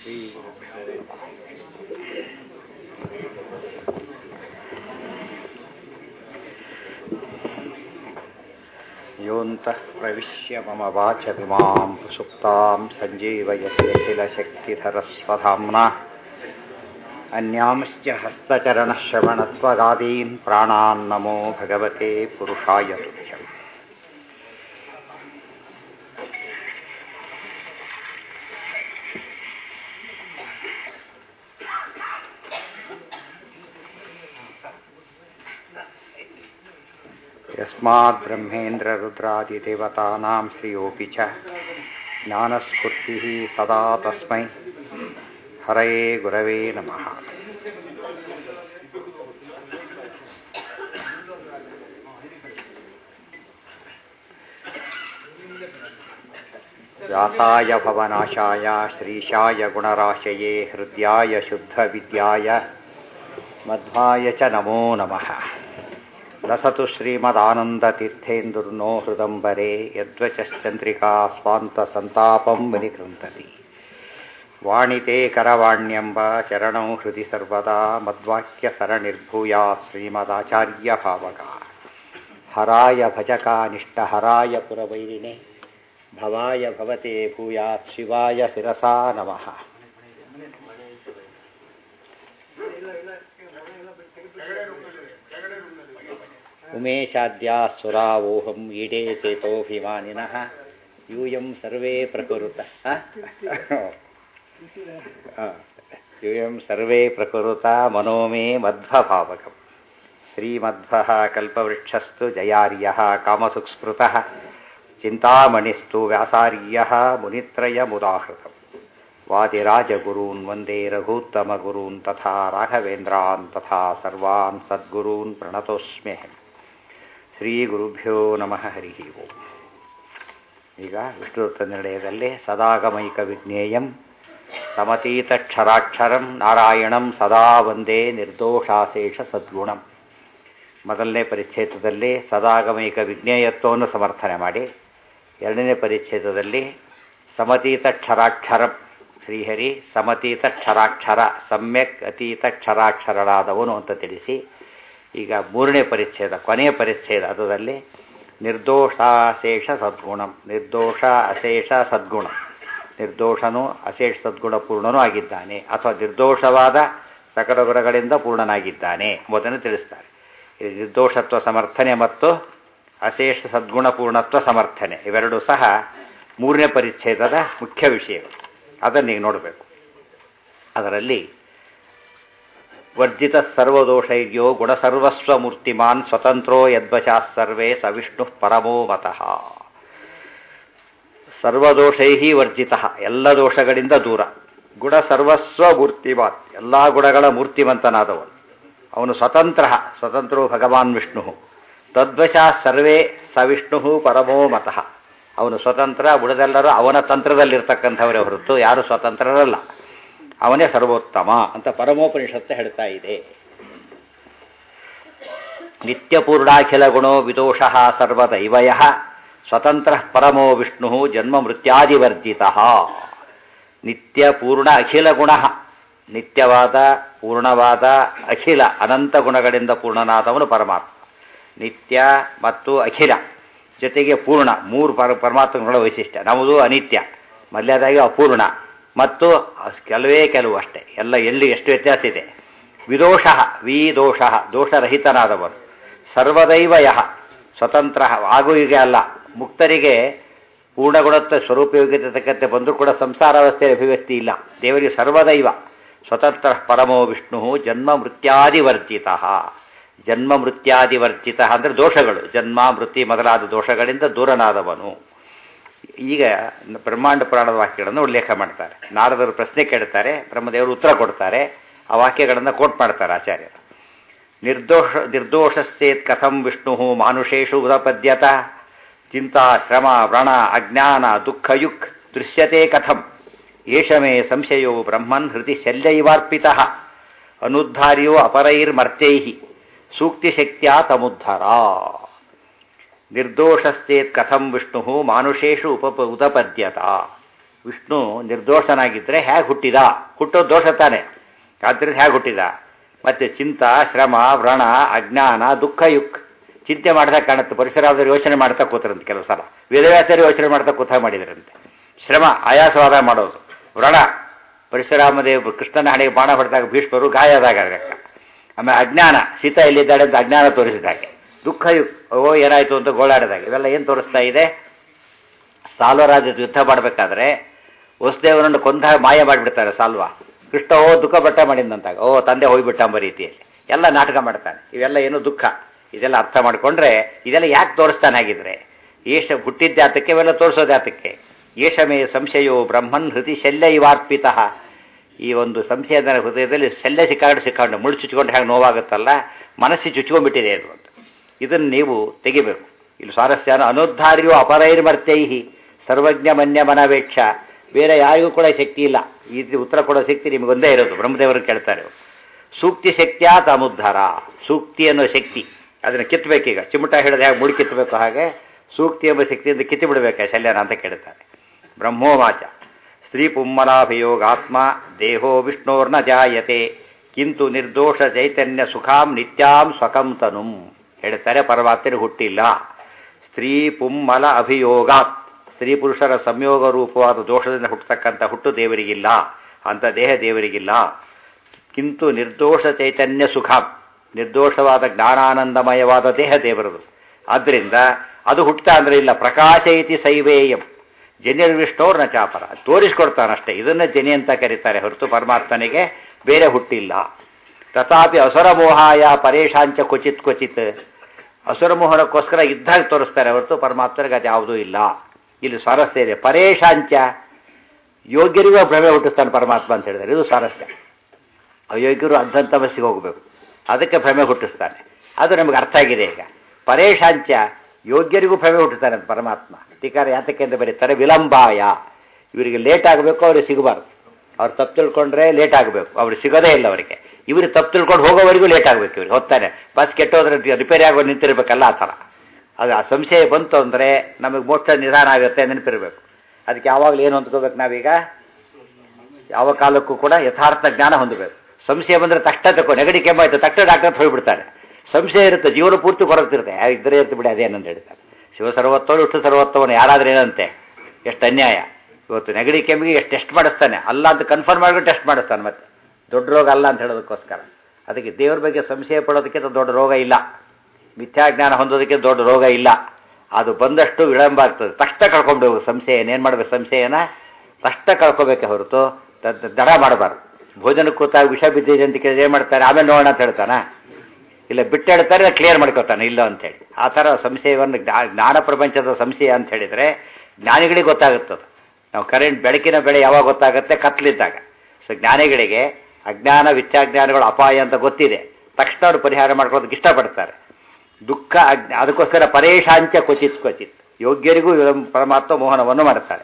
योऽन्तः प्रविश्य मम वाचमिमां सुप्तां सञ्जीवयस्य किल शक्तिधरस्वधाम्ना अन्यांश्च हस्तचरणश्रवणत्वगादीन् प्राणान्नमो भगवते पुरुषाय तुभ्यम् यस्माद्ब्रह्मेन्द्ररुद्रादिदेवतानां श्रियोऽपि च ज्ञानस्फूर्तिः सदा तस्मै हरये गुरवे नमः व्यासाय भवनाशाय श्रीशाय गुणराशये हृद्याय शुद्धविद्याय मध्वाय च नमो नमः लसतु श्रीमदानन्दतीर्थेन्दुर्नो हृदम्बरे यद्वचश्चन्द्रिका स्वान्तसन्तापं विनिकृन्तति वाणिते करवाण्यम्ब चरणौ हृदि सर्वदा मद्वाक्यसरणिर्भूयात् श्रीमदाचार्यभावका हराय भजकानिष्टहराय पुरवैरिणे भवाय भवते भूयात् शिवाय शिरसा नमः उमेशाद्याः सुरावोहम् ईडे चेतोऽभिमानिनः यूयं सर्वे प्रकुरुतः यूयं सर्वे प्रकुरुता मनो मे मध्वभावकम् श्रीमध्वः कल्पवृक्षस्तु जयार्यः कामसुक्स्पृतः चिन्तामणिस्तु व्यासार्यः मुनित्रयमुदाहृतम् वादिराजगुरून् वन्दे रघूत्तमगुरून् तथा राघवेन्द्रान् तथा सर्वान् सद्गुरून् प्रणतोऽस्म्यहम् ಶ್ರೀಗುರುಭ್ಯೋ ನಮಃ ಹರಿ ಓಂ ಈಗ ವಿಷ್ಣುವೃತ್ತ ನಿರ್ಣಯದಲ್ಲಿ ಸದಾಗಮೈಕ ವಿಜ್ಞೇಯಂ ಸಮತೀತಕ್ಷರಾಕ್ಷರಂ ನಾರಾಯಣಂ ಸದಾ ವಂದೇ ನಿರ್ದೋಷಾಶೇಷ ಸದ್ಗುಣಂ ಮೊದಲನೇ ಪರಿಚ್ಛೇದದಲ್ಲಿ ಸದಾಗಮೈಕ ವಿಜ್ಞೇಯತ್ವವನ್ನು ಸಮರ್ಥನೆ ಮಾಡಿ ಎರಡನೇ ಪರಿಚ್ಛೇದದಲ್ಲಿ ಸಮತೀತಕ್ಷರಾಕ್ಷರಂ ಶ್ರೀಹರಿ ಸಮತೀತಕ್ಷರಾಕ್ಷರ ಸಮ್ಯಕ್ ಅತೀತಕ್ಷರಾಕ್ಷರಳಾದವನು ಅಂತ ತಿಳಿಸಿ ಈಗ ಮೂರನೇ ಪರಿಚ್ಛೇದ ಕೊನೆಯ ಪರಿಚ್ಛೇದ ಅದರಲ್ಲಿ ನಿರ್ದೋಷಾಶೇಷ ಸದ್ಗುಣಂ ನಿರ್ದೋಷ ಅಶೇಷ ಸದ್ಗುಣ ನಿರ್ದೋಷನೂ ಅಶೇಷ ಸದ್ಗುಣ ಪೂರ್ಣನೂ ಆಗಿದ್ದಾನೆ ಅಥವಾ ನಿರ್ದೋಷವಾದ ಸಕಲ ಗುಣಗಳಿಂದ ಪೂರ್ಣನಾಗಿದ್ದಾನೆ ಎಂಬುದನ್ನು ತಿಳಿಸ್ತಾರೆ ಇದು ನಿರ್ದೋಷತ್ವ ಸಮರ್ಥನೆ ಮತ್ತು ಅಶೇಷ ಸದ್ಗುಣ ಪೂರ್ಣತ್ವ ಸಮರ್ಥನೆ ಇವೆರಡೂ ಸಹ ಮೂರನೇ ಪರಿಚ್ಛೇದದ ಮುಖ್ಯ ವಿಷಯಗಳು ಅದನ್ನು ಈಗ ನೋಡಬೇಕು ಅದರಲ್ಲಿ ವರ್ಜಿತ ಸರ್ವದೋಷೈರ್ಯೋ ಗುಣಸರ್ವಸ್ವ ಮೂರ್ತಿಮಾನ್ ಸ್ವತಂತ್ರೋ ಯದ್ವಶಾಃ ಸರ್ವೇ ಸ ವಿಷ್ಣು ಪರಮೋ ಮತಃ ಸರ್ವದೋಷೈ ವರ್ಜಿತ ಎಲ್ಲ ದೋಷಗಳಿಂದ ದೂರ ಗುಣ ಸರ್ವಸ್ವ ಮೂರ್ತಿಮಾನ್ ಎಲ್ಲ ಗುಣಗಳ ಮೂರ್ತಿವಂತನಾದವನು ಅವನು ಸ್ವತಂತ್ರ ಸ್ವತಂತ್ರೋ ಭಗವಾನ್ ವಿಷ್ಣು ತದ್ವಶಾಃ ಸರ್ವೇ ಸ ವಿಷ್ಣು ಪರಮೋ ಮತಃ ಅವನು ಸ್ವತಂತ್ರ ಉಳಿದೆಲ್ಲರೂ ಅವನ ತಂತ್ರದಲ್ಲಿರ್ತಕ್ಕಂಥವರೇ ಹೊರತು ಯಾರು ಸ್ವತಂತ್ರರಲ್ಲ ಅವನೇ ಸರ್ವೋತ್ತಮ ಅಂತ ಪರಮೋಪನಿಷತ್ತು ಹೇಳ್ತಾ ಇದೆ ನಿತ್ಯಪೂರ್ಣಾಖಿಲ ಗುಣೋ ವಿದೋಷ ಸರ್ವದೈವಯ ಸ್ವತಂತ್ರ ಪರಮೋ ವಿಷ್ಣು ಜನ್ಮ ಮೃತ್ಯಾದಿವರ್ಜಿತ ನಿತ್ಯ ಪೂರ್ಣ ಅಖಿಲ ಗುಣ ನಿತ್ಯವಾದ ಪೂರ್ಣವಾದ ಅಖಿಲ ಅನಂತ ಗುಣಗಳಿಂದ ಪೂರ್ಣನಾದವನು ಪರಮಾತ್ಮ ನಿತ್ಯ ಮತ್ತು ಅಖಿಲ ಜೊತೆಗೆ ಪೂರ್ಣ ಮೂರು ಪರ ಪರಮಾತ್ಮಗಳ ವೈಶಿಷ್ಟ್ಯ ನಮ್ಮದು ಅನಿತ್ಯ ಮೊದಲೇದಾಗಿ ಅಪೂರ್ಣ ಮತ್ತು ಕೆಲವೇ ಕೆಲವು ಅಷ್ಟೇ ಎಲ್ಲ ಎಲ್ಲಿ ಎಷ್ಟು ವ್ಯತ್ಯಾಸ ಇದೆ ವಿದೋಷ ವಿದೋಷ ದೋಷರಹಿತನಾದವನು ಸರ್ವದೈವ ಯಹ ಸ್ವತಂತ್ರ ಹಾಗೂ ಹೀಗೆ ಅಲ್ಲ ಮುಕ್ತರಿಗೆ ಪೂರ್ಣಗುಣತ್ವ ಸ್ವರೂಪಯೋಗ್ಯತೆ ತಕ್ಕಂತೆ ಬಂದರೂ ಕೂಡ ಸಂಸಾರಾವಸ್ಥೆಯ ಅಭಿವ್ಯಕ್ತಿ ಇಲ್ಲ ದೇವರಿಗೆ ಸರ್ವದೈವ ಸ್ವತಂತ್ರ ಪರಮೋ ವಿಷ್ಣು ಜನ್ಮ ಮೃತ್ಯಾದಿವರ್ಜಿತ ಜನ್ಮ ಮೃತ್ಯಾದಿವರ್ಜಿತ ಅಂದರೆ ದೋಷಗಳು ಜನ್ಮ ಮೃತ್ಯು ಮೊದಲಾದ ದೋಷಗಳಿಂದ ದೂರನಾದವನು ಈಗ ಬ್ರಹ್ಮಾಂಡ ಪುರಾಣದ ವಾಕ್ಯಗಳನ್ನು ಉಲ್ಲೇಖ ಮಾಡ್ತಾರೆ ನಾರದರು ಪ್ರಶ್ನೆ ಕೇಳ್ತಾರೆ ಬ್ರಹ್ಮದೇವರು ಉತ್ತರ ಕೊಡ್ತಾರೆ ಆ ವಾಕ್ಯಗಳನ್ನು ಕೋಟ್ ಮಾಡ್ತಾರೆ ಆಚಾರ್ಯರು ನಿರ್ದೋಷ ನಿರ್ದೋಷಶ್ಚೇತ್ ಕಥಂ ವಿಷ್ಣು ಮಾನುಷೇಷು ಉದಪದ್ಯತ ಚಿಂತಾ ಶ್ರಮ ವ್ರಣ ಅಜ್ಞಾನ ದುಃಖಯುಕ್ ದೃಶ್ಯತೆ ಕಥಂ ಏಷ ಮೇ ಸಂಶಯೋ ಬ್ರಹ್ಮನ್ ಹೃತಿ ಶಲ್ಯೈವಾರ್ಪಿತ ಅನುದ್ಧಾರ್ಯೋ ಅಪರೈರ್ಮರ್ತ್ಯೈ ಸೂಕ್ತಿಶಕ್ತ್ಯಾ ತಮುದ್ಧರ ನಿರ್ದೋಷಶ್ಚೇತ್ ಕಥಂ ವಿಷ್ಣು ಮಾನುಷೇಷು ಉಪ ಉದಪದ್ಯತ ವಿಷ್ಣು ನಿರ್ದೋಷನಾಗಿದ್ದರೆ ಹೇಗೆ ಹುಟ್ಟಿದ ಹುಟ್ಟೋ ದೋಷ ತಾನೆ ಆದ್ದರಿಂದ ಹೇಗೆ ಹುಟ್ಟಿದ ಮತ್ತೆ ಚಿಂತ ಶ್ರಮ ವ್ರಣ ಅಜ್ಞಾನ ದುಃಖ ಯುಕ್ ಚಿಂತೆ ಮಾಡಿದಾಗ ಕಾಣುತ್ತೆ ಪರಿಸರವಾದರು ಯೋಚನೆ ಮಾಡ್ತಾ ಕೂತರಂತೆ ಕೆಲವು ಸಲ ವೇದವ್ಯಾಸರು ಯೋಚನೆ ಮಾಡ್ತಾ ಕೂತ ಮಾಡಿದರಂತೆ ಶ್ರಮ ಆಯಾಸವಾದ ಮಾಡೋದು ವ್ರಣ ಪರಶುರಾಮದೇವರು ಕೃಷ್ಣನ ಹಣೆಗೆ ಬಾಣ ಹೊಡೆದಾಗ ಭೀಷ್ಮರು ಗಾಯ ಆದಾಗ ಆಮೇಲೆ ಅಜ್ಞಾನ ಸೀತಾ ಎಲ್ಲಿದ್ದಾಳೆ ಅಂತ ಅಜ್ಞಾನ ತೋರಿಸಿದಾಗೆ ದುಃಖ ಯುಕ್ ಓ ಏನಾಯ್ತು ಅಂತ ಗೋಳಾಡಿದಾಗ ಇವೆಲ್ಲ ಏನು ತೋರಿಸ್ತಾ ಇದೆ ಸಾಲ್ವರಾಜ ಯುದ್ಧ ಮಾಡಬೇಕಾದ್ರೆ ವಸುದೇವನನ್ನು ಕೊಂದ ಮಾಯ ಮಾಡಿಬಿಡ್ತಾರೆ ಸಾಲ್ವ ಕೃಷ್ಣ ಓ ದುಃಖ ಬಟ್ಟ ಮಾಡಿದಂತಾಗ ಓ ತಂದೆ ಹೋಗ್ಬಿಟ್ಟ ಎಂಬ ರೀತಿಯಲ್ಲಿ ಎಲ್ಲ ನಾಟಕ ಮಾಡ್ತಾನೆ ಇವೆಲ್ಲ ಏನು ದುಃಖ ಇದೆಲ್ಲ ಅರ್ಥ ಮಾಡಿಕೊಂಡ್ರೆ ಇದೆಲ್ಲ ಯಾಕೆ ತೋರಿಸ್ತಾನೆ ಆಗಿದ್ರೆ ಏಷ ಹುಟ್ಟಿದ್ಯಾತಕ್ಕೆ ಇವೆಲ್ಲ ತೋರಿಸೋದ್ಯಾತಕ್ಕೆ ಏಷಮೇ ಸಂಶಯೋ ಬ್ರಹ್ಮನ್ ಹೃತಿ ಶಲ್ಯ ಇವಾರ್ಪಿತ ಈ ಒಂದು ಸಂಶಯದ ಹೃದಯದಲ್ಲಿ ಶಲ್ಯ ಸಿಕ್ಕಾಕೊಂಡು ಸಿಕ್ಕಾಕೊಂಡು ಮುಳ್ಳು ಚುಚ್ಕೊಂಡು ಹೇಗೆ ನೋವಾಗುತ್ತಲ್ಲ ಮನಸ್ಸಿಗೆ ಚುಚ್ಕೊಂಡ್ಬಿಟ್ಟಿದೆ ಅದು ಅಂತ ಇದನ್ನು ನೀವು ತೆಗಿಬೇಕು ಇಲ್ಲಿ ಸ್ವಾರಸ್ಯನ ಅನುದ್ಧಾರ್ಯೋ ಅಪರೈರ್ಮರ್ತೈಹಿ ಸರ್ವಜ್ಞ ಮನ್ಯ ಮನವೇಕ್ಷ ಬೇರೆ ಯಾರಿಗೂ ಕೂಡ ಶಕ್ತಿ ಇಲ್ಲ ಈ ರೀತಿ ಉತ್ತರ ಕೊಡೋ ಶಕ್ತಿ ನಿಮಗೊಂದೇ ಇರೋದು ಬ್ರಹ್ಮದೇವರು ಕೇಳ್ತಾರೆ ಸೂಕ್ತಿ ಶಕ್ತಿಯ ತಾಮುದ್ಧಾರ ಸೂಕ್ತಿ ಅನ್ನೋ ಶಕ್ತಿ ಅದನ್ನು ಕಿತ್ತಬೇಕೀಗ ಚಿಮುಟ ಹಿಡಿದು ಹೇಗೆ ಮುಡಿ ಕಿತ್ತಬೇಕು ಹಾಗೆ ಸೂಕ್ತಿ ಎಂಬ ಶಕ್ತಿಯಿಂದ ಕಿತ್ತು ಬಿಡಬೇಕು ಶಲ್ಯನ ಅಂತ ಕೇಳ್ತಾರೆ ಬ್ರಹ್ಮೋವಾಚ ಸ್ತ್ರೀ ಪುಮ್ಮಲಾಭಿಯೋಗಾತ್ಮ ದೇಹೋ ವಿಷ್ಣೋರ್ನ ಜಾಯತೆ ಕಿಂತು ನಿರ್ದೋಷ ಚೈತನ್ಯ ಸುಖಾಂ ನಿತ್ಯಾಂ ಸ್ವಕಂ ತನುಂ ಹೇಳ್ತಾರೆ ಪರಮಾತ್ಮರು ಹುಟ್ಟಿಲ್ಲ ಸ್ತ್ರೀ ಪುಮ್ಮಲ ಅಭಿಯೋಗಾತ್ ಸ್ತ್ರೀ ಪುರುಷರ ಸಂಯೋಗ ರೂಪವಾದ ದೋಷದಿಂದ ಹುಟ್ಟತಕ್ಕಂಥ ಹುಟ್ಟು ದೇವರಿಗಿಲ್ಲ ಅಂಥ ದೇಹ ದೇವರಿಗಿಲ್ಲ ಕಿಂತು ನಿರ್ದೋಷ ಚೈತನ್ಯ ಸುಖ ನಿರ್ದೋಷವಾದ ಜ್ಞಾನಾನಂದಮಯವಾದ ದೇಹ ದೇವರದು ಆದ್ದರಿಂದ ಅದು ಹುಟ್ಟುತ್ತಾ ಅಂದರೆ ಇಲ್ಲ ಪ್ರಕಾಶ ಇತಿ ಸೈವೇಯಂ ಜನಿರ್ವಿಷ್ಟೋರ್ನ ಚಾಪರ ತೋರಿಸ್ಕೊಡ್ತಾನಷ್ಟೇ ಇದನ್ನೇ ಜನಿ ಅಂತ ಕರೀತಾರೆ ಹೊರತು ಪರಮಾತ್ಮನಿಗೆ ಬೇರೆ ಹುಟ್ಟಿಲ್ಲ ತಥಾಪಿ ಅಸುರಮೋಹಾಯ ಪರೇಶಾಂಚ ಕ್ವಚಿತ್ ಕ್ವಚಿತ್ ಅಸುರಮೋಹನಕ್ಕೋಸ್ಕರ ಇದ್ದಾಗ ತೋರಿಸ್ತಾರೆ ಹೊರತು ಪರಮಾತ್ಮನಿಗೆ ಅದು ಯಾವುದೂ ಇಲ್ಲ ಇಲ್ಲಿ ಸ್ವಾರಸ್ಯ ಇದೆ ಪರೇಶಾಂಚ ಯೋಗ್ಯರಿಗೂ ಭ್ರಮೆ ಹುಟ್ಟಿಸ್ತಾನೆ ಪರಮಾತ್ಮ ಅಂತ ಹೇಳಿದ್ದಾರೆ ಇದು ಸ್ವಾರಸ್ಯ ಅಯೋಗ್ಯರು ಅಂಧಂತ ಬಸ್ಸಿಗೆ ಹೋಗಬೇಕು ಅದಕ್ಕೆ ಭ್ರಮೆ ಹುಟ್ಟಿಸ್ತಾನೆ ಅದು ನಮಗೆ ಅರ್ಥ ಆಗಿದೆ ಈಗ ಪರೇಶಾಂಚ ಯೋಗ್ಯರಿಗೂ ಭ್ರಮೆ ಹುಟ್ಟಿಸ್ತಾನೆ ಅಂತ ಪರಮಾತ್ಮ ಟೀಕಾರ ಯಾತಕ್ಕೆ ಅಂತ ಬರೀತಾರೆ ವಿಳಂಬಾಯ ಇವರಿಗೆ ಲೇಟ್ ಆಗಬೇಕು ಅವ್ರಿಗೆ ಸಿಗಬಾರ್ದು ಅವ್ರು ತಪ್ಪು ತಿಳ್ಕೊಂಡ್ರೆ ಲೇಟ್ ಆಗಬೇಕು ಅವ್ರಿಗೆ ಸಿಗೋದೇ ಇಲ್ಲ ಅವರಿಗೆ ಇವ್ರಿಗೆ ತಪ್ಪು ತಿಳ್ಕೊಂಡು ಹೋಗೋವರೆಗೂ ಲೇಟ್ ಆಗಬೇಕು ಇವ್ರಿಗೆ ಹೊತ್ತಾನೆ ಬಸ್ ಕೆಟ್ಟೋದ್ರೆ ರಿಪೇರಿ ಆಗೋ ನಿಂತಿರ್ಬೇಕಲ್ಲ ಆ ಥರ ಅದು ಆ ಸಂಶಯ ಬಂತು ಅಂದರೆ ನಮಗೆ ಮೋಕ್ಷ ನಿಧಾನ ಆಗುತ್ತೆ ನೆನಪಿರಬೇಕು ಅದಕ್ಕೆ ಯಾವಾಗಲೂ ಏನು ಹೊಂದ್ಕೋಬೇಕು ನಾವೀಗ ಯಾವ ಕಾಲಕ್ಕೂ ಕೂಡ ಯಥಾರ್ಥ ಜ್ಞಾನ ಹೊಂದಬೇಕು ಸಂಶಯ ಬಂದರೆ ತಕ್ಷಣ ತಗೋ ನೆಗಡಿ ಕೆಮ್ಮಾಯ್ತು ತಕ್ಷಣ ಡಾಕ್ಟರ್ ಹೋಗ್ಬಿಡ್ತಾರೆ ಸಂಶಯ ಇರುತ್ತೆ ಜೀವನ ಪೂರ್ತಿ ಕೊರಗ್ತಿರುತ್ತೆ ಇದ್ರೆ ಇರ್ತು ಬಿಡಿ ಅದೇನಂತ ಹೇಳ್ತಾರೆ ಶಿವ ಸರ್ವತ್ವನು ವಿಷ್ಣು ಸರ್ವತ್ವನು ಯಾರಾದ್ರೆ ಏನಂತೆ ಎಷ್ಟು ಅನ್ಯಾಯ ಇವತ್ತು ನೆಗಡಿ ಕೆಮ್ಮಿಗೆ ಎಷ್ಟು ಟೆಸ್ಟ್ ಮಾಡಿಸ್ತಾನೆ ಅಲ್ಲ ಅಂತ ಕನ್ಫರ್ಮ್ ಮಾಡಿಬಿಟ್ಟು ಟೆಸ್ಟ್ ಮಾಡಿಸ್ತಾನೆ ಮತ್ತೆ ದೊಡ್ಡ ರೋಗ ಅಲ್ಲ ಅಂತ ಹೇಳೋದಕ್ಕೋಸ್ಕರ ಅದಕ್ಕೆ ದೇವ್ರ ಬಗ್ಗೆ ಸಂಶಯ ಪಡೋದಕ್ಕಿಂತ ದೊಡ್ಡ ರೋಗ ಇಲ್ಲ ಮಿಥ್ಯಾಜ್ಞಾನ ಹೊಂದೋದಕ್ಕೆ ದೊಡ್ಡ ರೋಗ ಇಲ್ಲ ಅದು ಬಂದಷ್ಟು ವಿಳಂಬ ಆಗ್ತದೆ ತಕ್ಷಣ ಕಳ್ಕೊಂಡು ಹೋಗು ಸಂಶಯ ಏನೇನು ಮಾಡಬೇಕು ಸಂಶಯನ ತಕ್ಷಣ ಕಳ್ಕೊಬೇಕೆ ಹೊರತು ದಡ ಮಾಡಬಾರ್ದು ಭೋಜನ ಕೂತಾಗ ವಿಷ ಬಿದ್ದಿದೆ ಅಂತ ಕೇಳಿದ್ರೆ ಏನು ಮಾಡ್ತಾರೆ ಆಮೇಲೆ ನೋಡೋಣ ಅಂತ ಹೇಳ್ತಾನ ಇಲ್ಲ ಬಿಟ್ಟು ಹೇಳ್ತಾರೆ ಕ್ಲಿಯರ್ ಮಾಡ್ಕೋತಾನೆ ಇಲ್ಲ ಅಂತೇಳಿ ಆ ಥರ ಸಂಶಯವನ್ನು ಜ್ಞಾನ ಪ್ರಪಂಚದ ಸಂಶಯ ಅಂತ ಹೇಳಿದರೆ ಜ್ಞಾನಿಗಳಿಗೆ ಗೊತ್ತಾಗುತ್ತದೆ ನಾವು ಕರೆಂಟ್ ಬೆಳಕಿನ ಬೆಳೆ ಯಾವಾಗ ಗೊತ್ತಾಗುತ್ತೆ ಕತ್ಲಿದ್ದಾಗ ಸೊ ಜ್ಞಾನಿಗಳಿಗೆ ಅಜ್ಞಾನ ವಿಚ್ಚಾಜ್ಞಾನಗಳು ಅಪಾಯ ಅಂತ ಗೊತ್ತಿದೆ ತಕ್ಷಣ ಅವರು ಪರಿಹಾರ ಮಾಡ್ಕೊಳ್ಳೋದಕ್ಕೆ ಇಷ್ಟಪಡ್ತಾರೆ ದುಃಖ ಅಜ್ಞ ಅದಕ್ಕೋಸ್ಕರ ಪರೇಶಾಂಚ ಕ್ವಚಿತ್ ಕ್ವಚಿತ್ ಯೋಗ್ಯರಿಗೂ ಪರಮಾತ್ಮ ಮೋಹನವನ್ನು ಮಾಡುತ್ತಾರೆ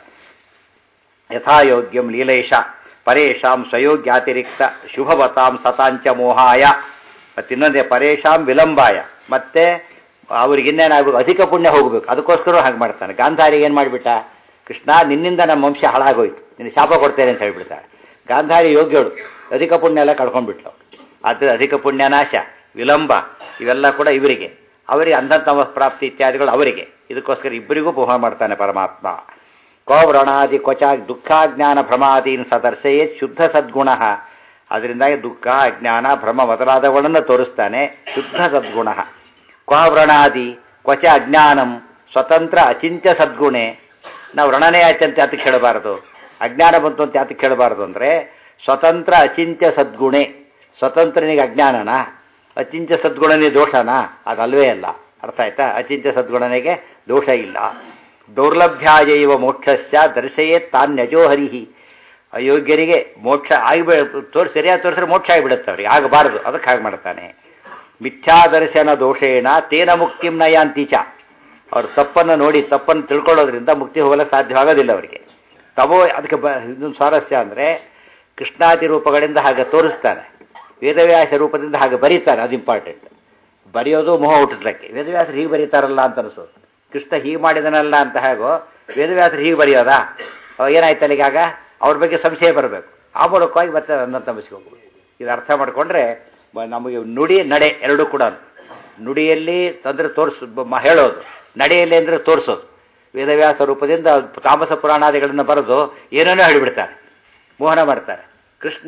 ಯಥಾಯೋಗ್ಯಂ ಲೀಲೇಶ ಪರೇಶಾಂ ಸ್ವಯೋಗ್ಯಾತಿರಿಕ್ತ ಶುಭವತಾಂ ಸತಾಂಚ ಮೋಹಾಯ ಮತ್ತು ಇನ್ನೊಂದೇ ಪರೇಶಾಂ ವಿಲಂಬಾಯ ಮತ್ತೆ ಅವ್ರಿಗೆ ಇನ್ನೇನಾಗಬೇಕು ಅಧಿಕ ಪುಣ್ಯ ಹೋಗಬೇಕು ಅದಕ್ಕೋಸ್ಕರ ಹಾಗೆ ಮಾಡ್ತಾನೆ ಗಾಂಧಾರಿಗೆ ಏನು ಮಾಡಿಬಿಟ್ಟ ಕೃಷ್ಣ ನಿನ್ನಿಂದ ನಮ್ಮ ವಂಶ ಹಾಳಾಗೋಯ್ತು ನಿನ್ನ ಶಾಪ ಕೊಡ್ತೇನೆ ಅಂತ ಹೇಳ್ಬಿಡ್ತಾಳೆ ಗಾಂಧಾರಿ ಯೋಗ್ಯಳು ಅಧಿಕ ಪುಣ್ಯ ಎಲ್ಲ ಕಳ್ಕೊಂಡ್ಬಿಟ್ಲು ಅದು ಅಧಿಕ ಪುಣ್ಯ ನಾಶ ವಿಳಂಬ ಇವೆಲ್ಲ ಕೂಡ ಇವರಿಗೆ ಅವರಿಗೆ ಅಂಧಂತಮ ಪ್ರಾಪ್ತಿ ಇತ್ಯಾದಿಗಳು ಅವರಿಗೆ ಇದಕ್ಕೋಸ್ಕರ ಇಬ್ಬರಿಗೂ ಪೋಹ ಮಾಡ್ತಾನೆ ಪರಮಾತ್ಮ ಕೋವ್ರಣಾದಿ ಕೊಚ ದುಃಖಾಜ್ಞಾನ ಭ್ರಮಾದೀನ್ ಸದರ್ಶಯೇ ಶುದ್ಧ ಸದ್ಗುಣ ಅದರಿಂದಾಗಿ ದುಃಖ ಅಜ್ಞಾನ ಭ್ರಮ ಮೊದಲಾದವುಗಳನ್ನು ತೋರಿಸ್ತಾನೆ ಶುದ್ಧ ಸದ್ಗುಣ ಕ್ವಾವ್ರಣಾದಿ ಕ್ವಚ ಅಜ್ಞಾನಂ ಸ್ವತಂತ್ರ ಅಚಿಂತ್ಯ ಸದ್ಗುಣೆ ನಾವು ವ್ರಣನೇ ಆಯ್ತಂತೆ ಯಾತಕ್ಕೆ ಹೇಳಬಾರದು ಅಜ್ಞಾನ ಬಂತು ಅಂತ ಯಾತಕ್ಕೆ ಹೇಳಬಾರದು ಅಂದರೆ ಸ್ವತಂತ್ರ ಅಚಿಂತ್ಯ ಸದ್ಗುಣೆ ಸ್ವತಂತ್ರನಿಗೆ ಅಜ್ಞಾನನ ಅಚಿಂತ್ಯ ಸದ್ಗುಣನೇ ದೋಷನಾ ಅದಲ್ವೇ ಅಲ್ಲ ಅರ್ಥ ಆಯ್ತಾ ಅಚಿಂತ್ಯ ಸದ್ಗುಣನಿಗೆ ದೋಷ ಇಲ್ಲ ದೌರ್ಲಭ್ಯಾಯೈವ ಮೋಕ್ಷಸ್ಯ ದರ್ಶಯೇ ತಾನ್ಯಜೋ ಹರಿಹಿ ಅಯೋಗ್ಯರಿಗೆ ಮೋಕ್ಷ ಆಗಿಬಿ ತೋರಿಸಿ ಸರಿಯಾಗಿ ತೋರಿಸಿದ್ರೆ ಮೋಕ್ಷ ಆಗಿಬಿಡುತ್ತೆ ಅವ್ರಿಗೆ ಆಗಬಾರದು ಅದಕ್ಕೆ ಹಾಗೆ ಮಾಡ್ತಾನೆ ಮಿಥ್ಯಾದರ್ಶನ ದೋಷೇಣ ತೇನ ಮುಕ್ತಿಂ ನಯಾಂತೀಚ ಅವ್ರು ತಪ್ಪನ್ನು ನೋಡಿ ತಪ್ಪನ್ನು ತಿಳ್ಕೊಳ್ಳೋದ್ರಿಂದ ಮುಕ್ತಿ ಹೋಗಲು ಸಾಧ್ಯವಾಗೋದಿಲ್ಲ ಅವರಿಗೆ ತವೋ ಅದಕ್ಕೆ ಬ ಇದೊಂದು ಸ್ವಾರಸ್ಯ ಅಂದರೆ ಕೃಷ್ಣಾದಿ ರೂಪಗಳಿಂದ ಹಾಗೆ ತೋರಿಸ್ತಾನೆ ವೇದವ್ಯಾಸ ರೂಪದಿಂದ ಹಾಗೆ ಬರೀತಾನೆ ಅದು ಇಂಪಾರ್ಟೆಂಟ್ ಬರೆಯೋದು ಮೊಹ ಹುಟ್ಟಿಸ್ಲಿಕ್ಕೆ ವೇದವ್ಯಾಸರು ಹೀಗೆ ಬರೀತಾರಲ್ಲ ಅಂತ ಅನಿಸೋದು ಕೃಷ್ಣ ಹೀಗೆ ಮಾಡಿದನಲ್ಲ ಅಂತ ಹೇಗೋ ವೇದವ್ಯಾಸರು ಹೀಗೆ ಬರೆಯೋದಾ ಅವಾಗ ಏನಾಯ್ತು ಅಲ್ಲಿಗಾಗ ಅವ್ರ ಬಗ್ಗೆ ಸಂಶಯ ಬರಬೇಕು ಆ ಮೂಲಕವಾಗಿ ಮತ್ತೆ ನನ್ನ ತಪ್ಪಿಸ್ಕೋಬೇಕು ಇದು ಅರ್ಥ ಮಾಡಿಕೊಂಡ್ರೆ ನಮಗೆ ನುಡಿ ನಡೆ ಎರಡೂ ಕೂಡ ನುಡಿಯಲ್ಲಿ ತಂದರೆ ತೋರಿಸ್ ಮ- ಹೇಳೋದು ನಡೆಯಲ್ಲಿ ಅಂದರೆ ತೋರಿಸೋದು ವೇದವ್ಯಾಸ ರೂಪದಿಂದ ತಾಮಸ ಪುರಾಣಾದಿಗಳನ್ನು ಬರೆದು ಏನೇನೋ ಹೇಳಿಬಿಡ್ತಾರೆ ಮೋಹನ ಮಾಡ್ತಾರೆ ಕೃಷ್ಣ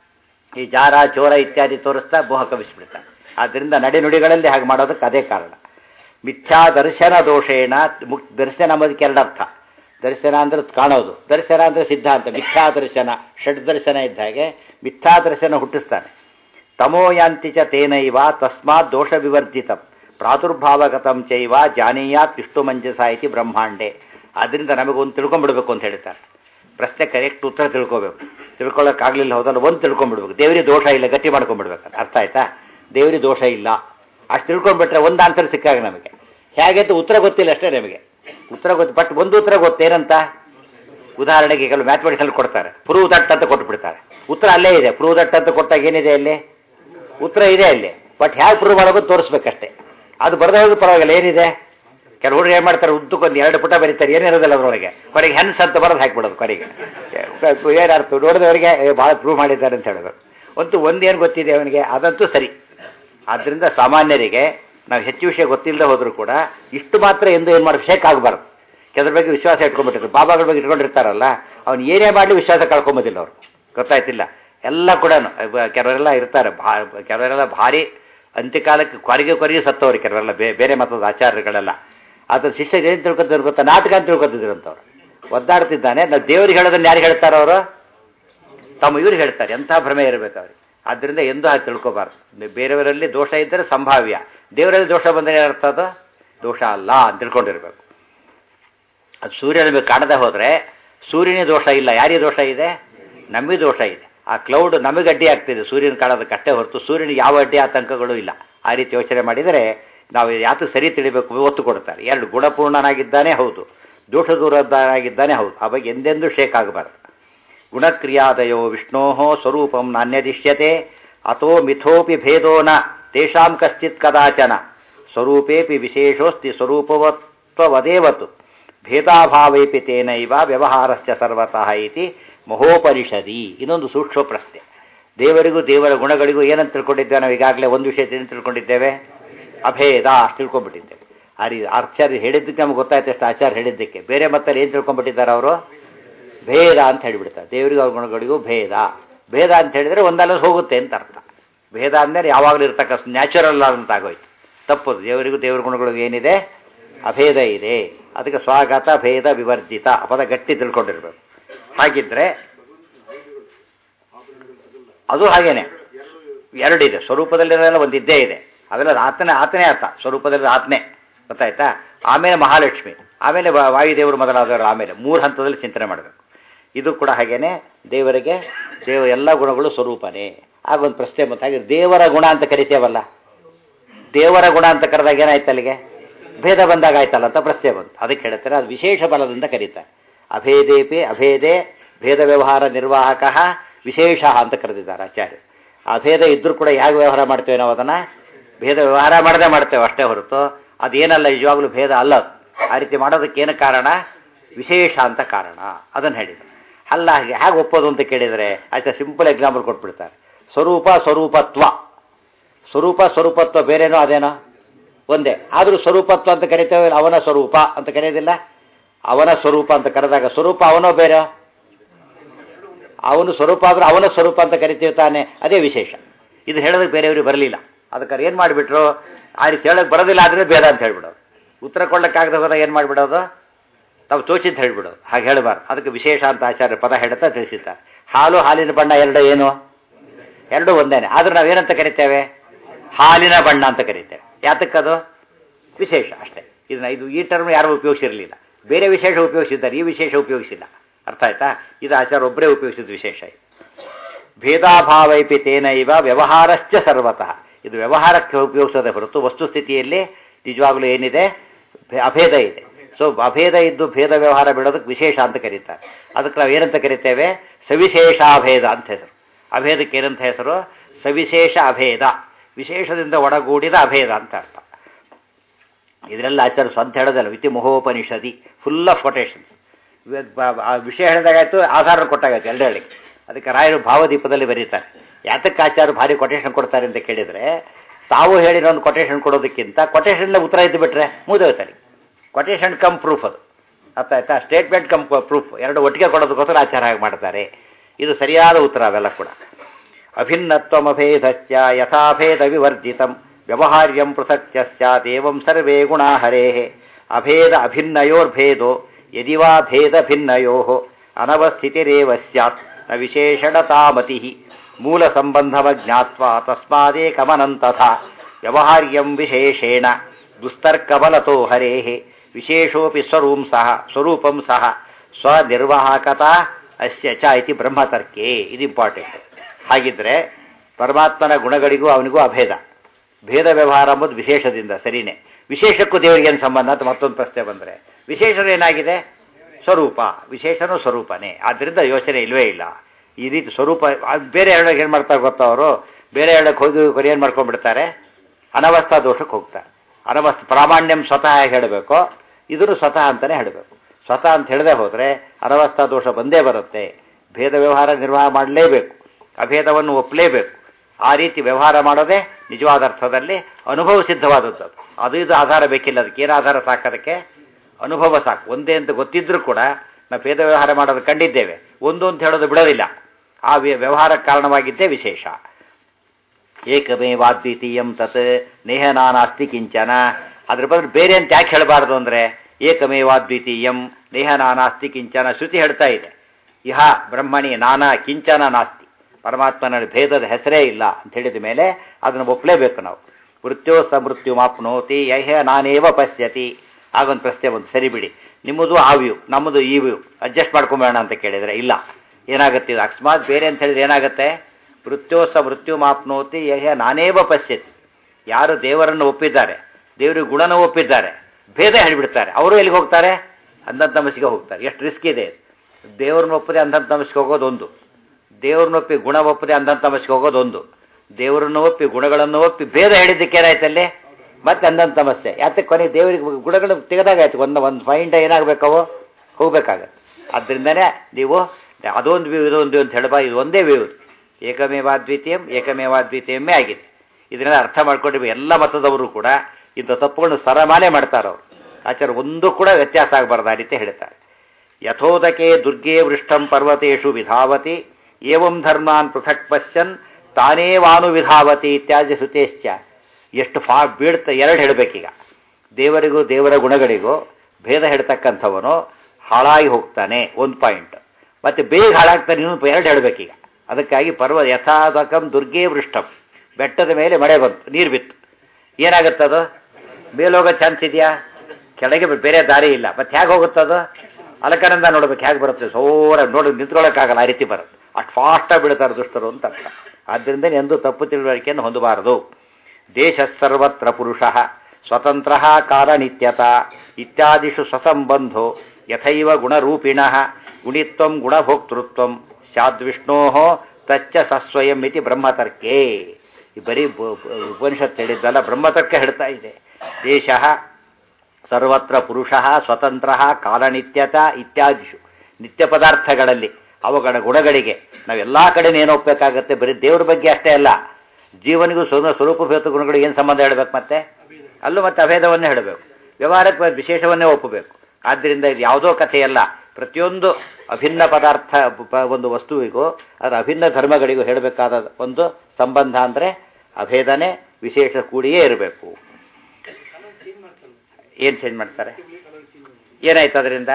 ಈ ಜಾರ ಚೋರ ಇತ್ಯಾದಿ ತೋರಿಸ್ತಾ ಮೋಹ ಕವಿಸ್ಬಿಡ್ತಾನೆ ಆದ್ದರಿಂದ ನಡೆ ನುಡಿಗಳಲ್ಲಿ ಹಾಗೆ ಮಾಡೋದಕ್ಕೆ ಅದೇ ಕಾರಣ ಮಿಥ್ಯಾ ದರ್ಶನ ದೋಷೇಣ ಮುಕ್ ದರ್ಶನ ಅನ್ನೋದಕ್ಕೆ ಎರಡು ಅರ್ಥ ದರ್ಶನ ಅಂದ್ರೆ ಕಾಣೋದು ದರ್ಶನ ಅಂದ್ರೆ ಸಿದ್ಧಾಂತ ಮಿಥ್ಯಾ ದರ್ಶನ ಷಡ್ ದರ್ಶನ ಇದ್ದ ಹಾಗೆ ಮಿಥ್ಯಾ ದರ್ಶನ ಹುಟ್ಟಿಸ್ತಾನೆ ತಮೋಯಾಂತಿ ಚ ತೇನೈವ ತಸ್ಮಾತ್ ದೋಷ ವಿವರ್ಜಿತ ಪ್ರಾದುರ್ಭಾವಗತಂ ಚೈವ ಜಾನೀಯಾತ್ ವಿಷ್ಣು ಮಂಜಸ ಇತಿ ಬ್ರಹ್ಮಾಂಡೆ ಆದ್ದರಿಂದ ನಮಗೊಂದು ತಿಳ್ಕೊಂಡ್ಬಿಡ್ಬೇಕು ಅಂತ ಹೇಳ್ತಾರೆ ಪ್ರಶ್ನೆ ಕರೆಕ್ಟ್ ಉತ್ತರ ತಿಳ್ಕೊಬೇಕು ತಿಳ್ಕೊಳ್ಳೋಕ್ಕಾಗಲಿಲ್ಲ ಹೋದಲ್ಲ ಒಂದು ತಿಳ್ಕೊಂಡ್ಬಿಡ್ಬೇಕು ದೇವರಿಗೆ ದೋಷ ಇಲ್ಲ ಗಟ್ಟಿ ಮಾಡ್ಕೊಂಡ್ಬಿಡ್ಬೇಕು ಅರ್ಥ ಆಯ್ತಾ ದೇವರಿಗೆ ದೋಷ ಇಲ್ಲ ಅಷ್ಟು ತಿಳ್ಕೊಂಡ್ಬಿಟ್ರೆ ಒಂದು ಆನ್ಸರ್ ಸಿಕ್ಕಾಗ ನಮಗೆ ಹೇಗೆ ಅಂತ ಉತ್ತರ ಗೊತ್ತಿಲ್ಲ ಅಷ್ಟೇ ನಮಗೆ ಉತ್ತರ ಗೊತ್ತು ಬಟ್ ಒಂದು ಉತ್ತರ ಗೊತ್ತೇನಂತ ಉದಾಹರಣೆಗೆ ಕೆಲವು ಮ್ಯಾಥಮೆಟಿಕ್ಸಲ್ಲಿ ಕೊಡ್ತಾರೆ ಪ್ರೂವ್ ದಟ್ ಅಂತ ಕೊಟ್ಬಿಡ್ತಾರೆ ಉತ್ತರ ಅಲ್ಲೇ ಇದೆ ಪ್ರೂವ್ ದಟ್ ಅಂತ ಕೊಟ್ಟಾಗ ಏನಿದೆ ಅಲ್ಲಿ ಉತ್ತರ ಇದೆ ಅಲ್ಲಿ ಬಟ್ ಹೇಗೆ ಪ್ರೂವ್ ಮಾಡೋದು ತೋರಿಸ್ಬೇಕಷ್ಟೇ ಅದು ಬರದೇ ಹೋದ್ರೂ ಪರವಾಗಿಲ್ಲ ಏನಿದೆ ಕೆಲವು ಹುಡುಗರು ಏನು ಮಾಡ್ತಾರೆ ಉದ್ದಕ್ಕೊಂದು ಎರಡು ಪುಟ ಬರೀತಾರೆ ಏನಿರೋದಿಲ್ಲ ಅದರೊಳಗೆ ಕೊನೆಗೆ ಹೆನ್ಸ್ ಅಂತ ಬರೋದು ಹಾಕ್ಬಿಡೋದು ಕೊನೆಗೆ ಏನರ್ಥ ನೋಡಿದವರಿಗೆ ಭಾಳ ಪ್ರೂವ್ ಮಾಡಿದ್ದಾರೆ ಅಂತ ಹೇಳೋದು ಅಂತೂ ಒಂದೇನು ಗೊತ್ತಿದೆ ಅವನಿಗೆ ಅದಂತೂ ಸರಿ ಆದ್ದರಿಂದ ಸಾಮಾನ್ಯರಿಗೆ ನಾವು ಹೆಚ್ಚು ವಿಷಯ ಗೊತ್ತಿಲ್ಲದೆ ಹೋದರೂ ಕೂಡ ಇಷ್ಟು ಮಾತ್ರ ಎಂದು ಏನು ಮಾಡಿ ಶೇಕ್ ಆಗಬಾರ್ದು ಕೆಲದ್ರ ಬಗ್ಗೆ ವಿಶ್ವಾಸ ಇಟ್ಕೊಂಡ್ಬಿಟ್ಟಿರ್ತಾರೆ ಬಾಬಾಗಳ ಬಗ್ಗೆ ಇಟ್ಕೊಂಡಿರ್ತಾರಲ್ಲ ಅವ್ನು ಏನೇ ಮಾಡಲಿ ವಿಶ್ವಾಸ ಕಳ್ಕೊಂಬೋದಿಲ್ಲ ಅವರು ಗೊತ್ತಾಯ್ತಿಲ್ಲ ಎಲ್ಲ ಕೂಡ ಕೆಲವರೆಲ್ಲ ಇರ್ತಾರೆ ಭಾ ಕೆಲವರೆಲ್ಲ ಭಾರಿ ಅಂತ್ಯಕಾಲಕ್ಕೆ ಕೊರಿಗೆ ಕೊರಿಗೆ ಸತ್ತವ್ರು ಕೆಲವರೆಲ್ಲ ಬೇ ಬೇರೆ ಮತದ ಆಚಾರ್ಯಗಳೆಲ್ಲ ಅದ್ರ ಶಿಷ್ಯ ಏನು ತಿಳ್ಕೊತಿದ್ರು ಗೊತ್ತಾ ನಾಟಕ ಅಂತ ತಿಳ್ಕೊತಿದ್ರು ಅಂತವ್ರು ಒದ್ದಾಡ್ತಿದ್ದಾನೆ ನಾವು ದೇವ್ರಿಗೆ ಹೇಳೋದನ್ನ ಯಾರು ಹೇಳ್ತಾರೋ ಅವರು ತಮ್ಮ ಇವ್ರು ಹೇಳ್ತಾರೆ ಎಂಥ ಭ್ರಮೆ ಇರಬೇಕು ಅವ್ರಿಗೆ ಆದ್ದರಿಂದ ಎಂದೂ ಹಾಗೆ ತಿಳ್ಕೊಬಾರ್ದು ಬೇರೆಯವರಲ್ಲಿ ದೋಷ ಇದ್ದರೆ ಸಂಭಾವ್ಯ ದೇವರಲ್ಲಿ ದೋಷ ಬಂದರೆ ಏನರ್ಥ ಅದು ದೋಷ ಅಲ್ಲ ಅಂತ ತಿಳ್ಕೊಂಡಿರ್ಬೇಕು ಅದು ಸೂರ್ಯ ನಮಗೆ ಕಾಣದೆ ಹೋದರೆ ಸೂರ್ಯನೇ ದೋಷ ಇಲ್ಲ ಯಾರಿಗೆ ದೋಷ ಇದೆ ನಮಗೆ ದೋಷ ಇದೆ ಆ ಕ್ಲೌಡ್ ನಮಗೆ ಅಡ್ಡಿ ಆಗ್ತಿದೆ ಸೂರ್ಯನ ಕಾಣೋದಕ್ಕೆ ಅಷ್ಟೇ ಹೊರತು ಸೂರ್ಯನಿಗೆ ಯಾವ ಅಡ್ಡಿ ಆತಂಕಗಳು ಇಲ್ಲ ಆ ರೀತಿ ಯೋಚನೆ ಮಾಡಿದರೆ ನಾವು ಯಾತು ಸರಿ ತಿಳಿಬೇಕು ಒತ್ತು ಕೊಡ್ತಾರೆ ಎರಡು ಗುಣಪೂರ್ಣನಾಗಿದ್ದಾನೆ ಹೌದು ದೋಷ ದೂರದ್ದಾಗಿದ್ದಾನೆ ಹೌದು ಆ ಬಗ್ಗೆ ಎಂದೆಂದೂ ಶೇಕ್ ಆಗಬಾರದು ಗುಣಕ್ರಿಯಾದಯೋ ವಿಷ್ಣೋ ಸ್ವರೂಪಂ ನಾನ್ಯದಿಶ್ಯತೆ ಅಥೋ ಮಿಥೋಪಿ ಭೇದೋ ನ ತೇಷಾಂ ಕಶ್ಚಿತ್ ಕದಾಚನ ಸ್ವರೂಪೇಪಿ ವಿಶೇಷೋಸ್ತಿ ಸ್ವರೂಪವತ್ವದೇವತು ಭೇದಾಭಾವೇಪಿ ತೇನೈವ ವ್ಯವಹಾರಸ್ಯ ಸರ್ವತಃ ಇತಿ ಮಹೋಪನಿಷದಿ ಇನ್ನೊಂದು ಸೂಕ್ಷ್ಮ ಪ್ರಶ್ನೆ ದೇವರಿಗೂ ದೇವರ ಗುಣಗಳಿಗೂ ಏನಂತ ತಿಳ್ಕೊಂಡಿದ್ದೇವೆ ನಾವು ಈಗಾಗಲೇ ಒಂದು ವಿಷಯ ಏನು ತಿಳ್ಕೊಂಡಿದ್ದೇವೆ ಅಭೇದ ಅಷ್ಟು ತಿಳ್ಕೊಂಡ್ಬಿಟ್ಟಿದ್ದೇವೆ ಆ ರೀ ಆಚಾರ್ಯ ಹೇಳಿದ್ದಕ್ಕೆ ನಮ್ಗೆ ಗೊತ್ತಾಯ್ತು ಅಷ್ಟು ಆಚಾರ್ಯ ಹೇಳಿದ್ದಕ್ಕೆ ಬೇರೆ ಮತ್ತಲ್ಲಿ ಏನು ತಿಳ್ಕೊಂಡ್ಬಿಟ್ಟಿದ್ದಾರೆ ಅವರು ಭೇದ ಅಂತ ಹೇಳಿಬಿಡ್ತಾರೆ ದೇವರಿಗೂ ಅವ್ರ ಗುಣಗಳಿಗೂ ಭೇದ ಭೇದ ಅಂತ ಹೇಳಿದರೆ ಒಂದಲ್ಲ ಹೋಗುತ್ತೆ ಅಂತ ಅರ್ಥ ಭೇದ ಅಂದಮೇಲೆ ಯಾವಾಗಲೂ ಇರ್ತಕ್ಕ ನ್ಯಾಚುರಲ್ ಅಂತ ಆಗೋಯ್ತು ತಪ್ಪದು ದೇವರಿಗೂ ದೇವರ ಗುಣಗಳಿಗೂ ಏನಿದೆ ಅಭೇದ ಇದೆ ಅದಕ್ಕೆ ಸ್ವಾಗತ ಭೇದ ವಿವರ್ಜಿತ ಪದ ಗಟ್ಟಿ ತಿಳ್ಕೊಂಡಿರ್ಬೇಕು ಹಾಗಿದ್ರೆ ಅದು ಹಾಗೇನೆ ಎರಡಿದೆ ಸ್ವರೂಪದಲ್ಲಿರೋದೆಲ್ಲ ಒಂದು ಇದ್ದೇ ಇದೆ ಅವೆಲ್ಲ ಆತನೇ ಆತನೇ ಅರ್ಥ ಸ್ವರೂಪದಲ್ಲಿ ಆತನೇ ಗೊತ್ತಾಯ್ತಾ ಆಮೇಲೆ ಮಹಾಲಕ್ಷ್ಮಿ ಆಮೇಲೆ ವಾ- ವಾಯುದೇವರು ಮೊದಲಾದವರು ಆಮೇಲೆ ಮೂರು ಹಂತದಲ್ಲಿ ಚಿಂತನೆ ಮಾಡಬೇಕು ಇದು ಕೂಡ ಹಾಗೇನೆ ದೇವರಿಗೆ ದೇವ ಎಲ್ಲ ಗುಣಗಳು ಸ್ವರೂಪನೇ ಆಗ ಒಂದು ಪ್ರಶ್ನೆ ಬಂತು ಹಾಗೆ ದೇವರ ಗುಣ ಅಂತ ಕರಿತೇವಲ್ಲ ದೇವರ ಗುಣ ಅಂತ ಕರೆದಾಗ ಏನಾಯ್ತು ಅಲ್ಲಿಗೆ ಭೇದ ಬಂದಾಗ ಆಯ್ತಲ್ಲ ಅಂತ ಪ್ರಶ್ನೆ ಬಂತು ಅದಕ್ಕೆ ಹೇಳ್ತಾರೆ ಅದು ವಿಶೇಷ ಬಲದಿಂದ ಕರೀತಾರೆ ಅಭೇದೇಪಿ ಅಭೇದೆ ಭೇದ ವ್ಯವಹಾರ ನಿರ್ವಾಹಕ ವಿಶೇಷ ಅಂತ ಕರೆದಿದ್ದಾರೆ ಆಚಾರ್ಯ ಅಭೇದ ಇದ್ರೂ ಕೂಡ ಹೇಗೆ ವ್ಯವಹಾರ ಮಾಡ್ತೇವೆ ನಾವು ಅದನ್ನು ಭೇದ ವ್ಯವಹಾರ ಮಾಡದೆ ಮಾಡ್ತೇವೆ ಅಷ್ಟೇ ಹೊರತು ಅದೇನಲ್ಲ ನಿಜವಾಗ್ಲೂ ಭೇದ ಅಲ್ಲ ಅದು. ಆ ರೀತಿ ಮಾಡೋದಕ್ಕೆ ಏನು ಕಾರಣ ವಿಶೇಷ ಅಂತ ಕಾರಣ ಅದನ್ನು ಹೇಳಿದ್ರು ಅಲ್ಲ ಹಾಗೆ ಹೇಗೆ ಒಪ್ಪೋದು ಅಂತ ಕೇಳಿದರೆ ಆಯ್ತಾ ಸಿಂಪಲ್ ಎಕ್ಸಾಂಪಲ್ ಕೊಟ್ಬಿಡ್ತಾರೆ ಸ್ವರೂಪ ಸ್ವರೂಪತ್ವ ಸ್ವರೂಪ ಸ್ವರೂಪತ್ವ ಬೇರೇನೋ ಅದೇನೋ ಒಂದೇ ಆದರೂ ಸ್ವರೂಪತ್ವ ಅಂತ ಕರಿತೇವೆ ಅವನ ಸ್ವರೂಪ ಅಂತ ಕರೆಯೋದಿಲ್ಲ ಅವನ ಸ್ವರೂಪ ಅಂತ ಕರೆದಾಗ ಸ್ವರೂಪ ಅವನೋ ಬೇರೆ ಅವನು ಸ್ವರೂಪ ಆದ್ರೆ ಅವನ ಸ್ವರೂಪ ಅಂತ ಕರಿತೀವಿ ತಾನೆ ಅದೇ ವಿಶೇಷ ಇದು ಹೇಳೋದಕ್ಕೆ ಬೇರೆಯವ್ರಿಗೆ ಬರಲಿಲ್ಲ ಅದಕ್ಕೆ ಏನು ಮಾಡಿಬಿಟ್ರು ಆ ರೀತಿ ಹೇಳೋಕೆ ಬರೋದಿಲ್ಲ ಆದರೆ ಬೇಡ ಅಂತ ಹೇಳ್ಬಿಡೋದು ಉತ್ತರ ಕೊಡೋಕ್ಕಾಗದೆ ಹೋದಾಗ ಏನು ಮಾಡಿಬಿಡೋದು ತಾವು ತೋಚಿದ್ದು ಹೇಳ್ಬಿಡೋದು ಹಾಗೆ ಹೇಳಬಾರ್ದು ಅದಕ್ಕೆ ವಿಶೇಷ ಅಂತ ಆಚಾರ್ಯ ಪದ ಹೇಳ್ತಾ ತಿಳಿಸಿದ್ದಾರೆ ಹಾಲು ಹಾಲಿನ ಬಣ್ಣ ಎರಡು ಏನು ಎರಡು ಒಂದೇನೆ ಆದ್ರೆ ನಾವೇನಂತ ಕರಿತೇವೆ ಹಾಲಿನ ಬಣ್ಣ ಅಂತ ಕರಿತೇವೆ ಯಾತಕ್ಕದು ವಿಶೇಷ ಅಷ್ಟೇ ಇದನ್ನ ಇದು ಈ ಟರ್ಮ್ ಯಾರು ಉಪಯೋಗಿಸಿರಲಿಲ್ಲ ಬೇರೆ ವಿಶೇಷ ಉಪಯೋಗಿಸಿದ್ದಾರೆ ಈ ವಿಶೇಷ ಉಪಯೋಗಿಸಿಲ್ಲ ಅರ್ಥ ಆಯ್ತಾ ಇದು ಆಚಾರ ಒಬ್ಬರೇ ಉಪಯೋಗಿಸಿದ ವಿಶೇಷ ಇದು ಭೇದಾಭಾವೈಪಿ ತೇನೈವ ವ್ಯವಹಾರಶ್ಚ ಸರ್ವತಃ ಇದು ವ್ಯವಹಾರಕ್ಕೆ ಉಪಯೋಗಿಸೋದೇ ಹೊರತು ವಸ್ತುಸ್ಥಿತಿಯಲ್ಲಿ ನಿಜವಾಗ್ಲೂ ಏನಿದೆ ಭೇ- ಅಭೇದ ಇದೆ ಸೊ ಅಭೇದ ಇದ್ದು ಭೇದ ವ್ಯವಹಾರ ಬಿಡೋದಕ್ಕೆ ವಿಶೇಷ ಅಂತ ಕರೀತಾರೆ ಅದಕ್ಕೆ ನಾವು ಏನಂತ ಕರಿತೇವೆ ಸವಿಶೇಷಾಭೇದ ಅಂತ ಹೆಸರು ಅಭೇದಕ್ಕೆ ಏನಂತ ಹೆಸರು ಸವಿಶೇಷ ಅಭೇದ ವಿಶೇಷದಿಂದ ಒಡಗೂಡಿದ ಅಭೇದ ಅಂತ ಅರ್ಥ ಇದರೆಲ್ಲ ಆಚಾರ್ಯ ಸ್ವಂತ ಹೇಳೋದಲ್ಲ ವಿತಿ ಮಹೋಪನಿಷದಿ ಫುಲ್ ಆಫ್ ಕೊಟೇಶನ್ಸ್ ಇವ್- ಬ- ಆ ವಿಷಯ ಹೇಳಿದಾಗಾಯ್ತು ಆಧಾರ ಕೊಟ್ಟಾಗಾಯ್ತು ಎರಡು ಹೇಳಿ ಅದಕ್ಕೆ ರಾಯರು ಭಾವದೀಪದಲ್ಲಿ ಬರೀತಾರೆ ಯಾತಕ್ಕೆ ಆಚಾರ್ಯ ಭಾರಿ ಕೊಟೇಶನ್ ಕೊಡ್ತಾರೆ ಅಂತ ಕೇಳಿದರೆ ತಾವು ಹೇಳಿರೋ ಒಂದು ಕೊಟೇಶನ್ ಕೊಡೋದಕ್ಕಿಂತ ಕೊಟೇಶನ್ಲೇ ಉತ್ತರ ಇದ್ದು ಬಿಟ್ರೆ ಮುಗಿದೋಗ್ತಾರೆ ಕೊಟೇಶನ್ ಕಮ್ ಪ್ರೂಫ್ ಅದು ಅರ್ಥ ಆಯ್ತಾ ಸ್ಟೇಟ್ಮೆಂಟ್ ಕಮ್ ಪ್ರೂಫ್ ಎರಡು ಒಟ್ಟಿಗೆ ಕೊಡೋದಕ್ಕೋಸ್ಕರ ಆಚಾರ ಹಾಗೆ ಮಾಡ್ತಾರೆ ಇದು ಸರಿಯಾದ ಉತ್ತರ ಅವೆಲ್ಲ ಕೂಡ ಅಭಿನ್ನತ್ವಮಭೇದಶ್ಚ ಯಥಾಭೇದ ವಿವರ್ಜಿತಂ ವ್ಯವಹಾರ್ಯಂ ಪೃಥಕ್ ಸ್ಯಾದೇವಂ ಸರ್ವೇ ಗುಣಾ ಹರೇಃ ಅಭೇದ ಅಭಿನ್ನಯೋರ್ಭೇದೋ ಯದಿ ವಾ ಭೇದ ಭಿನ್ನಯೋ ಅನವಸ್ಥಿತಿರೇವ ಸ್ಯಾತ್ ನ ವಿಶೇಷಣತಾಮತಿ ಮೂಲ ಸಂಬಂಧವ ಜ್ಞಾತ್ವಾ ತಸ್ಮಾದೇಕಮನಂತಥಾ ವ್ಯವಹಾರ್ಯಂ ವಿಶೇಷೇಣ ದುಸ್ತರ್ಕಬಲತೋ ಹರೇಃ ವಿಶೇಷೋಪಿ ಸ್ವರೂಂ ಸಹ ಸ್ವರೂಪಂ ಸಹ ಸ್ವನಿರ್ವಾಹಕತಾ ಅಸ್ಯ ಚ ಇತಿ ಬ್ರಹ್ಮತರ್ಕೆ ಇದು ಇಂಪಾರ್ಟೆಂಟ್ ಹಾಗಿದ್ರೆ ಪರಮಾತ್ಮನ ಗುಣಗಳಿಗೂ ಅವನಿಗೂ ಅಭೇದ ಭೇದ ವ್ಯವಹಾರ ಎಂಬುದು ವಿಶೇಷದಿಂದ ಸರಿನೇ ವಿಶೇಷಕ್ಕೂ ದೇವರಿಗೆ ಏನು ಸಂಬಂಧ ಅಂತ ಮತ್ತೊಂದು ಪ್ರಶ್ನೆ ಬಂದರೆ ವಿಶೇಷರು ಏನಾಗಿದೆ ಸ್ವರೂಪ ವಿಶೇಷನೂ ಸ್ವರೂಪನೇ ಆದ್ದರಿಂದ ಯೋಚನೆ ಇಲ್ವೇ ಇಲ್ಲ ಈ ರೀತಿ ಸ್ವರೂಪ ಅದ್ ಬೇರೆ ಹೇಳೋಕೆ ಏನು ಮಾಡ್ತಾರೆ ಗೊತ್ತಾ ಅವರು ಬೇರೆ ಹೇಳೋಕೆ ಹೋಗಿ ಹೋಗಿ ಏನು ಮಾಡ್ಕೊಂಡ್ಬಿಡ್ತಾರೆ ಅನವಸ್ಥಾ ದೋಷಕ್ಕೆ ಹೋಗ್ತಾರೆ ಅನವಸ್ಥ ಪ್ರಾಮಾಣ್ಯಂ ಸ್ವತಃ ಹೇಳಬೇಕು ಇದನ್ನು ಸ್ವತಃ ಅಂತಲೇ ಹೇಳಬೇಕು ಸ್ವತಃ ಅಂತ ಹೇಳದೆ ಹೋದರೆ ಅನವಸ್ಥಾ ದೋಷ ಬಂದೇ ಬರುತ್ತೆ ಭೇದ ವ್ಯವಹಾರ ನಿರ್ವಾಹ ಮಾಡಲೇಬೇಕು ಅಭೇದವನ್ನು ಒಪ್ಪಲೇಬೇಕು ಆ ರೀತಿ ವ್ಯವಹಾರ ಮಾಡೋದೇ ನಿಜವಾದ ಅರ್ಥದಲ್ಲಿ ಅನುಭವ ಸಿದ್ಧವಾದದ್ದು ಅದು. ಅದು ಇದು ಆಧಾರ ಬೇಕಿಲ್ಲ ಅದಕ್ಕೆ ಏನು ಆಧಾರ ಸಾಕೋದಕ್ಕೆ ಅನುಭವ ಸಾಕು ಒಂದೇ ಅಂತ ಗೊತ್ತಿದ್ರೂ ಕೂಡ ನಾವು ಭೇದ ವ್ಯವಹಾರ ಮಾಡೋದು ಕಂಡಿದ್ದೇವೆ ಒಂದು ಅಂತ ಹೇಳೋದು ಬಿಡೋದಿಲ್ಲ ಆ ವ್ಯ- ವ್ಯವಹಾರಕ್ಕೆ ಕಾರಣವಾಗಿದ್ದೇ ವಿಶೇಷ ಏಕಮೇವಾದ್ವಿತೀಯಂ ತತ್ ನೇಹ ನಾನಾಸ್ತಿ ಕಿಂಚನ ಅದ್ರ ಬದಲು ಬೇರೆ ಅಂತ ಯಾಕೆ ಹೇಳಬಾರ್ದು ಅಂದರೆ ಏಕಮೇವಾದ್ವಿತೀಯಂ ನೇಹ ನಾನಾಸ್ತಿ ಕಿಂಚನ ಶ್ರುತಿ ಹೇಳ್ತಾ ಇದೆ ಇಹ ಬ್ರಹ್ಮಣಿ ನಾನಾ ಕಿಂಚನ ನಾಸ್ತಿ ಪರಮಾತ್ಮನಲ್ಲಿ ಭೇದದ ಹೆಸರೇ ಇಲ್ಲ ಅಂತ ಹೇಳಿದ ಮೇಲೆ ಅದನ್ನು ಒಪ್ಪಲೇಬೇಕು ನಾವು ಮೃತ್ಯೋ ಸಮೃತ್ಯು ಮಾಪ್ನೋತಿ ಯಹ ನಾನೇವ ಪಶ್ಯತಿ ಆಗೊಂದು ಪ್ರಶ್ನೆ ಬಂತು ಸರಿ ಬಿಡಿ ನಿಮ್ಮದು ಆ ವ್ಯೂ ನಮ್ಮದು ಈ ವ್ಯೂ ಅಡ್ಜಸ್ಟ್ ಮಾಡ್ಕೊಂಬೇಡ ಅಂತ ಕೇಳಿದರೆ ಇಲ್ಲ ಏನಾಗುತ್ತೆ ಇದು ಅಕಸ್ಮಾತ್ ಬೇರೆ ಅಂತ ಹೇಳಿದ್ರೆ ಏನಾಗುತ್ತೆ ಮೃತ್ಯೋ ಸ ಮೃತ್ಯು ಮಾಪ್ನೋತಿ ಯಹ ನಾನೇವ ಪಶ್ಯತಿ ಯಾರು ದೇವರನ್ನು ಒಪ್ಪಿದ್ದಾರೆ ದೇವರಿಗೆ ಗುಣನ ಒಪ್ಪಿದ್ದಾರೆ ಭೇದ ಹೇಳಿಬಿಡ್ತಾರೆ ಅವರು ಎಲ್ಲಿಗೆ ಹೋಗ್ತಾರೆ ಅಂಧನ್ ತಮಸ್ಸಿಗೆ ಹೋಗ್ತಾರೆ ಎಷ್ಟು ರಿಸ್ಕ್ ಇದೆ ದೇವ್ರನ್ನ ಒಪ್ಪದೆ ಅಂಧನ್ ತಮಸ್ಸಿಗೆ ಹೋಗೋದೊಂದು ದೇವ್ರನ್ನ ಒಪ್ಪಿ ಗುಣ ಒಪ್ಪದೆ ಅಂಧನ್ ತಮಸ್ಸಿಗೆ ಹೋಗೋದೊಂದು ದೇವರನ್ನು ಒಪ್ಪಿ ಗುಣಗಳನ್ನು ಒಪ್ಪಿ ಭೇದ ಹೇಳಿದ್ದಕ್ಕೆ ಏನಾಯ್ತಲ್ಲಿ ಮತ್ತೆ ಅಂಧನ್ ತಮಸ್ಸೆ ಯಾಕೆ ಕೊನೆ ದೇವರಿಗೆ ಗುಣಗಳು ತೆಗೆದಾಗಾಯ್ತು ಒಂದು ಒಂದು ಪಾಯಿಂಟ್ ಏನಾಗಬೇಕವು ಹೋಗ್ಬೇಕಾಗತ್ತೆ ಆದ್ದರಿಂದನೇ ನೀವು ಅದೊಂದು ವ್ಯೂ ಇದೊಂದು ವ್ಯೂ ಅಂತ ಹೇಳಬಾ ಇದು ಒಂದೇ ವ್ಯೂ ಏಕಮೇವಾದ್ವಿತೀಯಂ ಏಕಮೇವಾದ್ವಿತೀಯಮ್ಮೇ ಆಗಿದೆ ಇದನ್ನೆಲ್ಲ ಅರ್ಥ ಮಾಡ್ಕೊಂಡು ಎಲ್ಲ ಮತದವರು ಕೂಡ ಇಂಥ ತಪ್ಪುಗಳನ್ನು ಸರಮಾಲೆ ಮಾಡ್ತಾರೆ ಅವರು ಆಚಾರ ಒಂದು ಕೂಡ ವ್ಯತ್ಯಾಸ ಆಗಬಾರ್ದು ಆ ರೀತಿ ಹೇಳ್ತಾರೆ ಯಥೋದಕೆ ದುರ್ಗೆ ವೃಷ್ಟಂ ಪರ್ವತೇಶು ವಿಧಾವತಿ ಏವಂ ಧರ್ಮಾನ್ ಪೃಥಕ್ ಪಶ್ಯನ್ ತಾನೇವಾನು ವಿಧಾವತಿ ಇತ್ಯಾದಿ ಶ್ರುತೇಶ್ಚ ಎಷ್ಟು ಫಾ ಬೀಳ್ತ ಎರಡು ಹೇಳಬೇಕೀಗ ದೇವರಿಗೂ ದೇವರ ಗುಣಗಳಿಗೂ ಭೇದ ಹೇಳ್ತಕ್ಕಂಥವನು ಹಾಳಾಗಿ ಹೋಗ್ತಾನೆ ಒಂದು ಪಾಯಿಂಟ್ ಮತ್ತೆ ಬೇಗ ಹಾಳಾಗ್ತಾನೆ ಇನ್ನೊಂದು ಎರಡು ಹೇಳಬೇಕೀಗ ಅದಕ್ಕಾಗಿ ಪರ್ವ ಯಥಾದಕಂ ದುರ್ಗೆ ವೃಷ್ಟಂ ಬೆಟ್ಟದ ಮೇಲೆ ಮಳೆ ಬಂತು ನೀರು ಬಿತ್ತು ಏನಾಗುತ್ತದು ಮೇಲೋಗೋ ಚಾನ್ಸ್ ಇದೆಯಾ ಕೆಳಗೆ ಬ- ಬೇರೆ ದಾರಿ ಇಲ್ಲ ಮತ್ತೆ ಹೇಗೆ ಹೋಗುತ್ತದು ಅಲಕನಂದ ನೋಡ್ಬೇಕು ಹೇಗೆ ಬರುತ್ತೆ ಸೋರ ನೋಡಿ ನಿಂತ್ಕೊಳ್ಳೋಕ್ಕಾಗಲ್ಲ ಆ ರೀತಿ ಬರುತ್ತೆ ಅಷ್ಟು ಫಾಸ್ಟಾಗಿ ಬೀಳ್ತಾರೆ ದುಷ್ಟರು ಅಂತ ಅರ್ಥ ಆದ್ದರಿಂದ ಎಂದು ತಪ್ಪು ತಿಳುವಳಿಕೆಯನ್ನು ಹೊಂದಬಾರದು ದೇಶ ಸರ್ವತ್ರ ಪುರುಷ ಸ್ವತಂತ್ರ ಕಾಲನಿತ್ಯತ ಇತ್ಯಾದಿಷು ಸ್ವಸಂಬಂಧೋ ಯಥೈವ ಗುಣರೂಪಿಣ ಗುಣಿತ್ವಂ ಗುಣಭೋಕ್ತೃತ್ವಂ ಸ್ಯಾದ್ವಿಷ್ಣೋ ತಚ್ಚ ಸಸ್ವಯಂ ಇತಿ ಬ್ರಹ್ಮತರ್ಕೆ ಈ ಬರೀ ಬ- ಬ- ಉಪನಿಷತ್ ಹೇಳಿದ್ದಲ್ಲ ಬ್ರಹ್ಮತರ್ಕ ಹೇಳ್ತಾ ಇದೆ ದೇಶ ಸರ್ವತ್ರ ಪುರುಷ ಸ್ವತಂತ್ರ ಕಾಲನಿತ್ಯತ ಇತ್ಯಾದಿಷು ನಿತ್ಯ ಪದಾರ್ಥಗಳಲ್ಲಿ ಅವುಗಳ ಗುಣಗಳಿಗೆ ನಾವೆಲ್ಲ ಕಡೆ ಏನು ಒಪ್ಪಬೇಕಾಗತ್ತೆ ಬರೀ ದೇವ್ರ ಬಗ್ಗೆ ಅಷ್ಟೇ ಅಲ್ಲ ಜೀವನಿಗೂ ಸ್ವನ ಸ್ವರೂಪಭೇತ ಗುಣಗಳು ಏನು ಸಂಬಂಧ ಹೇಳಬೇಕು ಮತ್ತೆ ಅಲ್ಲೂ ಮತ್ತೆ ಅಭೇದವನ್ನೇ ಹೇಳಬೇಕು ವ್ಯವಹಾರಕ್ಕೆ ವಿಶೇಷವನ್ನೇ ಒಪ್ಪಬೇಕು ಆದ್ದರಿಂದ ಇದು ಯಾವುದೋ ಕಥೆಯಲ್ಲ ಪ್ರತಿಯೊಂದು ಅಭಿನ್ನ ಪದಾರ್ಥ ಪ- ಒಂದು ವಸ್ತುವಿಗೂ ಅದರ ಅಭಿನ್ನ ಧರ್ಮಗಳಿಗೂ ಹೇಳಬೇಕಾದ ಒಂದು ಸಂಬಂಧ ಅಂದರೆ ಅಭೇದನೆ ವಿಶೇಷ ಕೂಡಿಯೇ ಇರಬೇಕು ಏನು ಚೇಂಜ್ ಮಾಡ್ತಾರೆ ಏನಾಯ್ತು ಅದರಿಂದ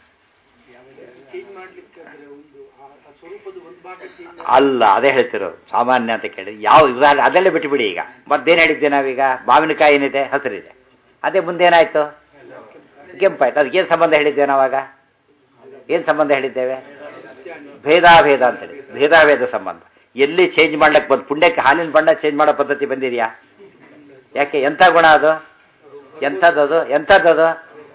ಅಲ್ಲ ಅದೇ ಹೇಳ್ತಿರೋದು ಸಾಮಾನ್ಯ ಅಂತ ಕೇಳಿ ಯಾವ ಉದಾಹರಣೆ ಅದೆಲ್ಲ ಬಿಟ್ಟುಬಿಡಿ ಈಗ ಮತ್ತೇನು ಹೇಳಿದ್ದೆ ನಾವೀಗ ಮಾವಿನಕಾಯಿ ಏನಿದೆ ಹಸಿರಿದೆ ಅದೇ ಮುಂದೇನಾಯ್ತು ಕೆಂಪಾಯ್ತು ಅದಕ್ಕೇನು ಸಂಬಂಧ ಹೇಳಿದ್ದೆ ನಾವಾಗ ಏನು ಸಂಬಂಧ ಹೇಳಿದ್ದೇವೆ ಭೇದಾಭೇದ ಅಂತ ಹೇಳಿ ಭೇದಾಭೇದ ಸಂಬಂಧ ಎಲ್ಲಿ ಚೇಂಜ್ ಮಾಡ್ಲಿಕ್ಕೆ ಬಂದು ಪುಣ್ಯಕ್ಕೆ ಹಾಲಿನ ಬಣ್ಣ ಚೇಂಜ್ ಮಾಡೋ ಪದ್ಧತಿ ಬಂದಿದೆಯಾ ಯಾಕೆ ಎಂಥ ಗುಣ ಅದು ಎಂಥದ್ದು ಎಂಥದ್ದು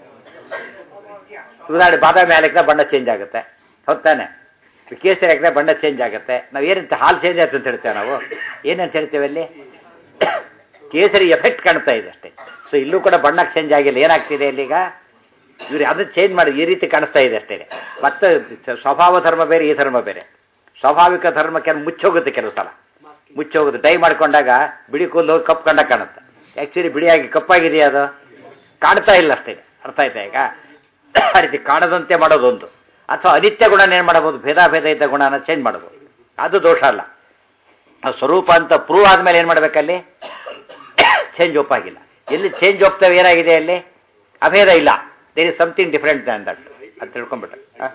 ಉದಾಹರಣೆ ಬಾದಾಮಿ ಹಾಲಿಕ್ಕಿನ ಬಣ್ಣ ಚೇಂಜ್ ಆಗುತ್ತೆ ಹೊತ್ತಾನೆ ಕೇಸರಿ ಹಾಕಿದ್ರೆ ಬಣ್ಣ ಚೇಂಜ್ ಆಗುತ್ತೆ ನಾವು ಏನಂತ ಹಾಲು ಚೇಂಜ್ ಆಯ್ತು ಅಂತ ಹೇಳ್ತೇವೆ ನಾವು ಏನಂತ ಹೇಳ್ತೇವೆ ಅಲ್ಲಿ ಕೇಸರಿ ಎಫೆಕ್ಟ್ ಕಾಣ್ತಾ ಇದೆ ಅಷ್ಟೇ ಸೊ ಇಲ್ಲೂ ಕೂಡ ಬಣ್ಣ ಚೇಂಜ್ ಆಗಿಲ್ಲ ಏನಾಗ್ತಿದೆ ಇಲ್ಲೀಗ ಇವ್ರು ಅದನ್ನು ಚೇಂಜ್ ಮಾಡಿ ಈ ರೀತಿ ಕಾಣಿಸ್ತಾ ಇದೆ ಅಷ್ಟೇ ಮತ್ತೆ ಸ್ವಭಾವ ಧರ್ಮ ಬೇರೆ ಈ ಧರ್ಮ ಬೇರೆ ಸ್ವಾಭಾವಿಕ ಧರ್ಮ ಕೆಲವು ಮುಚ್ಚೋಗುತ್ತೆ ಕೆಲವು ಸಲ ಮುಚ್ಚೋಗುತ್ತೆ ಡೈ ಮಾಡ್ಕೊಂಡಾಗ ಬಿಳಿ ಕೂದಲು ಹೋಗಿ ಕಪ್ಪು ಕಂಡ ಕಾಣುತ್ತೆ ಆ್ಯಕ್ಚುಲಿ ಬಿಳಿಯಾಗಿ ಕಪ್ಪಾಗಿದೆಯಾ ಅದು ಕಾಣ್ತಾ ಇಲ್ಲ ಅಷ್ಟೇ ಅರ್ಥ ಆಯ್ತಾ ಈಗ ಆ ರೀತಿ ಕಾಣದಂತೆ ಮಾಡೋದೊಂದು ಅಥವಾ ಅನಿತ್ಯ ಗುಣನ ಏನು ಮಾಡಬಹುದು ಭೇದಾಭೇದ ಇದ್ದ ಗುಣನ ಚೇಂಜ್ ಮಾಡೋದು ಅದು ದೋಷ ಅಲ್ಲ ಆ ಸ್ವರೂಪ ಅಂತ ಪ್ರೂವ್ ಆದಮೇಲೆ ಏನು ಮಾಡಬೇಕಲ್ಲಿ ಚೇಂಜ್ ಒಪ್ಪಾಗಿಲ್ಲ ಎಲ್ಲಿ ಚೇಂಜ್ ಒಪ್ತೇವೆ ಏನಾಗಿದೆ ಅಲ್ಲಿ ಅಭೇದ ಇಲ್ಲ there is something different than that ಅಂತ ತಿಳ್ಕೊಂಬಿಟ್ರೆ ಆ?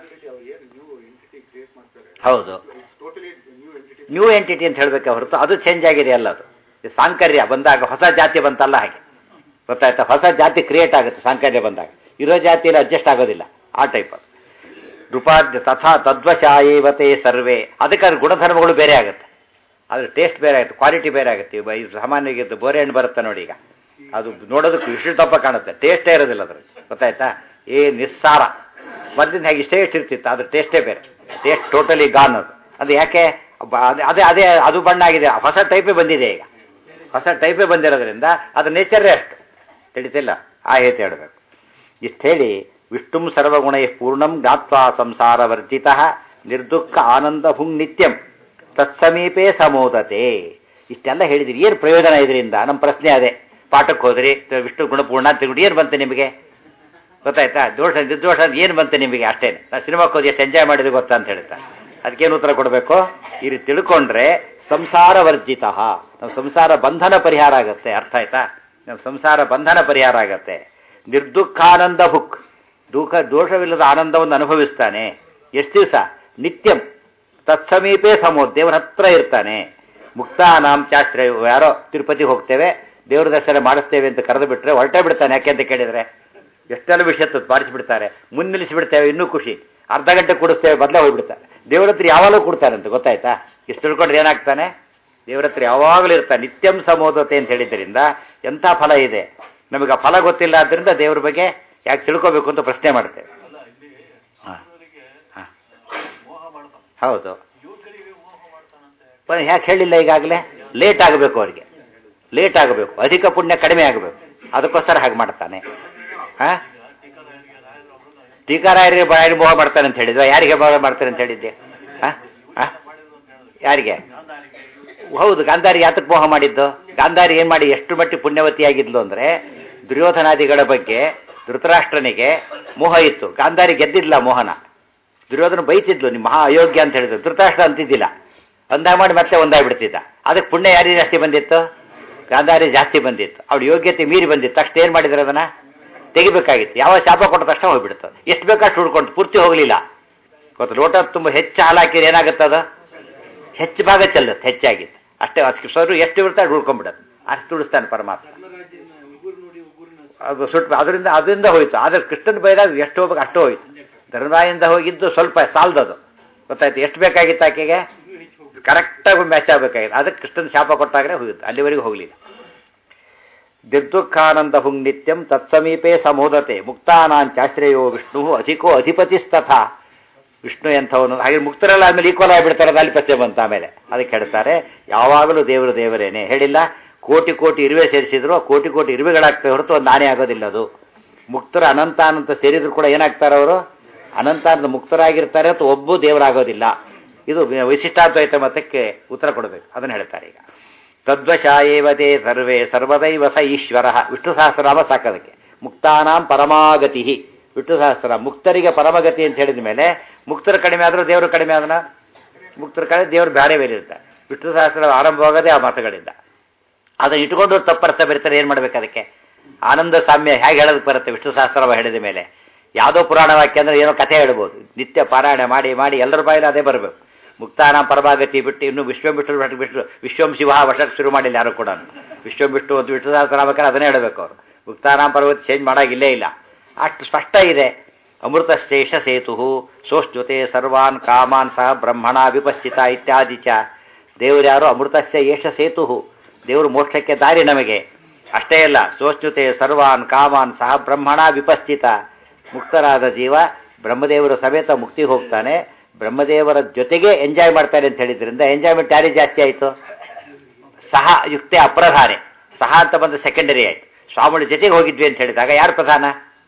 ಹೌದು ನ್ಯೂ ಎಂಟಿಟಿ ಅಂತ ಹೇಳಬೇಕೆ ಹೊರತು ಅದು ಚೇಂಜ್ ಆಗಿದೆ ಅಲ್ಲ ಅದು ಇದು ಸಾಂಕರ್ಯ ಬಂದಾಗ ಹೊಸ ಜಾತಿ ಬಂತಲ್ಲ ಹಾಗೆ ಗೊತ್ತಾಯ್ತಾ ಹೊಸ ಜಾತಿ ಕ್ರಿಯೇಟ್ ಆಗುತ್ತೆ ಸಾಂಕರ್ಯ ಬಂದಾಗ ಇರೋ ಜಾತಿಯಲ್ಲಿ ಅಡ್ಜಸ್ಟ್ ಆಗೋದಿಲ್ಲ ಆ ಟೈಪ್ ಅದು ರೂಪಾದ್ಯ ತಥಾ ತದ್ವಶಾಯೇವತೆ ಸರ್ವೇ ಅದಕ್ಕೆ ಅದ್ರ ಗುಣಧರ್ಮಗಳು ಬೇರೆ ಆಗುತ್ತೆ ಅದ್ರ ಟೇಸ್ಟ್ ಬೇರೆ ಆಗುತ್ತೆ ಕ್ವಾಲಿಟಿ ಬೇರೆ ಆಗುತ್ತೆ ಇವ- ಇದು ಸಾಮಾನ್ಯವಾಗಿ ಬೋರೆ ಹಣ್ಣು ಬರುತ್ತೆ ನೋಡಿ ಈಗ ಅದು ನೋಡೋದಕ್ಕೆ ಇಷ್ಟು ದಪ್ಪ ಕಾಣುತ್ತೆ ಟೇಸ್ಟೇ ಇರೋದಿಲ್ಲ ಅದ್ರ ಗೊತ್ತಾಯ್ತಾ ಏ ನಿಸ್ಸಾರ ಮೊದಲಿನ ಹಾಗೆ ಇಷ್ಟೇ ಎಷ್ಟು ಇರ್ತಿತ್ತು ಅದ್ರ ಟೇಸ್ಟೇ ಬೇರೆ ಟೇಸ್ಟ್ ಟೋಟಲಿ ಗಾನ್ ಅದು ಅದು ಯಾಕೆ ಬ- ಅದೇ- ಅದೇ ಅದೇ ಅದು ಬಣ್ಣ ಆಗಿದೆ ಹೊಸ ಟೈಪೇ ಬಂದಿದೆ ಈಗ ಹೊಸ ಟೈಪೇ ಬಂದಿರೋದ್ರಿಂದ ಅದು ನೇಚರೇ ಅಷ್ಟು ತಿಳಿತಿಲ್ಲ ಆ ಹೇತಿ ಹೇಳಬೇಕು ಇಷ್ಟು ಹೇಳಿ ವಿಷ್ಣುಂ ಸರ್ವಗುಣ ಪೂರ್ಣಂ ಜ್ಞಾತ್ವಾ ಸಂಸಾರ ವರ್ಜಿತ ನಿರ್ದುಃಖ ಆನಂದ ಭುಂಗ್ ನಿತ್ಯಂ ತತ್ಸಮೀಪೇ ಸಮೋದತೆ ಇಷ್ಟೆಲ್ಲ ಹೇಳಿದಿರಿ ಏನು ಪ್ರಯೋಜನ ಇದರಿಂದ ನಮ್ಮ ಪ್ರಶ್ನೆ ಅದೇ ಪಾಠಕ್ಕೆ ಹೋದ್ರಿ ತ- ವಿಷ್ಣು ಗುಣಪೂರ್ಣ ಅಂತ ತಿಳ್ಕೊಂಡು ಏನು ಬಂತು ನಿಮಗೆ ಗೊತ್ತಾಯ್ತಾ ದೋಷ ನಿರ್ದೋಷ ಅಂತ ಏನು ಬಂತು ನಿಮಗೆ ಅಷ್ಟೇ ನಾವು ಸಿನಿಮಾಕ್ಕೆ ಹೋಗಿ ಎಷ್ಟು ಎಂಜಾಯ್ ಮಾಡಿದ್ವಿ ಗೊತ್ತಾ ಅಂತ ಹೇಳ್ತಾ ಅದಕ್ಕೇನು ಉತ್ತರ ಕೊಡಬೇಕು ಈ ರೀತಿ ತಿಳ್ಕೊಂಡ್ರೆ ಸಂಸಾರ ವರ್ಜಿತ ನಮ್ಮ ಸಂಸಾರ ಬಂಧನ ಪರಿಹಾರ ಆಗುತ್ತೆ ಅರ್ಥ ಆಯ್ತಾ ನಮ್ಮ ಸಂಸಾರ ಬಂಧನ ಪರಿಹಾರ ಆಗತ್ತೆ ನಿರ್ದುಃಖಾನಂದ ಭುಕ್ ದುಃಖ ದೋಷವಿಲ್ಲದ ಆನಂದವನ್ನು ಅನುಭವಿಸ್ತಾನೆ ಎಷ್ಟು ದಿವಸ ನಿತ್ಯಂ ತತ್ಸಮೀಪೇ ಸಮೋ ದೇವರ ಹತ್ರ ಇರ್ತಾನೆ ಮುಕ್ತಾನಾಂ ಶಾಸ್ತ್ರ ಯಾರೋ ತಿರುಪತಿ ಹೋಗ್ತೇವೆ ದೇವ್ರ ದರ್ಶನ ಮಾಡಿಸ್ತೇವೆ ಅಂತ ಕರೆದು ಬಿಟ್ರೆ ಹೊರಟೇ ಬಿಡ್ತಾನೆ ಯಾಕೆ ಅಂತ ಕೇಳಿದ್ರೆ ಎಷ್ಟೆಲ್ಲ ವಿಷಯ ಬಾರಿಸಿಬಿಡ್ತಾರೆ ಮುನ್ನಿಲ್ಲಿಸಿಬಿಡ್ತೇವೆ ಇನ್ನೂ ಖುಷಿ ಅರ್ಧ ಗಂಟೆ ಕೊಡಿಸ್ತೇವೆ ಬದಲೇ ಹೋಗ್ಬಿಡ್ತಾರೆ ದೇವ್ರ ಹತ್ರ ಯಾವಾಗಲೂ ಕೊಡ್ತಾರಂತೆ ಗೊತ್ತಾಯ್ತಾ ಇಷ್ಟು ತಿಳ್ಕೊಂಡ್ರೆ ಏನಾಗ್ತಾನೆ ದೇವ್ರ ಹತ್ರ ಯಾವಾಗಲೂ ಇರ್ತಾನೆ ನಿತ್ಯಂ ಸಮೋದತೆ ಅಂತ ಹೇಳಿದ್ರಿಂದ ಎಂಥ ಫಲ ಇದೆ ನಮಗೆ ಆ ಫಲ ಗೊತ್ತಿಲ್ಲ ಆದ್ದರಿಂದ ದೇವ್ರ ಬಗ್ಗೆ ಯಾಕೆ ತಿಳ್ಕೋಬೇಕು ಅಂತ ಪ್ರಶ್ನೆ ಮಾಡ್ತೇವೆ ಹಾಂ ಹಾಂ ಹೌದು ಬನ್ನಿ, ಯಾಕೆ ಹೇಳಿಲ್ಲ ಈಗಾಗಲೇ ಲೇಟ್ ಆಗಬೇಕು ಅವರಿಗೆ ಲೇಟ್ ಆಗಬೇಕು ಅಧಿಕ ಪುಣ್ಯ ಕಡಿಮೆ ಆಗಬೇಕು ಅದಕ್ಕೋಸ್ಕರ ಹಾಗೆ ಮಾಡ್ತಾನೆ ಹಾಂ ಟೀಕಾರಾಯರಿಗೆ ಬಾಯಿ ಮೋಹ ಮಾಡ್ತಾನೆ ಅಂತ ಹೇಳಿದ್ವ ಯಾರಿಗೆ ಮೋಹ ಮಾಡ್ತಾನೆ ಅಂತ ಹೇಳಿದ್ದೆ ಹಾಂ ಹಾಂ ಯಾರಿಗೆ ಹೌದು ಗಾಂಧಾರಿ ಯಾತಕ್ಕೆ ಮೋಹ ಮಾಡಿದ್ದು ಗಾಂಧಾರಿ ಏನು ಮಾಡಿ ಎಷ್ಟು ಮಟ್ಟಿ ಪುಣ್ಯವತಿಯಾಗಿದ್ಲು ಅಂದರೆ ದುರ್ಯೋಧನಾದಿಗಳ ಬಗ್ಗೆ ಧೃತರಾಷ್ಟ್ರನಿಗೆ ಮೋಹ ಇತ್ತು ಗಾಂಧಾರಿ ಗೆದ್ದಿಲ್ಲ ಮೋಹನ ದುರ್ಯೋಧನ ಬೈತಿದ್ಲು ನಿಮ್ಮ ಮಹಾ ಅಯೋಗ್ಯ ಅಂತ ಹೇಳಿದ್ರು ಧೃತರಾಷ್ಟ್ರ ಅಂತಿದ್ದಿಲ್ಲ ಅಂದಾಗ ಮಾಡಿ ಮತ್ತೆ ಒಂದಾಗ್ಬಿಡ್ತಿದ್ದ ಅದಕ್ಕೆ ಪುಣ್ಯ ಯಾರಿಗೆ ಜಾಸ್ತಿ ಬಂದಿತ್ತು ಗಾಂಧಾರಿ ಜಾಸ್ತಿ ಬಂದಿತ್ತು ಅವಳು ಯೋಗ್ಯತೆ ಮೀರಿ ಬಂದಿತ್ತು ತಕ್ಷಣ ಏನು ಮಾಡಿದ್ರು ಅದನ್ನ ತೆಗಿಬೇಕಾಗಿತ್ತು ಯಾವ ಶಾಪ ಕೊಟ್ಟ ತಕ್ಷಣ ಹೋಗ್ಬಿಡ್ತು ಎಷ್ಟು ಬೇಕಷ್ಟು ಹುಡ್ಕೊಂಡು ಪೂರ್ತಿ ಹೋಗಲಿಲ್ಲ ಗೊತ್ತು ಲೋಟ ತುಂಬ ಹೆಚ್ಚು ಹಾಲು ಹಾಕಿದ್ರೆ ಏನಾಗುತ್ತೆ ಅದು ಹೆಚ್ಚು ಭಾಗ ಚೆಲ್ಲುತ್ತೆ ಹೆಚ್ಚಾಗಿತ್ತು ಅಷ್ಟೇ ಅದಕ್ಕೆ ಸರು ಎಷ್ಟು ಇರ್ತಾರೆ ಉಳ್ಕೊಂಡ್ಬಿಡತ್ತೆ ಅಷ್ಟು ಉಳಿಸ್ತಾನೆ ಪರಮಾತ್ಮ ಅದು ಸುಟ್ಟು ಅದರಿಂದ ಅದರಿಂದ ಹೋಯ್ತು ಆದರೆ ಕೃಷ್ಣನ ಬೈದಾಗ ಎಷ್ಟು ಹೋಗ್ಬೇಕು ಅಷ್ಟು ಹೋಯ್ತು ಧರ್ಮರಾಯಿಂದ ಹೋಗಿದ್ದು ಸ್ವಲ್ಪ ಸಾಲದದು ಗೊತ್ತಾಯ್ತು ಎಷ್ಟು ಬೇಕಾಗಿತ್ತು ಆಕೆಗೆ ಕರೆಕ್ಟಾಗಿ ಮ್ಯಾಚ್ ಆಗಬೇಕಾಗಿತ್ತು ಅದಕ್ಕೆ ಕೃಷ್ಣನ ಶಾಪ ಕೊಟ್ಟಾಗಲೇ ಹೋಗಿತ್ತು ಅಲ್ಲಿವರೆಗೂ ಹೋಗಲಿಲ್ಲ ನಿರ್ದುಃಖಾನಂದ ಹುಂಗ್ ನಿತ್ಯಂ ತತ್ಸಮೀಪೆ ಸಮೋದತೆ ಮುಕ್ತಾನಾಂಚಾಶ್ರಯೋ ವಿಷ್ಣು ಅಧಿಕೋ ಅಧಿಪತಿಸ್ತಥಾ ವಿಷ್ಣು ಎಂಥವನು ಹಾಗೆ ಮುಕ್ತರೆಲ್ಲ ಆದ್ಮೇಲೆ ಈಕ್ವಲ್ ಆಗಿಬಿಡ್ತಾರೆ ಅದು ಅಲ್ಲಿ ಪ್ರಶ್ನೆ ಬಂತ ಆಮೇಲೆ ಅದಕ್ಕೆ ಹೇಳ್ತಾರೆ ಯಾವಾಗಲೂ ದೇವರು ದೇವರೇನೆ ಹೇಳಿಲ್ಲ ಕೋಟಿ ಕೋಟಿ ಇರುವೆ ಸೇರಿಸಿದ್ರು ಕೋಟಿ ಕೋಟಿ ಇರುವೆಗಳಾಗ್ತವೆ ಹೊರತು ಒಂದು ನಾನೇ ಆಗೋದಿಲ್ಲ ಅದು ಮುಕ್ತರು ಅನಂತ ಅನಂತ ಸೇರಿದ್ರು ಕೂಡ ಏನಾಗ್ತಾರೆ ಅವರು ಅನಂತಾನಂದ ಮುಕ್ತರಾಗಿರ್ತಾರೆ ಅಥವಾ ಒಬ್ಬೂ ದೇವರಾಗೋದಿಲ್ಲ ಇದು ವಿಶಿಷ್ಟಾದ್ವೈತ ಮತಕ್ಕೆ ಉತ್ತರ ಕೊಡಬೇಕು ಅದನ್ನು ಹೇಳ್ತಾರೆ ಈಗ ತದ್ವಶಾಯೇವತೆ ಸರ್ವೇ ಸರ್ವದೈವ ಸ ಈಶ್ವರ ವಿಷ್ಣು ಸಹಸ್ರನಾಮ ಸಾಕೋದಕ್ಕೆ ಮುಕ್ತಾನಾಂ ಪರಮಾಗತಿ ವಿಷ್ಣು ಸಹಸ್ರ ಮುಕ್ತರಿಗೆ ಪರಮಗತಿ ಅಂತ ಹೇಳಿದ ಮೇಲೆ ಮುಕ್ತರ ಕಡಿಮೆ ಆದರೂ ದೇವರು ಕಡಿಮೆ ಆದನ ಮುಕ್ತರ ಕಡೆ ದೇವರು ಬೇರೆ ಬೇರೆ ಇರ್ತಾರೆ ವಿಷ್ಣು ಸಹಸ್ರ ಆರಂಭವಾಗದೆ ಆ ಮಾತುಗಳಿಂದ ಅದನ್ನು ಇಟ್ಕೊಂಡು ತಪ್ಪರ್ಥ ಬರೀತಾರೆ ಏನು ಮಾಡ್ಬೇಕು ಅದಕ್ಕೆ ಆನಂದ ಸಾಮ್ಯ ಹೇಗೆ ಹೇಳೋದಕ್ಕೆ ಬರುತ್ತೆ ವಿಷ್ಣು ಸಹಸ್ರವ ಹೇಳಿದ ಮೇಲೆ ಯಾವುದೋ ಪುರಾಣ ವಾಕ್ಯ ಅಂದರೆ ಏನೋ ಕಥೆ ಹೇಳ್ಬೋದು ನಿತ್ಯ ಪಾರಾಯಣ ಮಾಡಿ ಮಾಡಿ ಎಲ್ಲರ ಬಾಯಲ್ಲಿ ಅದೇ ಬರಬೇಕು ಮುಕ್ತಾನ ಪರಭಾಗತಿ ಬಿಟ್ಟು ಇನ್ನು ವಿಶ್ವಂ ವಿಷ್ಣು ಭಟ್ ಬಿಟ್ಟು ವಿಶ್ವಂ ಶಿವ ವಶಕ್ಕೆ ಶುರು ಮಾಡಿಲ್ಲ ಯಾರು ಕೂಡ ವಿಶ್ವಂ ವಿಷ್ಣು ಒಂದು ವಿಷ್ಣು ಸಹಸ್ರನಾಮಕ್ಕೆ ಅದನ್ನೇ ಹೇಳಬೇಕು ಅವರು ಮುಕ್ತಾನಾಂ ಪರ್ವತ ಚೇಂಜ್ ಮಾಡೋಗಿಲ್ಲೇ ಇಲ್ಲ ಅಷ್ಟು ಸ್ಪಷ್ಟ ಇದೆ ಅಮೃತ ಶೇಷ ಸೇತು ಸೋಷ್ಟ್ಯುತೆ ಸರ್ವಾನ್ ಕಾಮಾನ್ ಸಹ ಬ್ರಹ್ಮಣ ವಿಪಶ್ಚಿತ ಇತ್ಯಾದಿ ಚ ದೇವರು ಯಾರು ಅಮೃತಸ್ಯ ಏಷ ಸೇತು ದೇವರು ಮೋಕ್ಷಕ್ಕೆ ದಾರಿ ನಮಗೆ ಅಷ್ಟೇ ಅಲ್ಲ ಸೋಷ್ಟ್ಯುತೆ ಸರ್ವಾನ್ ಕಾಮಾನ್ ಸಹ ಬ್ರಹ್ಮಣ ವಿಪಶ್ಚಿತ ಮುಕ್ತರಾದ ಜೀವ ಬ್ರಹ್ಮದೇವರ ಸಮೇತ ಮುಕ್ತಿಗೆ ಹೋಗ್ತಾನೆ ಬ್ರಹ್ಮದೇವರ ಜೊತೆಗೆ ಎಂಜಾಯ್ ಮಾಡ್ತಾರೆ ಅಂತ ಹೇಳಿದ್ರಿಂದ ಎಂಜಾಯ್ಮೆಂಟ್ ಯಾರಿಗೆ ಜಾಸ್ತಿ ಆಯಿತು ಸಹ ಯುಕ್ತೆ ಅಪ್ರಧಾನೆ ಸಹ ಅಂತ ಬಂದು ಸೆಕೆಂಡರಿ ಆಯಿತು ಸ್ವಾಮಿಗಳ ಜೊತೆಗೆ ಹೋಗಿದ್ವಿ ಅಂತ ಹೇಳಿದಾಗ ಯಾರು ಪ್ರಧಾನ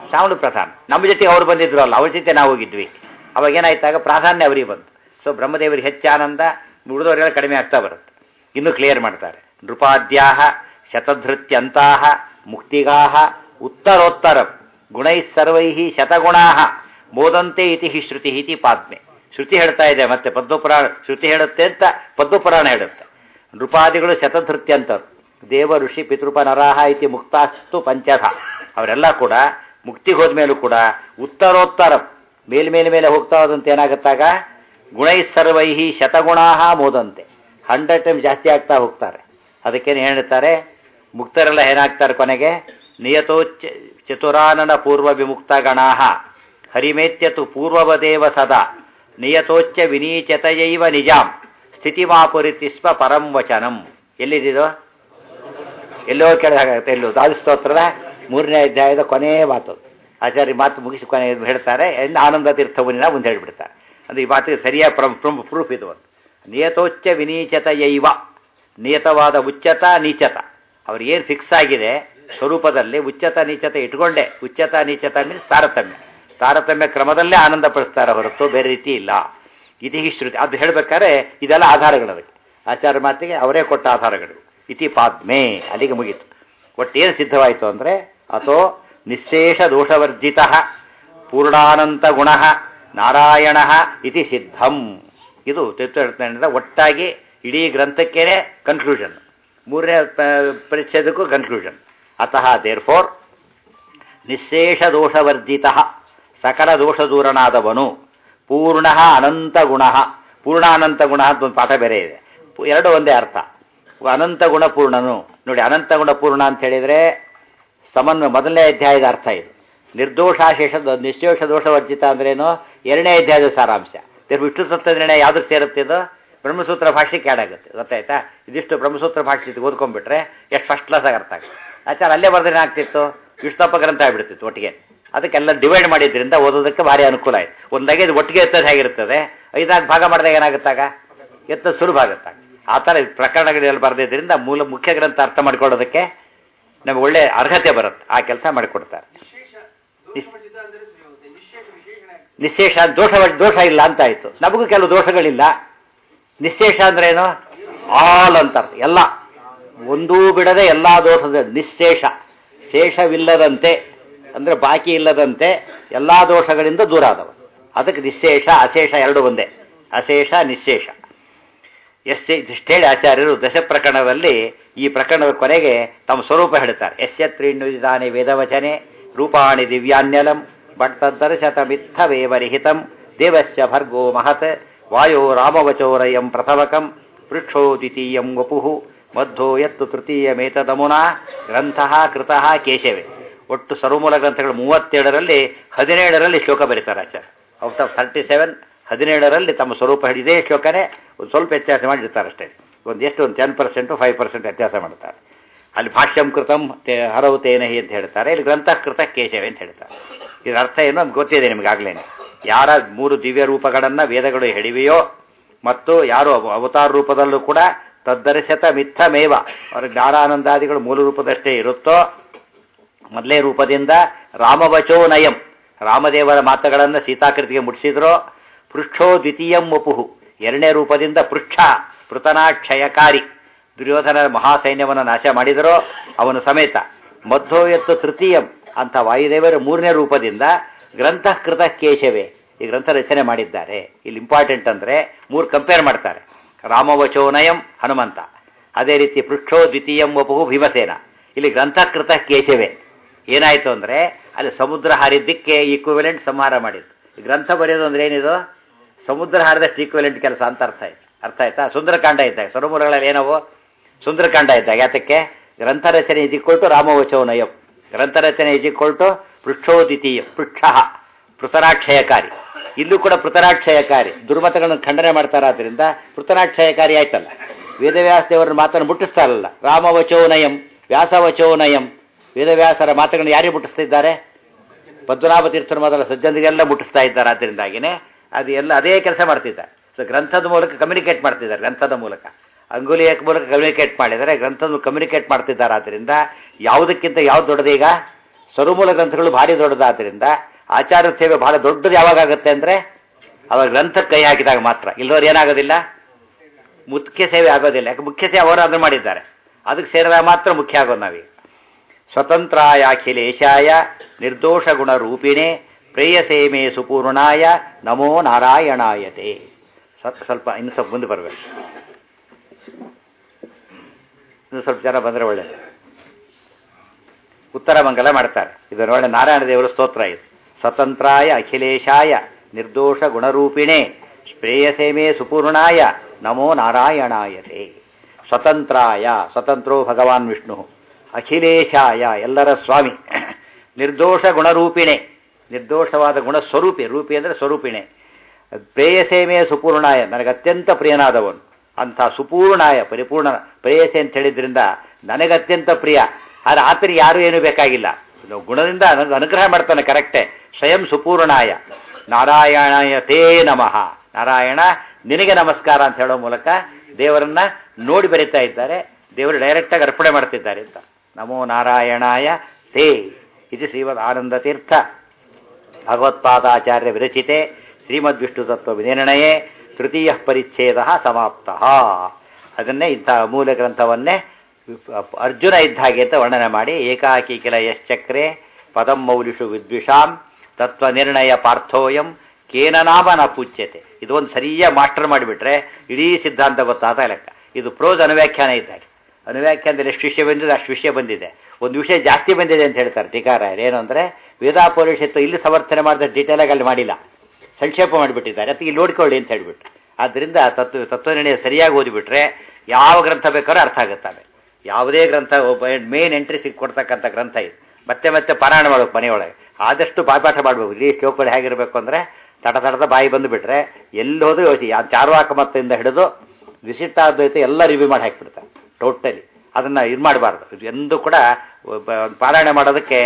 ಶ್ರಾವಣ ಪ್ರಧಾನ ನಮ್ಮ ಜೊತೆಗೆ ಅವ್ರು ಬಂದಿದ್ರು ಅಲ್ಲ ಅವ್ರ ಜೊತೆ ನಾವು ಹೋಗಿದ್ವಿ ಅವಾಗ ಏನಾಯ್ತಾಗ ಪ್ರಾಧಾನ್ಯ ಅವರಿಗೆ ಬಂತು ಸೊ ಬ್ರಹ್ಮದೇವರಿಗೆ ಹೆಚ್ಚು ಆನಂದ ಉಳಿದವರೆಲ್ಲ ಕಡಿಮೆ ಆಗ್ತಾ ಬರುತ್ತೆ ಇನ್ನೂ ಕ್ಲಿಯರ್ ಮಾಡ್ತಾರೆ ನೃಪಾದ್ಯಾಹ ಶತಧೃತ್ಯಂತಹ ಮುಕ್ತಿಗಾಹ ಉತ್ತರೋತ್ತರ ಗುಣೈ ಸರ್ವೈ ಶತಗುಣಾ ಮೋದಂತೆ ಇತಿ ಹಿ ಶ್ರುತಿ ಇತಿ ಪಾದ್ಮೆ ಶ್ರುತಿ ಹೇಳ್ತಾ ಇದೆ ಮತ್ತೆ ಪದ್ಮಪುರಾಣ ಶ್ರುತಿ ಹೇಳುತ್ತೆ ಅಂತ ಪದ್ಮಪುರಾಣ ಹೇಳುತ್ತೆ ನೃಪಾದಿಗಳು ಶತಧೃತ್ಯಂತರು ದೇವ ಋಷಿ ಪಿತೃಪ ನರಾಹ ಇತಿ ಮುಕ್ತಾಸ್ತು ಪಂಚಧ ಅವರೆಲ್ಲ ಕೂಡ ಮುಕ್ತಿಗೆ ಹೋದ್ಮೇಲೂ ಕೂಡ ಉತ್ತರೋತ್ತರ ಮೇಲ್ಮೇಲೆ ಮೇಲೆ ಹೋಗ್ತಾ ಹೋದಂತೆ ಏನಾಗುತ್ತಾಗ ಗುಣೈ ಸರ್ವೈಹಿ ಶತಗುಣಾಹ ಮೋದಂತೆ ಹಂಡ್ರೆಡ್ ಟೈಮ್ ಜಾಸ್ತಿ ಆಗ್ತಾ ಹೋಗ್ತಾರೆ ಅದಕ್ಕೇನು ಹೇಳ್ತಾರೆ ಮುಕ್ತರೆಲ್ಲ ಏನಾಗ್ತಾರೆ ಕೊನೆಗೆ ನಿಯತೋಚ್ಚ ಚತುರಾನನ ಪೂರ್ವ ವಿಮುಕ್ತ ಗಣಾಹ ಹರಿಮೇತ್ಯತು ಪೂರ್ವವದೇವ ಸದಾ ನಿಯತೋಚ್ಚ ವಿನೀಚತಯೈವ ನಿಜಾಂ ಸ್ಥಿತಿಮಾಪುರಿತಿ ಸ್ವ ಪರಂ ವಚನಂ ಎಲ್ಲಿದಿದು ಎಲ್ಲೋ ಕೆಳಗಾಗುತ್ತೆ ಎಲ್ಲೋ ದಾವಿಸ್ತೋತ್ರದ ಮೂರನೇ ಅಧ್ಯಾಯದ ಕೊನೆಯ ಮಾತು ಆಚಾರ್ಯ ಮಾತು ಮುಗಿಸಿ ಕೊನೆ ಹೇಳ್ತಾರೆ ಇನ್ನು ಆನಂದ ತೀರ್ಥವನ್ನ ಮುಂದೆ ಹೇಳಿಬಿಡ್ತಾರೆ ಅಂದ್ರೆ ಈ ಮಾತಿಗೆ ಸರಿಯಾದ ಪ್ರೂಫ್ ಇದು ಒಂದು ನಿಯತೋಚ್ಚ ವಿನೀಚತಯೈವ ನಿಯತವಾದ ಉಚ್ಚತ ನೀಚತ ಅವ್ರು ಏನು ಫಿಕ್ಸ್ ಆಗಿದೆ ಸ್ವರೂಪದಲ್ಲಿ ಉಚ್ಚತ ನೀಚತ ಇಟ್ಕೊಂಡೆ ಉಚ್ಚತ ನೀಚತ ಮೀನ್ಸ್ ತಾರತಮ್ಯ ತಾರತಮ್ಯ ಕ್ರಮದಲ್ಲೇ ಆನಂದ ಪಡಿಸ್ತಾರೆ ಹೊರತು ಬೇರೆ ರೀತಿ ಇಲ್ಲ ಇತಿ ಶ್ರುತಿ ಅದು ಹೇಳ್ಬೇಕಾದ್ರೆ ಇದೆಲ್ಲ ಆಧಾರಗಳು ಅದಕ್ಕೆ ಆಚಾರ್ಯ ಮಾತಿಗೆ ಅವರೇ ಕೊಟ್ಟ ಆಧಾರಗಳು ಇತಿ ಪಾದ್ಮೆ ಅಲ್ಲಿಗೆ ಮುಗೀತು ಒಟ್ಟೇನು ಸಿದ್ಧವಾಯಿತು ಅಂದರೆ ಅಥೋ ನಿಶೇಷ ದೋಷವರ್ಜಿತ ಪೂರ್ಣಾನಂತ ಗುಣ ನಾರಾಯಣ ಇತಿ ಸಿದ್ಧಂ ಇದು ತೀರ್ಥನಿಂದ ಒಟ್ಟಾಗಿ ಇಡೀ ಗ್ರಂಥಕ್ಕೇನೆ ಕನ್ಕ್ಲೂಷನ್ ಮೂರನೇ ಪ- ಪರಿಚ್ಛೇದಕ್ಕೂ ಕನ್ಕ್ಲೂಷನ್ ಅತಃ ದೇರ್ ಫೋರ್ ನಿಶೇಷ ದೋಷವರ್ಜಿತ ಸಕಲ ದೋಷ ದೂರನಾದವನು ಪೂರ್ಣ ಅನಂತ ಗುಣ ಪೂರ್ಣ ಅನಂತ ಗುಣ ಅಂತ ಒಂದು ಪಾಠ ಬೇರೆ ಇದೆ ಪು- ಎರಡು ಒಂದೇ ಅರ್ಥ ಅನಂತ ಗುಣ ಪೂರ್ಣನು ನೋಡಿ ಅನಂತ ಗುಣ ಪೂರ್ಣ ಅಂತ ಹೇಳಿದರೆ ಸಮನ್ವಯ ಮೊದಲನೇ ಅಧ್ಯಾಯದ ಅರ್ಥ ಇದು ನಿರ್ದೋಷಾಶೇಷ ನಿಶೇಷ ದೋಷವರ್ಜಿತ ಅಂದ್ರೇನು ಎರಡನೇ ಅಧ್ಯಾಯದ ಸಾರಾಂಶ ದೇವ್ರ ವಿಷ್ಣು ತತ್ವ ನಿರ್ಣಯ ಯಾವ್ದಕ್ಕೆ ಸೇರುತ್ತೆ ಇದು ಬ್ರಹ್ಮಸೂತ್ರ ಭಾಷೆಗೆ ಆ್ಯಡ್ ಆಗುತ್ತೆ ಗೊತ್ತಾಯ್ತಾ ಇದಿಷ್ಟು ಬ್ರಹ್ಮಸೂತ್ರ ಭಾಷೆ ಓದ್ಕೊಂಡ್ಬಿಟ್ರೆ ಎಷ್ಟು ಫಸ್ಟ್ ಕ್ಲಾಸ್ ಆಗಿ ಅರ್ಥ ಆಗುತ್ತೆ ಆಚಾರ ಅಲ್ಲೇ ಬರ್ದ್ರೆ ಏನಾಗ್ತಿತ್ತು ವಿಷ್ಣುಪ್ಪ ಗ್ರಂಥ ಆಗ್ಬಿಡ್ತಿತ್ತು ಒಟ್ಟಿಗೆ ಅದಕ್ಕೆಲ್ಲ ಡಿವೈಡ್ ಮಾಡಿದ್ರಿಂದ ಓದೋದಕ್ಕೆ ಭಾರಿ ಅನುಕೂಲ ಆಯ್ತು ಒಂದಾಗೆ ಇದು ಒಟ್ಟಿಗೆ ಎತ್ತದ ಹೇಗಿರ್ತದೆ ಐದಾರು ಭಾಗ ಮಾಡಿದಾಗ ಏನಾಗುತ್ತಾಗ ಎತ್ತದ ಸುಲಭ ಆಗುತ್ತಾಗ ಆ ಥರ ಪ್ರಕರಣಗಳಲ್ಲಿ ಬರೆದಿದ್ದರಿಂದ ಮೂಲ ಮುಖ್ಯ ಗ್ರಂಥ ಅರ್ಥ ಮಾಡ್ಕೊಳ್ಳೋದಕ್ಕೆ ನಮಗೆ ಒಳ್ಳೆ ಅರ್ಹತೆ ಬರುತ್ತೆ ಆ ಕೆಲಸ ಮಾಡಿಕೊಡ್ತಾರೆ ನಿಶೇಷ ದೋಷವರ್ಜಿತ ಅಂದರೆ ಸರಿ ಹೋಗುತ್ತೆ ನಿಶೇಷ ವಿಶೇಷಣ ಆಗ್ತದೆ. ನಿಶೇಷ ದೋಷ ದೋಷ ಇಲ್ಲ ಅಂತ ಆಯ್ತು ನಮಗೂ ಕೆಲವು ದೋಷಗಳಿಲ್ಲ ನಿಶೇಷ ಅಂದ್ರೆ ಏನು ಆಲ್ ಅಂತ ಅರ್ಥ. ಎಲ್ಲ ಒಂದೂ ಬಿಡದೆ ಎಲ್ಲಾ ದೋಷದ ನಿಶೇಷ ಶೇಷವಿಲ್ಲದಂತೆ ಅಂದ್ರೆ ಬಾಕಿ ಇಲ್ಲದಂತೆ ಎಲ್ಲಾ ದೋಷಗಳಿಂದ ದೂರ ಆದವ ಅದಕ್ಕೆ ನಿಶೇಷ ಅಶೇಷ ಎರಡು ಒಂದೇ ಅಶೇಷ ನಿಶೇಷ ಎಷ್ಟೇ ಇದಿಷ್ಟು ಹೇಳಿ ಆಚಾರ್ಯರು ದಶ ಪ್ರಕರಣದಲ್ಲಿ ಈ ಪ್ರಕರಣದ ಕೊನೆಗೆ ತಮ್ಮ ಸ್ವರೂಪ ಹೇಳ್ತಾರೆ ಎಸ್ಯ ತ್ರೀಣ್ಯುದಾನೆ ವೇದವಚನೆ ರೂಪಾಣಿ ದಿವ್ಯಾನ್ಯಲಂ ಭಟ್ಟದರ್ಶತ ಮಿಥವೇವರಿಹಿತಂ ದೇವಸ್ಯ ಭರ್ಗೋ ಮಹತ್ ವಾಯೋ ರಾಮವಚೋರಯಂ ಪ್ರಥಮಕಂ ಪೃಕ್ಷೋ ದ್ವಿತೀಯಂ ವಪುಃ ಮಧ್ಯೋ ಎತ್ತು ತೃತೀಯಮೇತದಮುನಾ ಗ್ರಂಥ ಕೃತಃ ಕೇಶವೇ ಒಟ್ಟು ಸರ್ವಮೂಲ ಗ್ರಂಥಗಳು ಮೂವತ್ತೇಳರಲ್ಲಿ ಹದಿನೇಳರಲ್ಲಿ ಶ್ಲೋಕ ಬರೀತಾರೆ Acharya out of thirty seven ಹದಿನೇಳರಲ್ಲಿ ತಮ್ಮ ಸ್ವರೂಪ ಹೇಳಿ ಇದೇ ಶ್ಲೋಕನೇ ಒಂದು ಸ್ವಲ್ಪ ವ್ಯತ್ಯಾಸ ಮಾಡಿರ್ತಾರೆ ಅಷ್ಟೇ ಒಂದು ಎಷ್ಟು ಒಂದು ಟೆನ್ ಪರ್ಸೆಂಟು ಫೈವ್ ಪರ್ಸೆಂಟ್ ವ್ಯತ್ಯಾಸ ಮಾಡ್ತಾರೆ ಅಲ್ಲಿ ಭಾಷ್ಯಂ ಕೃತಂ ತೇ ಹರವು ತೇನಹಿ ಅಂತ ಹೇಳ್ತಾರೆ ಇಲ್ಲಿ ಗ್ರಂಥ ಕೃತ ಕೇಶವೇ ಅಂತ ಹೇಳ್ತಾರೆ ಇದರ ಅರ್ಥ ಏನು ಅಂತ ಗೊತ್ತಿದೆ ನಿಮಗಾಗ್ಲೇನೆ ಯಾರ ಮೂರು ದಿವ್ಯ ರೂಪಗಳನ್ನು ವೇದಗಳು ಹೇಳಿವೆಯೋ ಮತ್ತು ಯಾರು ಅವ- ಅವತಾರ ರೂಪದಲ್ಲೂ ಕೂಡ ತದ್ದರ್ಶತ ಮಿಥಮೇವ ಅವರ ಜ್ಞಾನಾನಂದಾದಿಗಳು ಮೂಲ ರೂಪದಷ್ಟೇ ಇರುತ್ತೋ ಮೊದಲೇ ರೂಪದಿಂದ ರಾಮವಚೋ ನಯಂ ರಾಮದೇವರ ಮಾತುಗಳನ್ನು ಸೀತಾಕೃತಿಗೆ ಮುಟ್ಟಿಸಿದ್ರೋ ಪೃಷ್ಠೋ ದ್ವಿತೀಯಂ ವಪುಹು ಎರಡನೇ ರೂಪದಿಂದ ಪೃಷ್ಠ ಪೃತನಾಕ್ಷಯಕಾರಿ ದುರ್ಯೋಧನ ಮಹಾಸೈನ್ಯವನ್ನು ನಾಶ ಮಾಡಿದರೋ ಅವನು ಸಮೇತ ಮಧ್ವೋ ಎತ್ತು ತೃತೀಯಂ ಅಂತ ವಾಯುದೇವರ ಮೂರನೇ ರೂಪದಿಂದ ಗ್ರಂಥಕೃತ ಕೇಶವೇ ಈ ಗ್ರಂಥ ರಚನೆ ಮಾಡಿದ್ದಾರೆ ಇಲ್ಲಿ ಇಂಪಾರ್ಟೆಂಟ್ ಅಂದರೆ ಮೂರು ಕಂಪೇರ್ ಮಾಡ್ತಾರೆ ರಾಮವಚೋನಯಂ ಹನುಮಂತ ಅದೇ ರೀತಿ ಪೃಷ್ಠೋ ದ್ವಿತೀಯಂ ವಪುಹು ಭೀಮಸೇನ ಇಲ್ಲಿ ಗ್ರಂಥಕೃತ ಕೇಶವೇ ಏನಾಯಿತು ಅಂದರೆ ಅಲ್ಲಿ ಸಮುದ್ರ ಹಾರಿದ್ದಕ್ಕೆ ಈಕ್ವಿವೆಲೆಂಟ್ ಸಂಹಾರ ಮಾಡಿದ್ದು ಈ ಗ್ರಂಥ ಬರೆಯೋದು ಅಂದ್ರೆ ಏನಿದು ಸಮುದ್ರ ಹಾರಿದಷ್ಟು ಈಕ್ವಿವೆಲೆಂಟ್ ಕೆಲಸ ಅಂತ ಅರ್ಥ ಆಯ್ತು ಅರ್ಥ ಆಯ್ತಾ ಸುಂದರಕಾಂಡ ಇದ್ದಾಗ ಸರೋವರಗಳಲ್ಲಿ ಏನವು ಸುಂದರಕಾಂಡ ಇದ್ದಾಗ ಯಾತಕ್ಕೆ ಗ್ರಂಥ ರಚನೆ ಇದಿಕೊಳ್ತು ರಾಮವಚೋನಯಂ ಗ್ರಂಥ ರಚನೆ ಇದಿಕೊಳ್ತು ಪೃಷ್ಠೋದಿತೀಯ ಪೃಷ್ಠ ಪೃತರಾಕ್ಷಯಕಾರಿ ಇಲ್ಲೂ ಕೂಡ ಪೃತರಾಕ್ಷಯಕಾರಿ ದುರ್ಮತಗಳನ್ನು ಖಂಡನೆ ಮಾಡ್ತಾರಾದ್ರಿಂದ ಪೃತರಾಕ್ಷಯಕಾರಿ ಆಯ್ತಲ್ಲ ವೇದವ್ಯಾಸ ದೇವರ ಮಾತನ್ನು ಮುಟ್ಟಿಸ್ತಾರಲ್ಲ ರಾಮವಚೋನಯಂ ವ್ಯಾಸವಚೋನಯಂ ವೇದವ್ಯಾಸರ ಮಾತುಗಳನ್ನು ಯಾರಿಗೆ ಮುಟ್ಟಿಸ್ತಿದ್ದಾರೆ ಪದ್ಮನಾಭ ತೀರ್ಥರ ಮೊದಲ ಸಜ್ಜನಿಗೆಲ್ಲ ಮುಟ್ಟಿಸ್ತಾ ಇದ್ದಾರೆ ಆದ್ದರಿಂದಾಗಿನೇ ಅದು ಎಲ್ಲ ಅದೇ ಕೆಲಸ ಮಾಡ್ತಿದ್ದಾರೆ ಸೊ ಗ್ರಂಥದ ಮೂಲಕ ಕಮ್ಯುನಿಕೇಟ್ ಮಾಡ್ತಿದ್ದಾರೆ ಗ್ರಂಥದ ಮೂಲಕ ಅಂಗುಲಿಯ ಮೂಲಕ ಕಮ್ಯುನಿಕೇಟ್ ಮಾಡಿದರೆ ಗ್ರಂಥದ ಕಮ್ಯುನಿಕೇಟ್ ಮಾಡ್ತಿದ್ದಾರೆ ಆದ್ದರಿಂದ ಯಾವುದಕ್ಕಿಂತ ಯಾವ್ದು ದೊಡ್ಡದೀಗ ಸರುಮೂಲ ಗ್ರಂಥಗಳು ಭಾರಿ ದೊಡ್ಡದಾದ್ರಿಂದ ಆಚಾರ್ಯ ಸೇವೆ ಬಹಳ ದೊಡ್ಡದು ಯಾವಾಗ ಆಗುತ್ತೆ ಅಂದ್ರೆ ಅವಾಗ ಗ್ರಂಥಕ್ಕೆ ಕೈ ಹಾಕಿದಾಗ ಮಾತ್ರ ಇಲ್ಲದವ್ರು ಏನಾಗೋದಿಲ್ಲ ಮುಖ್ಯ ಸೇವೆ ಆಗೋದಿಲ್ಲ ಯಾಕೆ ಮುಖ್ಯ ಸೇವೆ ಅವರು ಅದನ್ನು ಮಾಡಿದ್ದಾರೆ ಅದಕ್ಕೆ ಸೇರಿದಾಗ ಮಾತ್ರ ಮುಖ್ಯ ಆಗೋದು ನಾವೀಗ ಸ್ವತಂತ್ರಾಯ ಅಖಿಲೇಶಾಯ ನಿರ್ದೋಷ ಗುಣ ರೂಪಿಣೆ ಪ್ರೇಯಸೇ ಮೇ ಸುಪೂರ್ಣಾಯ ನಮೋ ನಾರಾಯಣಾಯತೆ ಸ್ವಲ್ಪ ಸ್ವಲ್ಪ ಇನ್ನು ಸ್ವಲ್ಪ ಮುಂದೆ ಬರಬೇಕು ಇನ್ನು ಸ್ವಲ್ಪ ಜನ ಬಂದರೆ ಒಳ್ಳೆಯದು ಉತ್ತರ ಮಂಗಲ ಮಾಡ್ತಾರೆ ಇದರ ಒಳ್ಳೆ ನಾರಾಯಣ ದೇವರ ಸ್ತೋತ್ರ ಇದು ಸ್ವತಂತ್ರಾಯ ಅಖಿಲೇಶಾಯ ನಿರ್ದೋಷ ಗುಣರೂಪಿಣೆ ಪ್ರೇಯಸೇ ಮೇ ಸುಪೂರ್ಣಾಯ ನಮೋ ನಾರಾಯಣಾಯತೆ ಸ್ವತಂತ್ರಾಯ ಸ್ವತಂತ್ರೋ ಭಗವಾನ್ ವಿಷ್ಣು ಅಖಿಲೇಶಾಯ ಎಲ್ಲರ ಸ್ವಾಮಿ ನಿರ್ದೋಷ ಗುಣರೂಪಿಣೆ ನಿರ್ದೋಷವಾದ ಗುಣ ಸ್ವರೂಪಿ ರೂಪಿ ಅಂದರೆ ಸ್ವರೂಪಿಣೆ ಪ್ರೇಯಸೇಮೇ ಸುಪೂರ್ಣಾಯ ನನಗೆ ಅತ್ಯಂತ ಪ್ರಿಯನಾದವನು ಅಂಥ ಸುಪೂರ್ಣಾಯ ಪರಿಪೂರ್ಣ ಪ್ರೇಯಸೆ ಅಂತ ಹೇಳಿದ್ರಿಂದ ನನಗೆ ಅತ್ಯಂತ ಪ್ರಿಯ ಆದರೆ ಆತನಿಗೆ ಯಾರೂ ಏನೂ ಬೇಕಾಗಿಲ್ಲ ಗುಣದಿಂದ ನನಗೆ ಅನುಗ್ರಹ ಮಾಡ್ತಾನೆ ಕರೆಕ್ಟೇ ಸ್ವಯಂ ಸುಪೂರ್ಣಾಯ ನಾರಾಯಣಾಯ ತೇ ನಮಃ ನಾರಾಯಣ ನಿನಗೆ ನಮಸ್ಕಾರ ಅಂತ ಹೇಳೋ ಮೂಲಕ ದೇವರನ್ನ ನೋಡಿ ಬರೀತಾ ಇದ್ದಾರೆ ದೇವರು ಡೈರೆಕ್ಟಾಗಿ ಅರ್ಪಣೆ ಮಾಡ್ತಿದ್ದಾರೆ ಅಂತ ನಮೋ ನಾರಾಯಣಾಯ ತೇ ಇದು ಶ್ರೀಮದ್ ಆನಂದ ತೀರ್ಥ ಭಗವತ್ಪಾದಾಚಾರ್ಯ ವಿರಚಿತೆ ಶ್ರೀಮದ್ ವಿಷ್ಣು ತತ್ವ ವಿನಿರ್ಣಯೇ ತೃತೀಯ ಪರಿಚ್ಛೇದ ಸಮಾಪ್ತ ಅದನ್ನೇ ಇಂಥ ಮೂಲ ಗ್ರಂಥವನ್ನೇ ಅರ್ಜುನ ಇದ್ದ ಹಾಗೆ ಅಂತ ವರ್ಣನೆ ಮಾಡಿ ಏಕಾಕಿ ಕಿಲ ಯಶ್ಚಕ್ರೆ ಪದಂ ಮೌಲಿಷು ವಿದ್ವಿಷಾಂ ತತ್ವ ನಿರ್ಣಯ ಪಾರ್ಥೋಯಂ ಕೇನ ನಾಮ ನ ಪೂಜ್ಯತೆ ಇದು ಒಂದು ಸರಿಯಾಗಿ ಮಾಸ್ಟರ್ ಮಾಡಿಬಿಟ್ರೆ ಇಡೀ ಸಿದ್ಧಾಂತ ಗೊತ್ತಾದ ಲೆಕ್ಕ ಇದು ಪ್ರೋಸ್ ಅನುವ್ಯಾಖ್ಯಾನ ಇದ್ದಾಗ ಅನುವ್ಯಾಖ್ಯಾನದಲ್ಲಿ ಎಷ್ಟು ವಿಷಯ ಬಂದಿದೆ ಅಷ್ಟು ವಿಷಯ ಬಂದಿದೆ ಒಂದು ವಿಷಯ ಜಾಸ್ತಿ ಬಂದಿದೆ ಅಂತ ಹೇಳ್ತಾರೆ ಟೀಕಾರಾಯರು ಏನು ಅಂದರೆ ವೇದಾಪೌರುಷತ್ವ ಇಲ್ಲಿ ಸಮರ್ಥನೆ ಮಾಡಿದ ಡೀಟೇಲಾಗಿ ಅಲ್ಲಿ ಮಾಡಿಲ್ಲ ಸಂಕ್ಷೇಪ ಮಾಡಿಬಿಟ್ಟಿದ್ದಾರೆ ಅದಕ್ಕೆ ಇಲ್ಲಿ ನೋಡ್ಕೊಳ್ಳಿ ಅಂತ ಹೇಳ್ಬಿಟ್ಟು ಆದ್ದರಿಂದ ತತ್ವ ತತ್ವನಿರ್ಣಯ ಸರಿಯಾಗಿ ಓದಿಬಿಟ್ರೆ ಯಾವ ಗ್ರಂಥ ಬೇಕಾದ್ರೂ ಅರ್ಥ ಆಗುತ್ತವೆ ಯಾವುದೇ ಗ್ರಂಥ ಒಬ್ಬ ಮೇನ್ ಎಂಟ್ರಿ ಸಿಕ್ಕಿ ಕೊಡ್ತಕ್ಕಂಥ ಗ್ರಂಥ ಇದು ಮತ್ತೆ ಮತ್ತೆ ಪಾರಾಯಣ ಮಾಡಬೇಕು ಮನೆಯೊಳಗೆ ಆದಷ್ಟು ಬಾಯ್ಪಾಠ ಮಾಡಬೇಕು ಇಲ್ಲಿ ಶ್ಲೋಕಗಳು ಹೇಗಿರಬೇಕು ಅಂದರೆ ತಟ ತಟದ ಬಾಯಿ ಬಂದುಬಿಟ್ರೆ ಎಲ್ಲಿ ಹೋದ್ರೂ ಯೋಚಿ ಆ ಚಾರ್ವಾಕ ಮತ್ತಿಂದ ಹಿಡಿದು ವಿಶಿಷ್ಟಾದ್ವೈತ ಎಲ್ಲ ರಿವ್ಯೂ ಮಾಡಿ ಹಾಕಿಬಿಡ್ತಾರೆ ಟೋಟಲಿ ಅದನ್ನು ಇದು ಮಾಡಬಾರ್ದು ಎಂದು ಕೂಡ ಒಬ್ಬ ಪಾರಾಯಣ ಮಾಡೋದಕ್ಕೆ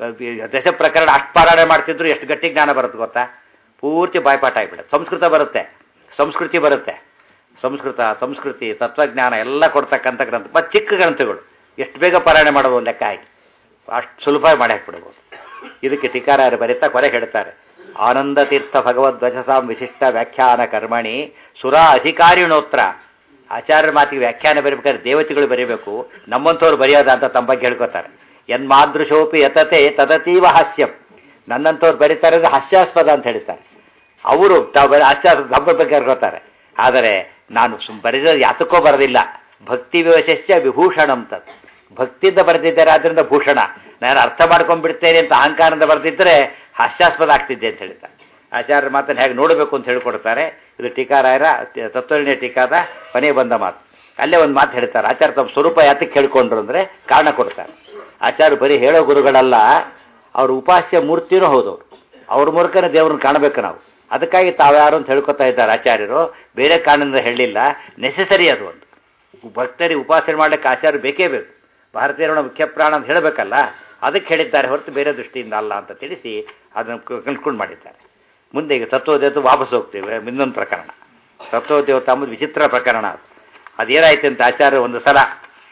ದಶ ಪ್ರಕರಣ ಅಷ್ಟು ಪಾರಾಯಣ ಮಾಡ್ತಿದ್ರು ಎಷ್ಟು ಗಟ್ಟಿ ಜ್ಞಾನ ಬರುತ್ತೆ ಗೊತ್ತಾ ಪೂರ್ತಿ ಬಾಯ್ಪಾಠ ಆಗಿಬಿಡುತ್ತೆ ಸಂಸ್ಕೃತ ಬರುತ್ತೆ ಸಂಸ್ಕೃತಿ ಬರುತ್ತೆ ಸಂಸ್ಕೃತ ಸಂಸ್ಕೃತಿ ತತ್ವಜ್ಞಾನ ಎಲ್ಲ ಕೊಡ್ತಕ್ಕಂಥ ಗ್ರಂಥ ಮತ್ತು ಚಿಕ್ಕ ಗ್ರಂಥಗಳು ಎಷ್ಟು ಬೇಗ ಪಾರಾಯಣ ಮಾಡ್ಬೋದು ಲೆಕ್ಕ ಹಾಕಿ ಅಷ್ಟು ಸುಲಭ ಮಾಡಿ ಹಾಕ್ಬಿಡ್ಬೋದು ಇದಕ್ಕೆ ಟೀಕಾರಾಯರು ಬರೀತಾ ಕೊನೆ ಹೇಳ್ತಾರೆ ಆನಂದ ತೀರ್ಥ ಭಗವದ್ವಚಸಾಂ ವಿಶಿಷ್ಟ ವ್ಯಾಖ್ಯಾನ ಕರ್ಮಣಿ ಸುರ ಅಧಿಕಾರಿಣೋತ್ರ ಆಚಾರ್ಯ ಮಾತಿಗೆ ವ್ಯಾಖ್ಯಾನ ಬರೀಬೇಕಾದ್ರೆ ದೇವತೆಗಳು ಬರೀಬೇಕು ನಮ್ಮಂಥವ್ರು ಬರೆಯೋದ ಅಂತ ತಮ್ಮ ಬಗ್ಗೆ ಹೇಳ್ಕೊತಾರೆ ಎನ್ಮಾದೃಶೋಪಿ ಯತತೆ ತದತೀವ ಹಾಸ್ಯಂ ನನ್ನಂಥವ್ರು ಬರೀತಾರೆ ಅಂದ್ರೆ ಹಾಸ್ಯಾಸ್ಪದ ಅಂತ ಹೇಳ್ತಾರೆ ಅವರು ತಾವು ಬರೀ ಹಾಸ್ಯಾಸ್ಪದ ನಮ್ಮ ಬಗ್ಗೆ ಹೇಳ್ಕೊತಾರೆ ಆದರೆ ನಾನು ಸುಮ್ ಬರೆದ ಯಾತಕ್ಕೋ ಬರೋದಿಲ್ಲ ಭಕ್ತಿ ವಿವಶಸ್ಯ ವಿಭೂಷಣಂ ತತ್ ಭಕ್ತಿಯಿಂದ ಬರೆದಿದ್ದಾರೆ ಆದ್ರಿಂದ ಭೂಷಣ ನಾನು ಅರ್ಥ ಮಾಡ್ಕೊಂಡ್ಬಿಡ್ತೇನೆ ಅಂತ ಅಹಂಕಾರದಿಂದ ಬರೆದಿದ್ದರೆ ಹಾಸ್ಯಾಸ್ಪದ ಆಗ್ತಿದ್ದೆ ಅಂತ ಹೇಳ್ತಾರೆ ಆಚಾರ್ಯ ಮಾತನ್ನು ಹೇಗೆ ನೋಡಬೇಕು ಅಂತ ಹೇಳ್ಕೊಡ್ತಾರೆ ಇದು ಟೀಕಾರಾಯರ ತತ್ವನಿರ್ಣಯ ಟೀಕಾದ ಕೊನೆ ಬಂದ ಮಾತು ಅಲ್ಲೇ ಒಂದು ಮಾತು ಹೇಳ್ತಾರೆ ಆಚಾರ್ಯ ತಮ್ಮ ಸ್ವರೂಪ ಯಾತಕ್ಕೆ ಹೇಳ್ಕೊಂಡ್ರು ಅಂದರೆ ಕಾರಣ ಕೊಡ್ತಾರೆ ಆಚಾರ್ಯ ಬರೀ ಹೇಳೋ ಗುರುಗಳಲ್ಲ ಅವ್ರ ಉಪಾಸ್ಯ ಮೂರ್ತಿನೂ ಹೌದು ಅವರು ಅವ್ರ ಮೂಲಕನೇ ದೇವ್ರನ್ನ ಕಾಣಬೇಕು ನಾವು ಅದಕ್ಕಾಗಿ ತಾವ್ಯಾರು ಅಂತ ಹೇಳ್ಕೊತಾ ಇದ್ದಾರೆ ಆಚಾರ್ಯರು ಬೇರೆ ಕಾರಣದಿಂದ ಹೇಳಲಿಲ್ಲ ನೆಸೆಸರಿ ಅದು ಒಂದು ಭಕ್ತರಿಗೆ ಉಪಾಸನೆ ಮಾಡಲಿಕ್ಕೆ ಆಚಾರ್ಯ ಬೇಕೇ ಬೇಕು ಭಾರತೀಯರ ಮುಖ್ಯ ಪ್ರಾಣ ಅಂತ ಹೇಳಬೇಕಲ್ಲ ಅದಕ್ಕೆ ಹೇಳಿದ್ದಾರೆ ಹೊರತು ಬೇರೆ ದೃಷ್ಟಿಯಿಂದ ಅಲ್ಲ ಅಂತ ತಿಳಿಸಿ ಅದನ್ನು ಕನ್ಕೊಂಡು ಮಾಡಿದ್ದಾರೆ ಮುಂದೆ ಈಗ ತತ್ವದೇವತೆ ವಾಪಸ್ ಹೋಗ್ತೇವೆ ಇನ್ನೊಂದು ಪ್ರಕರಣ ತತ್ವದೇವತೆ ಅಂಬುದು ವಿಚಿತ್ರ ಪ್ರಕರಣ ಅದು ಅದೇನಾಯ್ತು ಅಂತ ಆಚಾರ್ಯ ಒಂದು ಸಲ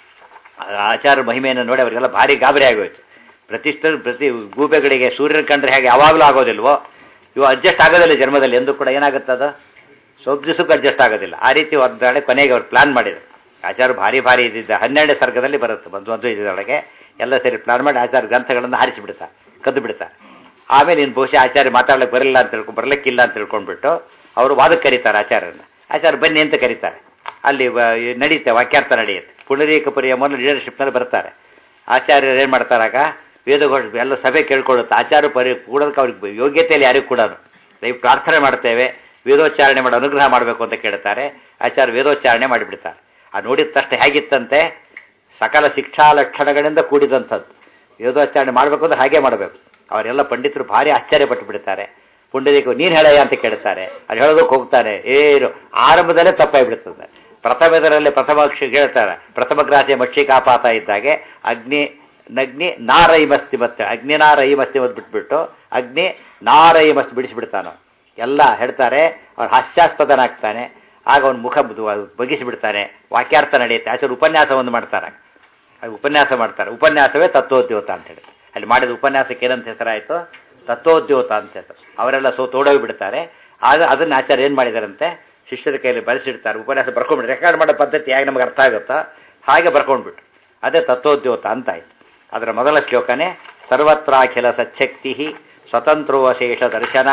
ಆಚಾರ್ಯ ಮಹಿಮೆಯನ್ನು ನೋಡಿ ಅವರಿಗೆಲ್ಲ ಭಾರಿ ಗಾಬರಿ ಆಗೋಯ್ತು ಪ್ರತಿಷ್ಠ ಪ್ರತಿ ಗೂಬೆಗಳಿಗೆ ಸೂರ್ಯನ ಕಂಡ್ರೆ ಹೇಗೆ ಯಾವಾಗಲೂ ಆಗೋದಿಲ್ವೋ ಇವು ಅಡ್ಜಸ್ಟ್ ಆಗೋದಿಲ್ಲ ಜನ್ಮದಲ್ಲಿ ಎಂದು ಕೂಡ ಏನಾಗುತ್ತದ ಸ್ವಲ್ಪ ದಿವಸಕ್ಕೂ ಅಡ್ಜಸ್ಟ್ ಆಗೋದಿಲ್ಲ ಆ ರೀತಿ ಒಂದು ಕೊನೆಗೆ ಅವ್ರು ಪ್ಲಾನ್ ಮಾಡಿದರು ಆಚಾರ್ಯ ಭಾರಿ ಭಾರಿ ಇದ್ದಿದ್ದ ಹನ್ನೆರಡನೇ ಸರ್ಗದಲ್ಲಿ ಬರುತ್ತೆ ಒಂದು ಒಂದು ಇದರೊಳಗೆ ಎಲ್ಲ ಸೇರಿ ಪ್ಲಾನ್ ಮಾಡಿ ಆಚಾರ್ಯ ಗ್ರಂಥಗಳನ್ನು ಹಾರಿಸಿ ಬಿಡ್ತಾರೆ ಕದ್ದು ಬಿಡ್ತಾರೆ ಆಮೇಲೆ ಇನ್ನು ಬಹುಶಃ ಆಚಾರ್ಯ ಮಾತಾಡ್ಲಿಕ್ಕೆ ಬರಲಿಲ್ಲ ಅಂತ ತಿಳ್ಕೊಂಡು ಬರಲಿಕ್ಕಿಲ್ಲ ಅಂತ ತಿಳ್ಕೊಂಡ್ಬಿಟ್ಟು ಅವರು ವಾದಕ್ಕೆ ಕರೀತಾರೆ ಆಚಾರ್ಯರನ್ನ ಆಚಾರ್ಯ ಬನ್ನಿ ಅಂತ ಕರೀತಾರೆ ಅಲ್ಲಿ ನಡೀತೆ ವಾಕ್ಯಾರ್ಥ ನಡೆಯುತ್ತೆ ಪುನರೀಕ ಪರಿಯಮನ್ನು ಲೀಡರ್ಶಿಪ್ನಲ್ಲಿ ಬರ್ತಾರೆ ಆಚಾರ್ಯರು ಏನು ಮಾಡ್ತಾರಾಗ ವೇದಘೋಷ ಎಲ್ಲ ಸಭೆ ಕೇಳ್ಕೊಳ್ಳುತ್ತೆ ಆಚಾರ್ಯ ಪರಿ ಕೂಡೋದಕ್ಕೆ ಅವ್ರಿಗೆ ಯೋಗ್ಯತೆಯಲ್ಲಿ ಯಾರಿಗೂ ಕೂಡ ದಯವು ಪ್ರಾರ್ಥನೆ ಮಾಡ್ತೇವೆ ವೇದೋಚ್ಚಾರಣೆ ಮಾಡಿ ಅನುಗ್ರಹ ಮಾಡಬೇಕು ಅಂತ ಕೇಳ್ತಾರೆ ಆಚಾರ್ಯ ವೇದೋಚ್ಚಾರಣೆ ಮಾಡಿಬಿಡ್ತಾರೆ ಆ ನೋಡಿದ ತಕ್ಷಣ ಹೇಗಿತ್ತಂತೆ ಸಕಲ ಶಿಕ್ಷಾ ಲಕ್ಷಣಗಳಿಂದ ಕೂಡಿದಂಥದ್ದು ವೇದೋಚ್ಚಾರಣೆ ಮಾಡಬೇಕು ಅಂದ್ರೆ ಹಾಗೆ ಮಾಡಬೇಕು ಅವರೆಲ್ಲ ಪಂಡಿತರು ಭಾರಿ ಆಶ್ಚರ್ಯಪಟ್ಟು ಬಿಡ್ತಾರೆ ಪುಂಡರೀಕ ನೀನು ಹೇಳಯ್ಯ ಅಂತ ಕೇಳ್ತಾರೆ ಅದು ಹೇಳೋದಕ್ಕೆ ಹೋಗ್ತಾನೆ ಏನು ಆರಂಭದಲ್ಲೇ ತಪ್ಪಾಗಿಬಿಡ್ತದೆ ಪ್ರಥಮದರಲ್ಲೇ ಪ್ರಥಮ ಹೇಳ್ತಾರೆ ಪ್ರಥಮ ಗ್ರಾಸಿಯ ಮಕ್ಷಿಕಾಪಾತ ಇದ್ದಾಗೆ ಅಗ್ನಿ ನಗ್ನಿ ನಾರೈಮಸ್ತಿ ಮತ್ತೆ ಅಗ್ನಿ ನಾರೈಮಸ್ತಿ ಮತ್ ಬಿಟ್ಬಿಟ್ಟು ಅಗ್ನಿ ನಾರೈಮಸ್ತಿ ಬಿಡಿಸಿಬಿಡ್ತಾನೋ ಎಲ್ಲ ಹೇಳ್ತಾರೆ ಅವ್ನು ಹಾಸ್ಯಾಸ್ಪದನಾಗ್ತಾನೆ ಆಗ ಅವನ ಮುಖ ಬಗ್ಗಿಸಿಬಿಡ್ತಾನೆ ವಾಕ್ಯಾರ್ಥ ನಡೆಯುತ್ತೆ ಆಚಾರ್ಯ ಉಪನ್ಯಾಸವನ್ನು ಮಾಡ್ತಾರೆ ಉಪನ್ಯಾಸ ಮಾಡ್ತಾರೆ ಉಪನ್ಯಾಸವೇ ತತ್ವೋದ್ಯೋತ ಅಂತ ಹೇಳಿ ಅಲ್ಲಿ ಮಾಡಿದ ಉಪನ್ಯಾಸಕ್ಕೆ ಏನಂತ ಹೆಸರಾಯಿತು ತತ್ವೋದ್ಯೋತ ಅಂತ ಹೆಸರು ಅವರೆಲ್ಲ ಸೋ ತೋಡೋಗಿ ಬಿಡ್ತಾರೆ ಆಗ ಅದನ್ನ ಆಚಾರ್ಯ ಏನು ಮಾಡಿದಾರಂತೆ ಶಿಷ್ಯರ ಕೈಯಲ್ಲಿ ಬರೆಸಿಡ್ತಾರೆ ಉಪನ್ಯಾಸ ಬರ್ಕೊಂಡ್ಬಿಟ್ಟು ರೆಕಾರ್ಡ್ ಮಾಡೋ ಪದ್ಧತಿ ಹೇಗೆ ನಮಗೆ ಅರ್ಥ ಆಗುತ್ತೋ ಹಾಗೆ ಬರ್ಕೊಂಡ್ಬಿಟ್ಟು ಅದೇ ತತ್ವೋದ್ಯೋತ ಅಂತ ಆಯ್ತು ಅದರ ಮೊದಲ ಶ್ಲೋಕನೇ ಸರ್ವತ್ರಾಖಿಲ ಸಚ್ಛಕ್ತಿ ಸ್ವತಂತ್ರೋವಶೇಷ ದರ್ಶನ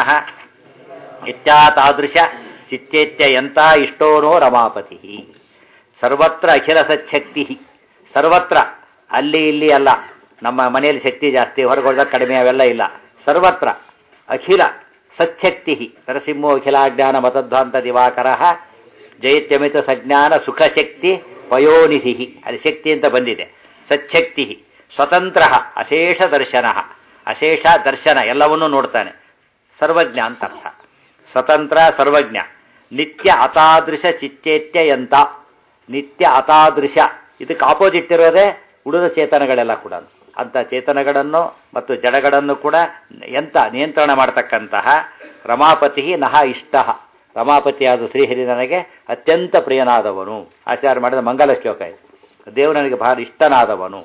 ಇತ್ಯಾತಾದೃಶ ಚಿತ್ತೇತ್ಯ ಎಂತ ಇಷ್ಟೋನೋ ರಮಾಪತಿ ಸರ್ವತ್ರ ಅಖಿಲ ಸಚ್ಛಕ್ತಿ ಸರ್ವತ್ರ ಅಲ್ಲಿ ಇಲ್ಲಿ ಅಲ್ಲ ನಮ್ಮ ಮನೆಯಲ್ಲಿ ಶಕ್ತಿ ಜಾಸ್ತಿ ಹೊರಗೋದಾಗ ಕಡಿಮೆ ಅವೆಲ್ಲ ಇಲ್ಲ ಸರ್ವತ್ರ ಅಖಿಲ ಸಚ್ಛಕ್ತಿ ನರಸಿಂಹೋ ಅಖಿಲಾಜ್ಞಾನ ಮತಧ್ವಾಂತ ದಿವಾಕರ ಜೈತ್ಯಮಿತ ಸಜ್ಞಾನ ಸುಖಶಕ್ತಿ ಪಯೋನಿಧಿ ಅಲ್ಲಿ ಶಕ್ತಿ ಅಂತ ಬಂದಿದೆ ಸಚ್ಛಕ್ತಿ ಸ್ವತಂತ್ರ ಅಶೇಷ ದರ್ಶನ ಅಶೇಷ ದರ್ಶನ ಎಲ್ಲವನ್ನೂ ನೋಡ್ತಾನೆ ಸರ್ವಜ್ಞ ಅಂತ ಅರ್ಥ ಸ್ವತಂತ್ರ ಸರ್ವಜ್ಞ ನಿತ್ಯ ಅತಾದೃಶ ಚಿತ್ತೇತ್ಯ ಎಂತ ನಿತ್ಯ ಅತಾದೃಶ ಇದಕ್ಕೆ ಆಪೋಸಿಟ್ ಇರೋದೇ ಉಳಿದ ಚೇತನಗಳೆಲ್ಲ ಕೂಡ ಅಂಥ ಚೇತನಗಳನ್ನು ಮತ್ತು ಜಡಗಳನ್ನು ಕೂಡ ಎಂತ ನಿಯಂತ್ರಣ ಮಾಡತಕ್ಕಂತಹ ರಮಾಪತಿ ನಹ ಇಷ್ಟ ರಮಾಪತಿಯಾದ ಶ್ರೀಹರಿ ನನಗೆ ಅತ್ಯಂತ ಪ್ರಿಯನಾದವನು ಆಚಾರ ಮಾಡಿದ ಮಂಗಲ ಶ್ಲೋಕ ಇದು ದೇವರು ನನಗೆ ಬಹಳ ಇಷ್ಟನಾದವನು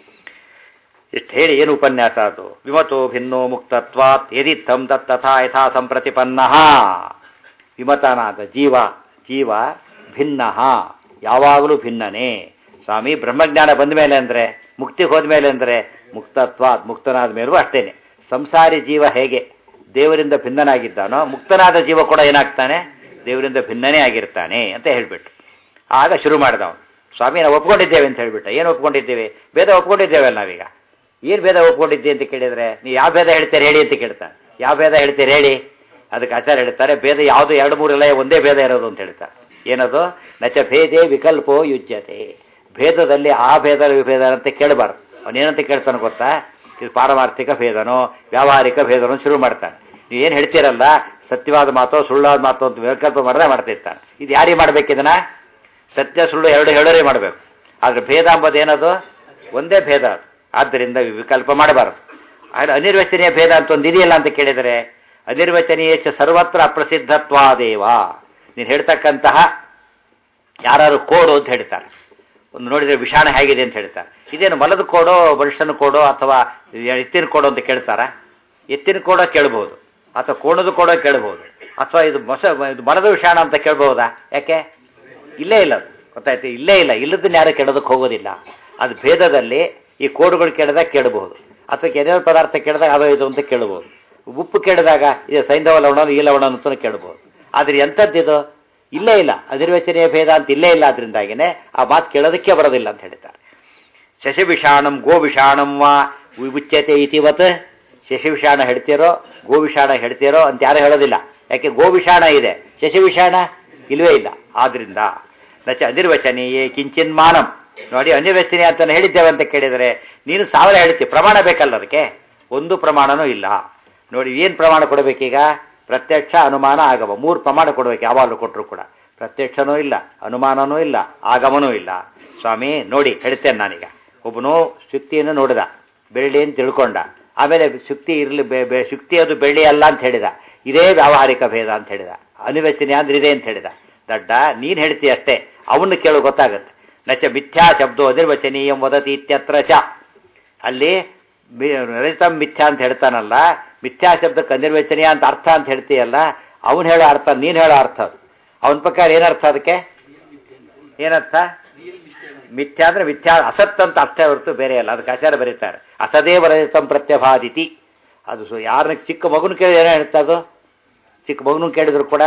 ಇಷ್ಟು ಹೇಳಿ ಏನು ಉಪನ್ಯಾಸ ಅದು ವಿಮತೋ ಭಿನ್ನೋ ಮುಕ್ತತ್ವಾತ್ ಯದಿತ್ತಂ ತಥಾ ಯಥಾ ಸಂಪ್ರತಿಪನ್ನ ವಿಮತನಾದ ಜೀವ ಜೀವ ಭಿನ್ನ ಯಾವಾಗಲೂ ಭಿನ್ನನೇ ಸ್ವಾಮಿ ಬ್ರಹ್ಮಜ್ಞಾನ ಬಂದ ಮೇಲೆ ಅಂದರೆ ಮುಕ್ತಿಗೆ ಹೋದ ಮೇಲೆ ಅಂದರೆ ಮುಕ್ತತ್ವ ಮುಕ್ತನಾದ ಮೇಲೂ ಅಷ್ಟೇನೆ ಸಂಸಾರಿ ಜೀವ ಹೇಗೆ ದೇವರಿಂದ ಭಿನ್ನನಾಗಿದ್ದಾನೋ ಮುಕ್ತನಾದ ಜೀವ ಕೂಡ ಏನಾಗ್ತಾನೆ ದೇವರಿಂದ ಭಿನ್ನನೇ ಆಗಿರ್ತಾನೆ ಅಂತ ಹೇಳ್ಬಿಟ್ಟು ಆಗ ಶುರು ಮಾಡಿದ ಅವನು ಸ್ವಾಮಿ ನಾವು ಒಪ್ಕೊಂಡಿದ್ದೇವೆ ಅಂತ ಹೇಳ್ಬಿಟ್ಟ ಏನು ಒಪ್ಕೊಂಡಿದ್ದೇವೆ ಭೇದ ಒಪ್ಕೊಂಡಿದ್ದೇವಲ್ಲ ನಾವೀಗ ಏನು ಭೇದ ಒಪ್ಕೊಂಡಿದ್ದೆ ಅಂತ ಕೇಳಿದ್ರೆ ನೀವು ಯಾವ ಭೇದ ಹೇಳ್ತೀರಿ ಹೇಳಿ ಅಂತ ಕೇಳ್ತಾನೆ ಯಾವ ಭೇದ ಹೇಳ್ತೀರಿ ಹೇಳಿ ಅದಕ್ಕೆ ಆಚಾರ್ಯ ಹೇಳ್ತಾರೆ ಭೇದ ಯಾವುದು ಎರಡು ಮೂರಲ್ಲ ಒಂದೇ ಭೇದ ಇರೋದು ಅಂತ ಹೇಳ್ತಾರೆ ಏನದು ನಚ ಭೇದೇ ವಿಕಲ್ಪೋ ಯುಜ್ಯತೆ ಭೇದದಲ್ಲಿ ಆ ಭೇದ ವಿಭೇದ ಅಂತ ಕೇಳಬಾರ್ದು ಅವನೇನಂತ ಕೇಳ್ತಾನೆ ಗೊತ್ತಾ ಇದು ಪಾರಮಾರ್ಥಿಕ ಭೇದನೋ ವ್ಯಾವಹಾರಿಕ ಭೇದನೋ ಶುರು ಮಾಡ್ತಾನೆ ನೀವು ಏನು ಹೇಳ್ತೀರಲ್ಲ ಸತ್ಯವಾದ ಮಾತೋ ಸುಳ್ಳಾದ ಮಾತು ಅಂತ ವಿಕಲ್ಪ ಮಾಡದೆ ಮಾಡ್ತಿರ್ತಾನೆ ಇದು ಯಾರಿಗೆ ಮಾಡ್ಬೇಕು ಇದನ್ನ ಸತ್ಯ ಸುಳ್ಳು ಎರಡು ಹೇಳೋರೇ ಮಾಡಬೇಕು ಆದರೆ ಭೇದ ಅಂಬುದು ಏನದು ಒಂದೇ ಭೇದ ಅದು ಆದ್ದರಿಂದ ವಿಕಲ್ಪ ಮಾಡಬಾರದು ಆದರೆ ಅನಿರ್ವಚನೀಯ ಭೇದ ಅಂತ ಒಂದು ಇದೆಯಲ್ಲ ಅಂತ ಕೇಳಿದರೆ ಅನಿರ್ವಚನೀಯ ಚ ಸರ್ವತ್ರ ಅಪ್ರಸಿದ್ಧತ್ವಾದೇವ ನೀನು ಹೇಳ್ತಕ್ಕಂತಹ ಯಾರು ಕೋಡು ಅಂತ ಹೇಳ್ತಾರೆ ಒಂದು ನೋಡಿದರೆ ವಿಷಾಣ ಹೇಗಿದೆ ಅಂತ ಹೇಳ್ತಾರೆ ಇದೇನು ಮಲದ ಕೋಡೋ ಮನುಷ್ಯನ ಕೋಡೋ ಅಥವಾ ಎತ್ತಿನ ಕೋಡೋ ಅಂತ ಕೇಳ್ತಾರ ಎತ್ತಿನ ಕೋಡೋ ಕೇಳ್ಬೋದು ಅಥವಾ ಕೋಣದ ಕೋಡೋ ಕೇಳ್ಬೋದು ಅಥವಾ ಇದು ಮೊಸ ಇದು ಮರದ ವಿಷಾಣ ಅಂತ ಕೇಳ್ಬಹುದಾ ಯಾಕೆ ಇಲ್ಲೇ ಇಲ್ಲ ಅದು ಗೊತ್ತಾಯ್ತು ಇಲ್ಲೇ ಇಲ್ಲ ಇಲ್ಲದನ್ನ ಯಾರು ಕೇಳೋದಕ್ಕೆ ಹೋಗೋದಿಲ್ಲ ಅದು ಭೇದದಲ್ಲಿ ಈ ಕೋಡುಗಳು ಕೇಳಿದಾಗ ಕೇಳಬಹುದು ಅಥವಾ ಕೆನೆ ಪದಾರ್ಥ ಕೇಳಿದಾಗ ಅದೋ ಇದು ಅಂತ ಕೇಳಬಹುದು ಉಪ್ಪು ಕೇಳಿದಾಗ ಇದು ಸೈಂಧವ ಲವಣ ಈ ಲವಣ ಅಂತ ಕೇಳಬಹುದು ಆದ್ರೆ ಎಂಥದ್ದಿದು ಇಲ್ಲೇ ಇಲ್ಲ ಅನಿರ್ವಚನೀಯ ಭೇದ ಅಂತ ಇಲ್ಲೇ ಇಲ್ಲ ಅದರಿಂದಾಗಿನೇ ಆ ಮಾತು ಕೇಳೋದಕ್ಕೆ ಬರೋದಿಲ್ಲ ಅಂತ ಹೇಳ್ತಾರೆ ಶಶಿವಿಷಾಣಂ ಗೋವಿಷಾಣಂ ವಾ ಉಚ್ಯತೆ ಇತಿವತ್ ಶಶಿವಿಷಾಣ ಹೇಳ್ತೀರೋ ಗೋವಿಷಾಣ ಹೇಳ್ತೀರೋ ಅಂತ ಯಾರು ಹೇಳೋದಿಲ್ಲ ಯಾಕೆ ಗೋವಿಷಾಣ ಇದೆ ಶಶಿವಿಷಾಣ ಇಲ್ವೇ ಇಲ್ಲ ಆದ್ರಿಂದ ನಚ ಅನಿರ್ವಚನೀಯೇ ಕಿಂಚಿನ್ ಮಾನಂ ನೋಡಿ ಅನಿರ್ವಚನೀಯ ಅಂತ ಹೇಳಿದ್ದೇವೆ ಅಂತ ಕೇಳಿದರೆ ನೀನು ಸಾವಿರ ಹೇಳ್ತೀವಿ ಪ್ರಮಾಣ ಬೇಕಲ್ಲ ಅದಕ್ಕೆ ಒಂದು ಪ್ರಮಾಣನೂ ಇಲ್ಲ ನೋಡಿ ಏನು ಪ್ರಮಾಣ ಕೊಡಬೇಕೀಗ ಪ್ರತ್ಯಕ್ಷ ಅನುಮಾನ ಆಗಮ ಮೂರು ಪ್ರಮಾಣ ಕೊಡಬೇಕು ಯಾವಾಗಲೂ ಕೊಟ್ಟರು ಕೂಡ ಪ್ರತ್ಯಕ್ಷನೂ ಇಲ್ಲ ಅನುಮಾನನೂ ಇಲ್ಲ ಆಗಮನೂ ಇಲ್ಲ ಸ್ವಾಮಿ ನೋಡಿ ಹೇಳ್ತೇನೆ ನಾನೀಗ ಒಬ್ಬನು ಶುಕ್ತಿಯನ್ನು ನೋಡಿದ ಬೆಳ್ಳಿ ಅಂತ ತಿಳ್ಕೊಂಡ ಆಮೇಲೆ ಶುಕ್ತಿ ಇರಲಿ ಶುಕ್ತಿ ಅದು ಬೆಳ್ಳಿ ಅಲ್ಲ ಅಂತ ಹೇಳಿದ ಇದೇ ವ್ಯಾವಹಾರಿಕ ಭೇದ ಅಂತ ಹೇಳಿದ ಅನಿರ್ವಚನೀಯ ಅಂದ್ರೆ ಇದೆ ಅಂತ ಹೇಳಿದ ದಡ್ಡ ನೀನು ಹೇಳ್ತೀಯ ಅಷ್ಟೇ ಅವನ್ನ ಕೇಳು ಗೊತ್ತಾಗುತ್ತೆ ನಚ ಮಿಥ್ಯಾ ಶಬ್ದೋ ಅನಿರ್ವಚನೀಯಂ ವದತಿ ಇತ್ಯತ್ರ ಚ ಅಲ್ಲಿ ರಜಿತಂ ಮಿಥ್ಯಾ ಅಂತ ಹೇಳ್ತಾನಲ್ಲ ಮಿಥ್ಯಾ ಶಬ್ದಕ್ಕೆ ಅನಿರ್ವಚನೀಯ ಅಂತ ಅರ್ಥ ಅಂತ ಹೇಳ್ತೀಯಲ್ಲ ಅವನು ಹೇಳೋ ಅರ್ಥ ನೀನು ಹೇಳೋ ಅರ್ಥ ಅದು ಅವನ ಪ್ರಕಾರ ಏನರ್ಥ ಅದಕ್ಕೆ ಏನರ್ಥ ಮಿಥ್ಯಾ ಅಂದ್ರೆ ಮಿಥ್ಯಾ ಅಸತ್ ಅಂತ ಅರ್ಥ ಹೊರತು ಬೇರೆ ಅಲ್ಲ ಅದಕ್ಕೆ ಆಚಾರ ಬರೀತಾರೆ ಅಸದೇವ ರಜತಂ ಪ್ರತ್ಯಭಾದಿತಿ ಅದು ಸೊ ಯಾರನ್ನ ಚಿಕ್ಕ ಮಗುನ ಕೇಳಿ ಏನೋ ಹೇಳ್ತಾ ಅದು ಚಿಕ್ಕ ಮಗುನ ಕೇಳಿದ್ರು ಕೂಡ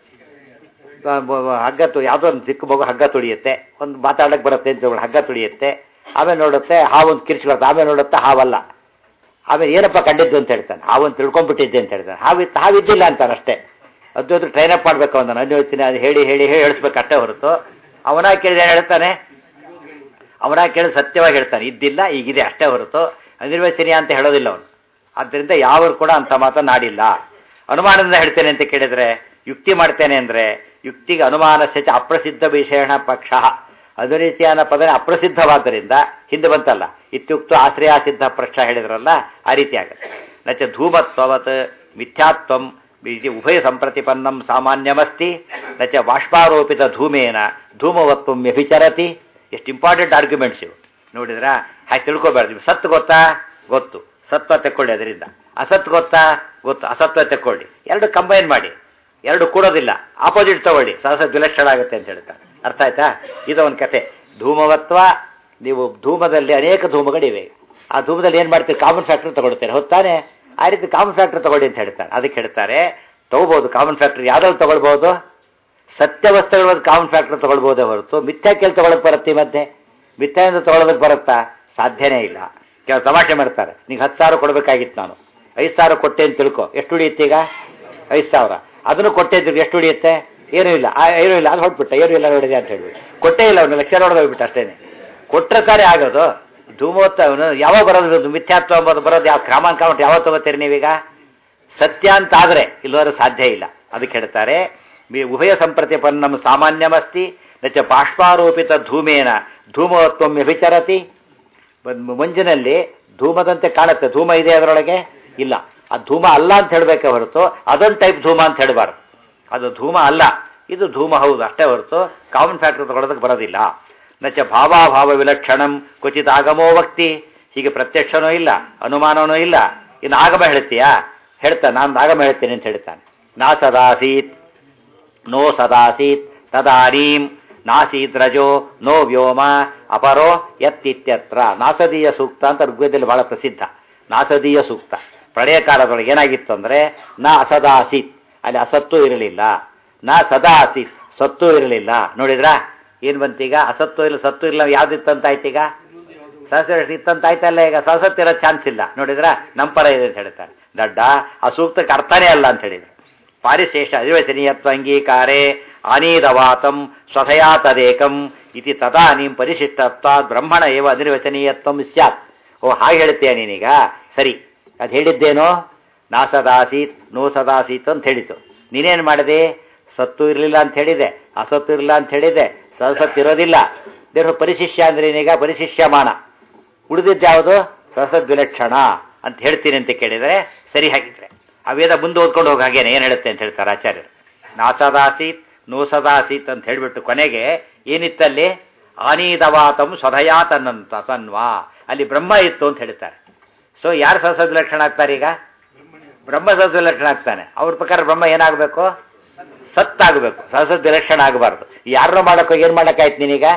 ಹಗ್ಗ ತು ಯಾವುದೋ ಒಂದು ಚಿಕ್ಕ ಮಗು ಹಗ್ಗ ತುಳಿಯುತ್ತೆ ಒಂದು ಮಾತಾಡಕ್ಕೆ ಬರುತ್ತೆ ಅಂತ ಹೇಳಿ ಹಗ್ಗ ತುಳಿಯುತ್ತೆ ಆಮೇಲೆ ನೋಡುತ್ತೆ ಹಾವೊಂದು ಕಿರ್ಚ್ಕೊಳುತ್ತೆ ಆಮೇಲೆ ನೋಡುತ್ತೆ ಹಾವಲ್ಲ ಆಮೇಲೆ ಏನಪ್ಪ ಕಂಡಿದ್ದು ಅಂತ ಹೇಳ್ತಾನೆ ಹಾವೊಂದು ತಿಳ್ಕೊಂಡ್ಬಿಟ್ಟಿದ್ದೆ ಅಂತ ಹೇಳ್ತಾನೆ ಹಾವಿತ್ತು ಹಾವಿದ್ದಿಲ್ಲ ಅಂತಾನೆ ಅಷ್ಟೇ ಅದು ಟ್ರೈನ್ ಅಪ್ ಮಾಡಬೇಕು ಅವನು ನಾನು ಹೇಳ್ತೀನಿ ಅದು ಹೇಳಿ ಹೇಳಿ ಹೇಳಿ ಹೇಳಿಸ್ಬೇಕು ಅಷ್ಟೇ ಹೊರತು ಅವನ ಕೇಳಿದ್ರೆ ಹೇಳ್ತಾನೆ ಅವನ ಕೇಳಿ ಸತ್ಯವಾಗಿ ಹೇಳ್ತಾನೆ ಇದ್ದಿಲ್ಲ ಈಗಿದೆ ಅಷ್ಟೇ ಹೊರತು ಅನಿರ್ವಚನೀಯ ಅಂತ ಹೇಳೋದಿಲ್ಲ ಅವನು ಆದ್ದರಿಂದ ಯಾವರು ಕೂಡ ಅಂತ ಮಾತನಾಡಿಲ್ಲ ಅನುಮಾನದಿಂದ ಹೇಳ್ತೇನೆ ಅಂತ ಕೇಳಿದ್ರೆ ಯುಕ್ತಿ ಮಾಡ್ತೇನೆ ಅಂದರೆ ಯುಕ್ತಿಗೆ ಅನುಮಾನ ಸಚ ಅಪ್ರಸಿದ್ಧ ವಿಷಯಣ ಪಕ್ಷ ಅದು ರೀತಿಯಾದ ಪದ ಅಪ್ರಸಿದ್ಧವಾದ್ದರಿಂದ ಹಿಂದೆ ಬಂತಲ್ಲ ಇತ್ಯುಕ್ತ ಆಶ್ರಯಾಸಿದ್ಧ ಪಕ್ಷ ಹೇಳಿದ್ರಲ್ಲ ಆ ರೀತಿ ಆಗುತ್ತೆ ನಚ ಧೂಮತ್ವವತ್ ಮಿಥ್ಯಾತ್ವಂ ಇದು ಉಭಯ ಸಂಪ್ರತಿಪನ್ನಂ ಸಾಮಾನ್ಯಮಸ್ತಿ ನಚ ಬಾಷ್ಪಾರೋಪಿತ ಧೂಮೇನ ಧೂಮವತ್ವಂ ವ್ಯಭಿಚರತಿ ಎಷ್ಟು ಇಂಪಾರ್ಟೆಂಟ್ ಆರ್ಗ್ಯುಮೆಂಟ್ಸ್ ಇವು ನೋಡಿದ್ರ ಹಾಗೆ ತಿಳ್ಕೊಬಾರ್ದು ಸತ್ತು ಗೊತ್ತಾ ಗೊತ್ತು ಸತ್ವ ತಕ್ಕೊಳ್ಳಿ ಅದರಿಂದ ಅಸತ್ ಗೊತ್ತಾ ಗೊತ್ತು ಅಸತ್ವ ತಕ್ಕೊಳ್ಳಿ ಎರಡು ಕಂಬೈನ್ ಮಾಡಿ ಎರಡು ಕೂಡೋದಿಲ್ಲ ಆಪೋಸಿಟ್ ತಗೊಳ್ಳಿ ಸಹಸ ವಿಲಕ್ಷಣ ಆಗುತ್ತೆ ಅಂತ ಹೇಳ್ತಾರೆ ಅರ್ಥ ಆಯ್ತಾ ಇದು ಒಂದು ಕತೆ ಧೂಮವತ್ವ ನೀವು ಧೂಮದಲ್ಲಿ ಅನೇಕ ಧೂಮಗಳಿವೆ ಆ ಧೂಮದಲ್ಲಿ ಏನು ಮಾಡ್ತೀವಿ ಕಾಮನ್ ಫ್ಯಾಕ್ಟರ್ ತಗೊಳ್ತೀರಿ ಹೊತ್ತಾನೆ ಆ ರೀತಿ ಕಾಮನ್ ಫ್ಯಾಕ್ಟರ್ ತಗೊಳ್ಳಿ ಅಂತ ಹೇಳ್ತಾರೆ ಅದಕ್ಕೆ ಹೇಳ್ತಾರೆ ತಗೋಬಹುದು ಕಾಮನ್ ಫ್ಯಾಕ್ಟರ್ ಯಾವ್ದಾದ್ರು ತಗೊಳ್ಬಹುದು ಸತ್ಯ ವಸ್ತುಗಳ ಒಂದು ಕಾಮನ್ ಫ್ಯಾಕ್ಟರ್ ತಗೊಳ್ಬೋದೇ ಹೊರತು ಮಿಥ್ಯಾಕೆಲ್ ತಗೊಳಕ್ ಬರುತ್ತೆ ಈ ಮಧ್ಯೆ ಮಿಥ್ಯಾಯಿಂದ ತಗೊಳ್ಳೋದಕ್ಕೆ ಬರುತ್ತಾ ಸಾಧ್ಯನೇ ಇಲ್ಲ ಕೆಲವು ತಮಾಷೆ ಮಾಡ್ತಾರೆ ನಿಂಗೆ ಹತ್ತು ಸಾವಿರ ಕೊಡಬೇಕಾಗಿತ್ತು ನಾನು ಐದು ಸಾವಿರ ಕೊಟ್ಟೆ ಅಂತ ತಿಳ್ಕೊ ಎಷ್ಟು ಉಳಿಯುತ್ತೆ ಈಗ ಐದು ಸಾವಿರ ಅದನ್ನು ಕೊಟ್ಟೆ ಅಂತ ಎಷ್ಟು ಉಳಿಯುತ್ತೆ ಏನೂ ಇಲ್ಲ ಆ, ಏನೂ ಇಲ್ಲ ಅದು ಹೊಟ್ಬಿಟ್ಟ ಏನೂ ಇಲ್ಲ ನೋಡಿದೆ ಅಂತ ಹೇಳಿ ಕೊಟ್ಟೇ ಇಲ್ಲ ಅವನು ಲಕ್ಷ ನೋಡೋದು ಹೋಗ್ಬಿಟ್ಟು ಅಷ್ಟೇನೆ ಕೊಟ್ಟರೆ ತಾನೇ ಆಗೋದು ಧೂಮೋತ್ತ ಅವನು ಯಾವಾಗ ಬರೋದು ಇದು ಮಿಥ್ಯಾತ್ವ ಎಂಬುದು ಬರೋದು ಯಾವ ಕ್ರಮಾನ್ ಕಾಮಟ್ ಯಾವಾಗ ತಗೋತೀರಿ ನೀವೀಗ ಸತ್ಯ ಅಂತ ಆದರೆ ಇಲ್ಲವರೆ ಸಾಧ್ಯ ಇಲ್ಲ ಅದಕ್ಕೆ ಹೇಳ್ತಾರೆ ಮಿ- ಉಭಯ ಸಂಪ್ರತಿಪನ್ನಂ ಸಾಮಾನ್ಯಮಸ್ತಿ ನಚ ಬಾಷ್ಪಾರೋಪಿತ ಧೂಮೇನ ಧೂಮವತ್ವಂ ವ್ಯಭಿಚರತಿ ಒಂದ್ ಮಂಜಿನಲ್ಲಿ ಧೂಮದಂತೆ ಕಾಣುತ್ತೆ ಧೂಮ ಇದೆ ಅದರೊಳಗೆ ಇಲ್ಲ ಆ ಧೂಮ ಅಲ್ಲ ಅಂತ ಹೇಳಬೇಕೆ ಹೊರತು ಅದೊಂದು ಟೈಪ್ ಧೂಮ ಅಂತ ಹೇಳಬಾರ್ದು ಅದು ಧೂಮ ಅಲ್ಲ ಇದು ಧೂಮ ಹೌದು ಅಷ್ಟೇ ಹೊರತು ಕಾಮನ್ ಫ್ಯಾಕ್ಟರ್ ತಗೊಳ್ಳೋದಕ್ಕೆ ಬರೋದಿಲ್ಲ ನಚ ಭಾವಾಭಾವ ವಿಲಕ್ಷಣಂ ಕ್ವಚಿತ್ ಆಗಮೋ ವಕ್ತಿ ಹೀಗೆ ಪ್ರತ್ಯಕ್ಷನೂ ಇಲ್ಲ ಅನುಮಾನನೂ ಇಲ್ಲ ಇನ್ನು ಆಗಮ ಹೇಳ್ತೀಯಾ ಹೇಳ್ತಾನೆ ನಾನು ಆಗಮ ಹೇಳ್ತೇನೆ ಅಂತ ಹೇಳ್ತಾನೆ ನಾ ಸದಾಸೀತ್ ನೋ ಸದಾಸೀತ್ ತದಾನೀಂ ನಾಸೀತ್ ರಜೋ ನೋ ವ್ಯೋಮ ಅಪರೋ ಯತ್ತಿತ್ಯತ್ರ ನಾಸದೀಯ ಸೂಕ್ತ ಅಂತ ಋಗ್ವೇದದಲ್ಲಿ ಬಹಳ ಪ್ರಸಿದ್ಧ ನಾಸದೀಯ ಸೂಕ್ತ ಪ್ರಳಯ ಕಾಲದೊಳಗೆ ಏನಾಗಿತ್ತು ಅಂದ್ರೆ ನಾ ಅಸದಾಸೀತ್ ಅಲ್ಲಿ ಅಸತ್ತು ಇರಲಿಲ್ಲ ನಾ ಸದಾಸೀತ್ ಸತ್ತು ಇರಲಿಲ್ಲ ನೋಡಿದ್ರಾ ಏನ್ ಬಂತೀಗ ಅಸತ್ತು ಇಲ್ಲ ಸತ್ತು ಇಲ್ಲ ಯಾವ್ದಿತ್ತಂತ ಆಯ್ತೀಗ ಸಹಸ್ರ ಇತ್ತಂತ ಆಯ್ತಲ್ಲ ಈಗ ಸಹಸತ್ ಇರೋ ಚಾನ್ಸ್ ಇಲ್ಲ ನೋಡಿದ್ರ ನಮ್ಮ ಪರ ಇದೆ ಅಂತ ಹೇಳ್ತಾರೆ ದಡ್ಡ ಆ ಸೂಕ್ತಕ್ಕೆ ಅರ್ಥನೇ ಅಲ್ಲ ಅಂತ ಹೇಳಿದ್ರು ಪಾರಿಶೇಷ ಅಧಿವಚನೀಯತ್ವ ಅಂಗೀಕಾರೇ ಆನೀದವಾತಂ ಸ್ವಥಯಾ ತದೇಕಂ ಇತಿ ತದಾನೀಂ ಪರಿಶಿಷ್ಟತ್ವ ಬ್ರಹ್ಮಣ ಏವ ಅನಿರ್ವಚನೀಯತ್ವಂ ಸ್ಯಾತ್ ಓ ಹಾಗೆ ಹೇಳ್ತೀಯ ನೀನೀಗ ಸರಿ ಅದು ಹೇಳಿದ್ದೇನೋ ನಾ ಸದಾಸೀತ್ ನೋ ಸದಾಸೀತ್ ಅಂತ ಹೇಳಿತು ನೀನೇನು ಮಾಡಿದೆ ಸತ್ತು ಇರಲಿಲ್ಲ ಅಂತ ಹೇಳಿದೆ ಅಸತ್ತು ಇರಲಿಲ್ಲ ಅಂತ ಹೇಳಿದೆ ಸದಸತ್ತು ಇರೋದಿಲ್ಲ ದೇವ್ರ ಪರಿಶಿಷ್ಯ ಅಂದ್ರೆ ಏನೀಗ ಪರಿಶಿಷ್ಯಮಾನ ಉಳಿದಿದ್ದು ಯಾವುದು ಸಸದ್ ವಿಲಕ್ಷಣ ಅಂತ ಹೇಳ್ತೀನಿ ಅಂತ ಕೇಳಿದರೆ ಸರಿ ಹಾಗಿದ್ರೆ ಆ ವೇದ ಮುಂದೆ ಓದ್ಕೊಂಡು ಹೋಗಿ ಹಾಗೇನೆ ಏನು ಹೇಳುತ್ತೆ ಅಂತ ಹೇಳ್ತಾರೆ ಆಚಾರ್ಯರು ನಾಸದಾಸೀತ್ ನೋ ಸದಾಸೀತ್ ಅಂತ ಹೇಳಿಬಿಟ್ಟು ಕೊನೆಗೆ ಏನಿತ್ತಲ್ಲಿ ಆನೀದವಾತಂ ಸ್ವಧಯಾ ತನ್ನಂತ ತನ್ವಾ ಅಲ್ಲಿ ಬ್ರಹ್ಮ ಇತ್ತು ಅಂತ ಹೇಳ್ತಾರೆ ಸೊ ಯಾರು ಸಹಸದ್ ವಿಲಕ್ಷಣ ಆಗ್ತಾರೆ ಈಗ ಬ್ರಹ್ಮ ಸಹಸದ್ ವಿಲಕ್ಷಣ ಆಗ್ತಾನೆ ಅವ್ರ ಪ್ರಕಾರ ಬ್ರಹ್ಮ ಏನಾಗಬೇಕು ಸತ್ತಾಗಬೇಕು ಸಹಸದ್ ವಿಲಕ್ಷಣ ಆಗಬಾರ್ದು ಯಾರನ್ನೋ ಮಾಡಕ್ಕೆ ಏನು ಮಾಡಕ್ಕಾಯ್ತು ನೀನೀಗ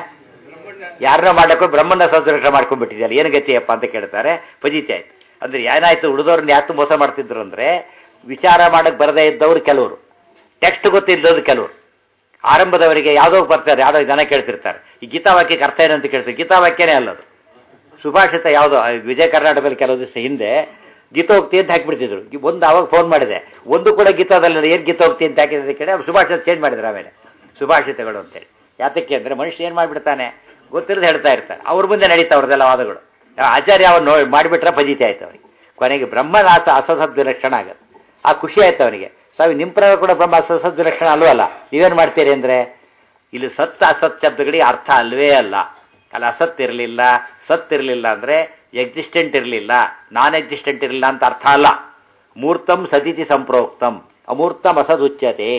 ಯಾರನ್ನೋ ಮಾಡಕ್ಕೂ ಬ್ರಹ್ಮನ ಸಂಸ್ಕೃತ ಮಾಡ್ಕೊಂಡ್ಬಿಟ್ಟಿದ್ಯಲ್ಲ ಏನು ಗತಿಯಪ್ಪ ಅಂತ ಕೇಳ್ತಾರೆ ಫಜಿತಿ ಆಯ್ತು ಅಂದ್ರೆ ಏನಾಯ್ತು ಉಳಿದವ್ರನ್ನ ಯಾತು ಮೋಸ ಮಾಡ್ತಿದ್ರು ಅಂದ್ರೆ ವಿಚಾರ ಮಾಡಕ್ ಬರದೇ ಇದ್ದವ್ರು ಕೆಲವರು ಟೆಕ್ಸ್ಟ್ ಗೊತ್ತಿದ್ದವ್ರು ಕೆಲವರು ಆರಂಭದವರಿಗೆ ಯಾವುದೋ ಬರ್ತಾರೆ ಯಾವುದೋ ಜನ ಕೇಳ್ತಿರ್ತಾರೆ ಈ ಗೀತಾವಾಕ್ಯಕ್ಕೆ ಅರ್ಥ ಏನಂತ ಕೇಳ್ತಾರೆ ಗೀತಾವಾಕ್ಯನೇ ಅಲ್ಲದು ಸುಭಾಷಿತ ಯಾವುದೋ ಆ ವಿಜಯ ಕರ್ನಾಟಕದಲ್ಲಿ ಕೆಲವು ದಿವಸ ಹಿಂದೆ ಗೀತೋಕ್ತಿ ಅಂತ ಹಾಕಿಬಿಡ್ತಿದ್ರು ಈ ಒಂದು ಅವಾಗ ಫೋನ್ ಮಾಡಿದೆ ಒಂದು ಕೂಡ ಗೀತಾದಲ್ಲಿ ಏನು ಗೀತೋಕ್ತಿ ಅಂತ ಹಾಕಿದ್ರೆ ಕೇಳಿ ಅವ್ರು ಸುಭಾಷಿತ ಚೇಂಜ್ ಮಾಡಿದ್ರು ಆಮೇಲೆ ಸುಭಾಷಿತಗಳು ಅಂತೇಳಿ ಯಾತಕ್ಕೆ ಅಂದರೆ ಮನುಷ್ಯ ಏನು ಮಾಡಿಬಿಡ್ತಾನೆ ಗೊತ್ತಿರೋದು ಹೇಳ್ತಾ ಇರ್ತಾರೆ ಅವ್ರ ಮುಂದೆ ನಡೀತಾ ಅವ್ರದ್ದೆಲ್ಲ ವಾದಗಳು ಆಚಾರ್ಯ ಅವ್ರು ನೋಡಿ ಮಾಡಿಬಿಟ್ರೆ ಫಜಿತಿ ಆಯ್ತು ಅವನಿಗೆ ಕೊನೆಗೆ ಬ್ರಹ್ಮನಾಥ ಅಸಸದ್ ಲಕ್ಷಣ ಆಗುತ್ತೆ ಆ ಖುಷಿ ಆಯ್ತು ಅವನಿಗೆ ಸ್ವಾಮಿ ನಿಮ್ಮ ಪ್ರಕಾರ ಕೂಡ ಬ್ರಹ್ಮ ಅಸಸದ್ ಲಕ್ಷಣ ಅಲ್ವಲ್ಲ ನೀವೇನು ಮಾಡ್ತೀರಿ ಅಂದರೆ ಇಲ್ಲಿ ಸತ್ ಅಸತ್ ಶಬ್ದಗಳಿಗೆ ಅರ್ಥ ಅಲ್ವೇ ಅಲ್ಲ ಅಲ್ಲಿ ಅಸತ್ ಇರಲಿಲ್ಲ ಸತ್ ಇರಲಿಲ್ಲ ಅಂದರೆ ಎಕ್ಸಿಸ್ಟೆಂಟ್ ಇರಲಿಲ್ಲ ನಾನ್ ಎಕ್ಸಿಸ್ಟೆಂಟ್ ಇರಲಿಲ್ಲ ಅಂತ ಅರ್ಥ ಅಲ್ಲ ಮೂರ್ತಂ ಸದಿತಿ ಸಂಪ್ರೋಕ್ತಂ ಅಮೂರ್ತಂ ಅಸದುಚ್ಯತೆ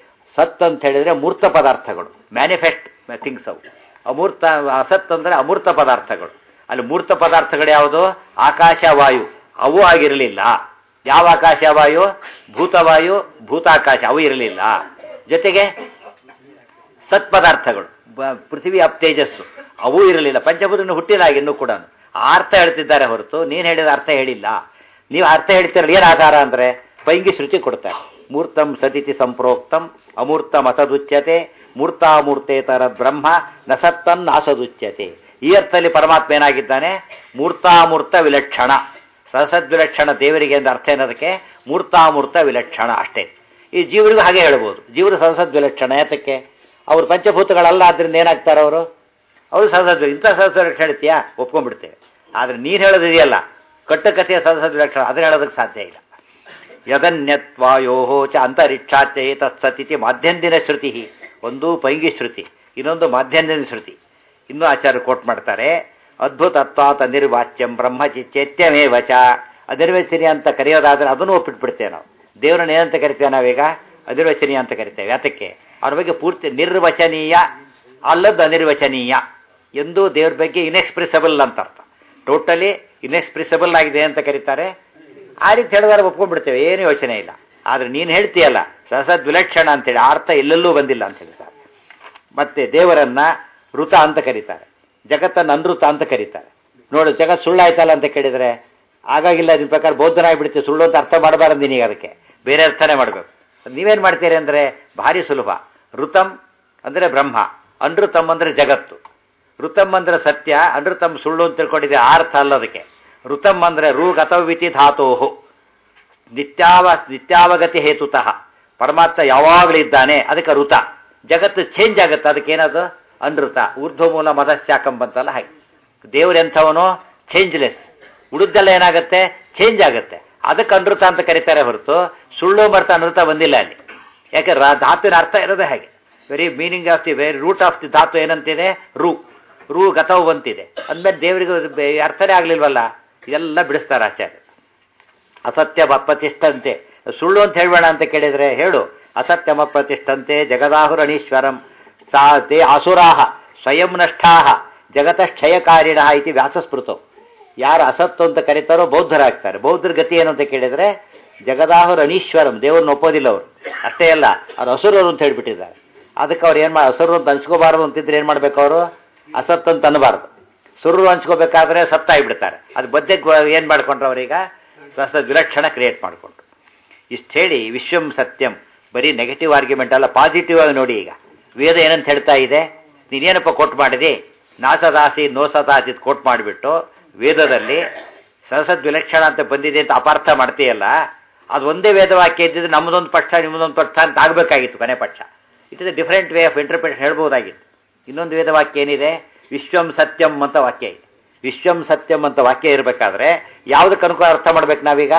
ಸತ್ ಅಂತ ಹೇಳಿದ್ರೆ ಮೂರ್ತ ಪದಾರ್ಥಗಳು ಮ್ಯಾನಿಫೆಸ್ಟ್ ಥಿಂಗ್ಸ್ ಅವು ಅಮೂರ್ತ ಅಸತ್ ಅಂದರೆ ಅಮೂರ್ತ ಪದಾರ್ಥಗಳು ಅಲ್ಲಿ ಮೂರ್ತ ಪದಾರ್ಥಗಳು ಯಾವುದು ಆಕಾಶ ವಾಯು ಅವು ಆಗಿರಲಿಲ್ಲ ಯಾವ ಆಕಾಶ ವಾಯು ಭೂತವಾಯು ಭೂತಾಕಾಶ ಅವು ಇರಲಿಲ್ಲ ಜೊತೆಗೆ ಸತ್ ಪದಾರ್ಥಗಳು ಬ- ಪೃಥ್ವಿ ಅಪ್ ತೇಜಸ್ಸು ಅವೂ ಇರಲಿಲ್ಲ ಪಂಚಭೂತಗಳು ಹುಟ್ಟಿಲ್ಲ ಇನ್ನೂ ಕೂಡ ಆ ಅರ್ಥ ಹೇಳ್ತಿದ್ದಾರೆ ಹೊರತು ನೀನು ಹೇಳಿದ ಅರ್ಥ ಹೇಳಿಲ್ಲ ನೀವು ಅರ್ಥ ಹೇಳ್ತಿರಲ್ಲ ಏನು ಆಧಾರ ಅಂದರೆ ಪೈಂಗಿ ಶ್ರುತಿ ಕೊಡ್ತಾರೆ ಮೂರ್ತಂ ಸತಿತಿ ಸಂಪ್ರೋಕ್ತಂ ಅಮೂರ್ತಂ ಅಸದುಚ್ಯತೆ ಮೂರ್ತಾಮೂರ್ತೇತರ ಬ್ರಹ್ಮ ನ ಸತ್ತನ್ ಅಸದುಚ್ಯತೆ ಈ ಅರ್ಥದಲ್ಲಿ ಪರಮಾತ್ಮ ಏನಾಗಿದ್ದಾನೆ ಮೂರ್ತಾಮೂರ್ತ ವಿಲಕ್ಷಣ ಸಸದ್ವಿಲಕ್ಷಣ ದೇವರಿಗೆ ಅಂತ ಅರ್ಥ ಏನದಕ್ಕೆ ಮೂರ್ತಾಮೂರ್ತ ವಿಲಕ್ಷಣ ಅಷ್ಟೇ ಈ ಜೀವರಿಗೂ ಹಾಗೆ ಹೇಳ್ಬೋದು ಜೀವರು ಸಸದ್ವಿಲಕ್ಷಣ ಯಾತಕ್ಕೆ ಅವ್ರು ಪಂಚಭೂತಗಳಲ್ಲ ಆದ್ರಿಂದ ಏನಾಗ್ತಾರೆ ಅವರು ಅವರು ಸಹಸದ್ ಇಂಥ ಸಹಸದ್ ಹೇಳ್ತೀಯಾ ಒಪ್ಕೊಂಡ್ಬಿಡ್ತೇವೆ ಆದರೆ ನೀನು ಹೇಳೋದಿದೆಯಲ್ಲ ಕಟ್ಟುಕಥೆಯ ಸಹಸದ್ ಲಕ್ಷಣ ಅದನ್ನ ಹೇಳೋದಕ್ಕೆ ಸಾಧ್ಯ ಇಲ್ಲ ಯದನ್ಯತ್ವಾಯೋ ಚ ಅಂತರಿಕ್ಷಾಚ ತತ್ಸತಿಥಿ ಮಾಧ್ಯಂದಿನ ಶ್ರುತಿ ಒಂದು ಪೈಂಗಿ ಶ್ರುತಿ ಇನ್ನೊಂದು ಮಾಧ್ಯಂದಿನ ಶ್ರುತಿ ಇನ್ನೂ ಆಚಾರ್ಯ ಕೋಟ್ ಮಾಡ್ತಾರೆ ಅದ್ಭುತತ್ವಾತ್ ಅನಿರ್ವಾಚ್ಯಂ ಬ್ರಹ್ಮಚಿಚ್ಚೇತ್ಯಮೇವ ಚ ಅನಿರ್ವಚನೀಯ ಅಂತ ಕರೆಯೋದಾದ್ರೆ ಅದನ್ನು ಒಪ್ಪಿಟ್ಬಿಡ್ತೇವೆ ನಾವು ದೇವರನ್ನ ಏನಂತ ಕರಿತೇವೆ ನಾವೀಗ ಅನಿರ್ವಚನೀಯ ಅಂತ ಕರಿತೇವೆ ಯಾತಕ್ಕೆ ಅವ್ರ ಬಗ್ಗೆ ಪೂರ್ತಿ ನಿರ್ವಚನೀಯ ಅಲ್ಲದ್ದು ಅನಿರ್ವಚನೀಯ ಎಂದು ದೇವ್ರ ಬಗ್ಗೆ ಇನ್ಎಕ್ಸ್ಪ್ರೆಸಬಲ್ ಅಂತ ಅರ್ಥ ಟೋಟಲಿ ಇನ್ಎಕ್ಸ್ಪ್ರೆಸಿಬಲ್ ಆಗಿದೆ ಅಂತ ಕರೀತಾರೆ ಆ ರೀತಿ ಹೇಳಿದ್ರೆ ಒಪ್ಕೊಂಡ್ಬಿಡ್ತೇವೆ ಏನು ಯೋಚನೆ ಇಲ್ಲ ಆದರೆ ನೀನು ಹೇಳ್ತೀಯಲ್ಲ ಸಸದ್ ವಿಲಕ್ಷಣ ಅಂತೇಳಿ ಆ ಅರ್ಥ ಎಲ್ಲೆಲ್ಲೂ ಬಂದಿಲ್ಲ ಅಂತ ಹೇಳ್ತಾರೆ ಮತ್ತೆ ದೇವರನ್ನ ಋತ ಅಂತ ಕರೀತಾರೆ ಜಗತ್ತನ್ನು ಅನೃತ ಅಂತ ಕರೀತಾರೆ ನೋಡು ಜಗತ್ ಸುಳ್ಳಾಯ್ತಲ್ಲ ಅಂತ ಕೇಳಿದರೆ ಆಗಾಗಿಲ್ಲ ನಿಮ್ಮ ಪ್ರಕಾರ ಬೌದ್ಧನಾಗ್ಬಿಡ್ತೀವಿ ಸುಳ್ಳು ಅಂತ ಅರ್ಥ ಮಾಡಬಾರ್ದು ನೀನೀಗ ಅದಕ್ಕೆ ಬೇರೆ ಅರ್ಥನೇ ಮಾಡಬೇಕು ನೀವೇನು ಮಾಡ್ತೀರಿ ಅಂದರೆ ಭಾರಿ ಸುಲಭ ಋತಂ ಅಂದರೆ ಬ್ರಹ್ಮ ಅನೃತಂ ಅಂದರೆ ಜಗತ್ತು ಋತಂ ಅಂದರೆ ಸತ್ಯ ಅನೃತಂ ಸುಳ್ಳು ಅಂತ ತಿಳ್ಕೊಂಡಿದೆ ಆ ಅರ್ಥ ಅಲ್ಲ ಅದಕ್ಕೆ ಋತಂ ಅಂದರೆ ರು ಗತವಿತಿ ಧಾತೋಹು ನಿತ್ಯಾವ ನಿತ್ಯಾವಗತಿ ಹೇತುತಃ ಪರಮಾತ್ಮ ಯಾವಾಗಲೂ ಇದ್ದಾನೆ ಅದಕ್ಕೆ ಋತ ಜಗತ್ತು ಚೇಂಜ್ ಆಗುತ್ತೆ ಅದಕ್ಕೆ ಏನದು ಅನೃತ ಊರ್ಧ್ವ ಮೂಲ ಮದಶ್ಯಾಕಂ ಬಂತಲ್ಲ ಹಾಗೆ ದೇವ್ರು ಎಂಥವನು ಚೇಂಜ್ಲೆಸ್ ಉಳಿದೆಲ್ಲ ಏನಾಗುತ್ತೆ ಚೇಂಜ್ ಆಗುತ್ತೆ ಅದಕ್ಕೆ ಅನೃತ ಅಂತ ಕರೀತಾರೆ ಹೊರತು ಸುಳ್ಳು ಮರ್ತ ಅನೃತ ಬಂದಿಲ್ಲ ಅಲ್ಲಿ ಯಾಕೆ ರಾ ಧಾತುವಿನ ಅರ್ಥ ಇರೋದೇ ಹಾಗೆ very meaning of the very root of the ಧಾತು ಏನಂತಿದೆ ರು ರು ಗತವು ಬಂತಿದೆ ಅಂದಮೇಲೆ ದೇವರಿಗೆ ಅದು ಬೆ- ಅರ್ಥನೇ ಆಗಲಿಲ್ವಲ್ಲ ಇದೆಲ್ಲ ಬಿಡಿಸ್ತಾರೆ ಆಚಾರ್ಯ ಅಸತ್ಯ ಪ್ರತಿಷ್ಠಂತೆ ಸುಳ್ಳು ಅಂತ ಹೇಳ್ಬೇಡ ಅಂತ ಕೇಳಿದ್ರೆ ಹೇಳು ಅಸತ್ಯಮ ಪ್ರತಿಷ್ಠಂತೆ ಜಗದಾಹುರಣೀಶ್ವರಂ ಸಾ ತೇ ಅಸುರಾಹ ಸ್ವಯಂ ನಷ್ಟಾಹ ಜಗತಕ್ಷಯಕಾರಿಣ ಇತಿ ವ್ಯಾಸಸ್ಮೃತವು ಯಾರು ಅಸತ್ತು ಅಂತ ಕರೀತಾರೋ ಬೌದ್ಧರಾಗ್ತಾರೆ ಬೌದ್ಧರ ಗತಿ ಏನು ಅಂತ ಕೇಳಿದ್ರೆ ಜಗದಾಹುರ ಅನೀಶ್ವರಂ ದೇವ್ರನ್ನ ಒಪ್ಪೋದಿಲ್ಲ ಅವರು ಅಷ್ಟೇ ಅಲ್ಲ ಅವ್ರು ಹಸುರರು ಅಂತ ಹೇಳ್ಬಿಟ್ಟಿದ್ದಾರೆ ಅದಕ್ಕೆ ಅವ್ರು ಏನು ಮಾಡಿ ಹಸುರು ಅಂತ ಅನ್ಸ್ಕೋಬಾರದು ಅಂತಿದ್ರೆ ಏನು ಮಾಡ್ಬೇಕು ಅವರು ಅಸತ್ ಅಂತ ಅನ್ನಬಾರ್ದು ಸುರು ಹಂಚ್ಕೋಬೇಕಾದ್ರೆ ಸತ್ತಾಗ್ಬಿಡ್ತಾರೆ ಅದು ಬದ್ದಕ್ಕೆ ಏನು ಮಾಡ್ಕೊಂಡ್ರು ಅವರೀಗ ರಸ ವಿಲಕ್ಷಣ ಕ್ರಿಯೇಟ್ ಮಾಡಿಕೊಂಡ್ರು ಇಷ್ಟು ಹೇಳಿ ವಿಶ್ವಂ ಸತ್ಯಂ ಬರೀ ನೆಗೆಟಿವ್ ಆರ್ಗ್ಯುಮೆಂಟ್ ಅಲ್ಲ ಪಾಸಿಟಿವ್ ಆಗಿ ನೋಡಿ ಈಗ ವೇದ ಏನಂತ ಹೇಳ್ತಾ ಇದೆ ನೀನೇನಪ್ಪ ಕೊಟ್ಟು ಮಾಡಿದಿ ನಾಸದಾಸಿ ನೋಸದಾಸಿ ಕೊಟ್ಟು ಮಾಡಿಬಿಟ್ಟು ವೇದದಲ್ಲಿ ಸರಸದ್ ವಿಲಕ್ಷಣ ಅಂತ ಬಂದಿದೆ ಅಂತ ಅಪಾರ್ಥ ಮಾಡ್ತೀಯಲ್ಲ ಅದು ಒಂದೇ ವೇದವಾಕ್ಯ ಇದ್ದಿದ್ರೆ ನಮ್ಮದೊಂದು ಪಕ್ಷ ನಿಮ್ಮದೊಂದು ಪಕ್ಷ ಅಂತ ಆಗಬೇಕಾಗಿತ್ತು ಕೊನೆ ಪಕ್ಷ it is a different way of interpretation ಹೇಳ್ಬೋದಾಗಿತ್ತು ಇನ್ನೊಂದು ವೇದವಾಕ್ಯ ಏನಿದೆ ವಿಶ್ವಂ ಸತ್ಯಂ ಅಂತ ವಾಕ್ಯ ಇದೆ ವಿಶ್ವಂ ಸತ್ಯಂ ಅಂತ ವಾಕ್ಯ ಇರಬೇಕಾದ್ರೆ ಯಾವುದಕ್ಕೆ ಅನುಕೂಲ ಅರ್ಥ ಮಾಡ್ಬೇಕು ನಾವೀಗ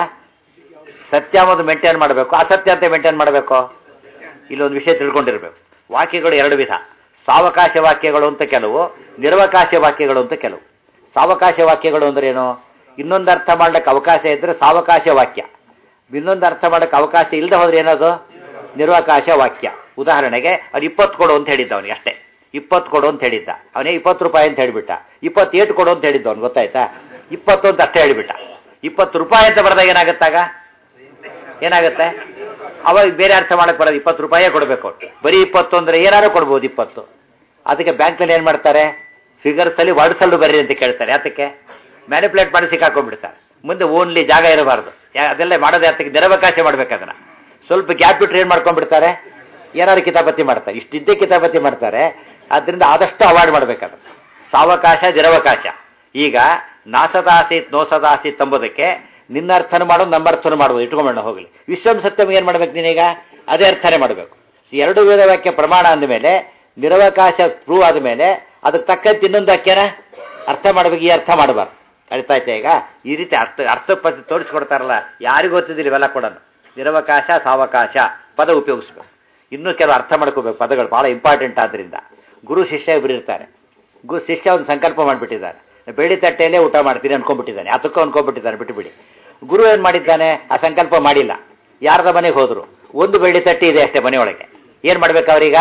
ಸತ್ಯ ಅನ್ನೋದು ಮೇಂಟೈನ್ ಮಾಡಬೇಕು ಅಸತ್ಯ ಅಂತ ಮೇಂಟೈನ್ ಮಾಡಬೇಕು ಇಲ್ಲೊಂದು ವಿಷಯ ತಿಳ್ಕೊಂಡಿರ್ಬೇಕು ವಾಕ್ಯಗಳು ಎರಡು ವಿಧ ಸಾವಕಾಶ ವಾಕ್ಯಗಳು ಅಂತ ಕೆಲವು ನಿರವಕಾಶ ವಾಕ್ಯಗಳು ಅಂತ ಕೆಲವು ಸಾವಕಾಶ ವಾಕ್ಯಗಳು ಅಂದ್ರೆ ಏನು ಇನ್ನೊಂದು ಅರ್ಥ ಮಾಡ್ಲಿಕ್ಕೆ ಅವಕಾಶ ಇದ್ರೆ ಸಾವಕಾಶ ವಾಕ್ಯ ಇನ್ನೊಂದು ಅರ್ಥ ಮಾಡಕ್ಕೆ ಅವಕಾಶ ಇಲ್ಲದೆ ಹೋದ್ರೆ ಏನದು ನಿರ್ವಕಾಶ ವಾಕ್ಯ ಉದಾಹರಣೆಗೆ ಅವ್ನು ಇಪ್ಪತ್ತು ಕೊಡು ಅಂತ ಹೇಳಿದ್ದ ಅವನಿಗೆ ಅಷ್ಟೇ ಇಪ್ಪತ್ತು ಕೊಡು ಅಂತ ಹೇಳಿದ್ದ ಅವನೇ ಇಪ್ಪತ್ತು ರೂಪಾಯಿ ಅಂತ ಹೇಳಿಬಿಟ್ಟ ಇಪ್ಪತ್ತೇಟು ಕೊಡು ಅಂತ ಹೇಳಿದ್ದ ಅವ್ನು ಗೊತ್ತಾಯ್ತಾ ಇಪ್ಪತ್ತು ಅಂತ ಅಷ್ಟೇ ಹೇಳಿಬಿಟ್ಟ ಇಪ್ಪತ್ತು ರೂಪಾಯಿ ಅಂತ ಬರೆದಾಗ ಏನಾಗುತ್ತಾಗ ಏನಾಗುತ್ತೆ ಅವಾಗ ಬೇರೆ ಅರ್ಥ ಮಾಡಕ್ ಬರೋದು ಇಪ್ಪತ್ತು ರೂಪಾಯೇ ಕೊಡಬೇಕು ಅವ್ರು ಬರೀ ಇಪ್ಪತ್ತು ಅಂದ್ರೆ ಏನಾರು ಕೊಡ್ಬೋದು ಇಪ್ಪತ್ತು ಅದಕ್ಕೆ ಬ್ಯಾಂಕ್ನಲ್ಲಿ ಏನು ಮಾಡ್ತಾರೆ ಫಿಗರ್ಸ್ ಅಲ್ಲಿ ವರ್ಡ್ಸಲ್ಲೂ ಬರ್ರಿ ಅಂತ ಕೇಳ್ತಾರೆ ಯಾತಕ್ಕೆ ಮ್ಯಾನಿಪುಲೇಟ್ ಮಾಡಿ ಸಿಕ್ಕಾಕೊಂಡ್ಬಿಡ್ತಾರೆ ಮುಂದೆ ಓನ್ಲಿ ಜಾಗ ಇರಬಾರ್ದು ಯಾ- ಅದೆಲ್ಲ ಮಾಡೋದೇ ಅದಕ್ಕೆ ನಿರವಕಾಶ ಮಾಡ್ಬೇಕು ಅದನ್ನ ಸ್ವಲ್ಪ ಗ್ಯಾಪ್ ಬಿಟ್ರೆ ಏನು ಮಾಡ್ಕೊಂಡ್ಬಿಡ್ತಾರೆ ಏನಾದ್ರು ಕಿತಾಪತಿ ಮಾಡ್ತಾರೆ ಇಷ್ಟಿದ್ದೇ ಕಿತಾಪತಿ ಮಾಡ್ತಾರೆ ಅದರಿಂದ ಆದಷ್ಟು ಅವಾಯ್ಡ್ ಮಾಡ್ಬೇಕಾದ್ರೆ ಸಾವಕಾಶ ನಿರವಕಾಶ ಈಗ ನಾಸದಾಸೀತ್ ನೋಸದಾಸೀತ್ ಎಂಬುದಕ್ಕೆ ನಿನ್ನ ಅರ್ಥನ ಮಾಡೋದು ನಮ್ಮ ಅರ್ಥನ ಮಾಡ್ಬೋದು ಇಟ್ಕೊಂಬೋಣ ಹೋಗಲಿ ವಿಶ್ವಂ ಸತ್ಯಂ ಏನು ಮಾಡ್ಬೇಕು ನೀನೀಗ ಅದೇ ಅರ್ಥನೇ ಮಾಡಬೇಕು ಎರಡು ವೇದ ವಾಕ್ಯ ಪ್ರಮಾಣ ಅಂದಮೇಲೆ ನಿರವಕಾಶ ಪ್ರೂವ್ ಆದಮೇಲೆ ಅದಕ್ಕೆ ತಕ್ಕಂತೆ ಇನ್ನೊಂದು ವಾಕ್ಯನ ಅರ್ಥ ಮಾಡ್ಬೇಕು ಈ ಅರ್ಥ ಮಾಡಬಾರ್ದು ಅರ್ಥ ಆಯ್ತಾ ಈಗ ಈ ರೀತಿ ಅರ್ಥ ಅರ್ಥ ಪದ್ಧತಿ ತೋರಿಸ್ಕೊಡ್ತಾರಲ್ಲ ಯಾರಿಗೂ ಗೊತ್ತಿದ್ದಿಲ್ಲ ಇವೆಲ್ಲ ಕೂಡ ನಿರವಕಾಶ ಸಾವಕಾಶ ಪದ ಉಪಯೋಗಿಸ್ಬೇಕು ಇನ್ನೂ ಕೆಲವು ಅರ್ಥ ಮಾಡ್ಕೋಬೇಕು ಪದಗಳು ಭಾಳ ಇಂಪಾರ್ಟೆಂಟ್ ಆದ್ರಿಂದ ಗುರು ಶಿಷ್ಯ ಇಬ್ಬರು ಇರ್ತಾರೆ ಗು ಶಿಷ್ಯ ಒಂದು ಸಂಕಲ್ಪ ಮಾಡಿಬಿಟ್ಟಿದ್ದಾನೆ ಬೆಳ್ಳಿ ತಟ್ಟೆಯಲ್ಲೇ ಊಟ ಮಾಡ್ತೀನಿ ಅನ್ಕೊಂಡ್ಬಿಟ್ಟಿದ್ದಾನೆ ಅದಕ್ಕೂ ಅನ್ಕೊಂಡ್ಬಿಟ್ಟಿದ್ದಾನೆ ಬಿಟ್ಟುಬಿಡಿ ಗುರು ಏನು ಮಾಡಿದ್ದಾನೆ ಆ ಸಂಕಲ್ಪ ಮಾಡಿಲ್ಲ ಯಾರದ ಮನೆಗೆ ಹೋದ್ರು ಒಂದು ಬೆಳ್ಳಿ ತಟ್ಟೆ ಇದೆ ಅಷ್ಟೇ ಮನೆಯೊಳಗೆ ಏನು ಮಾಡ್ಬೇಕು ಅವ್ರೀಗ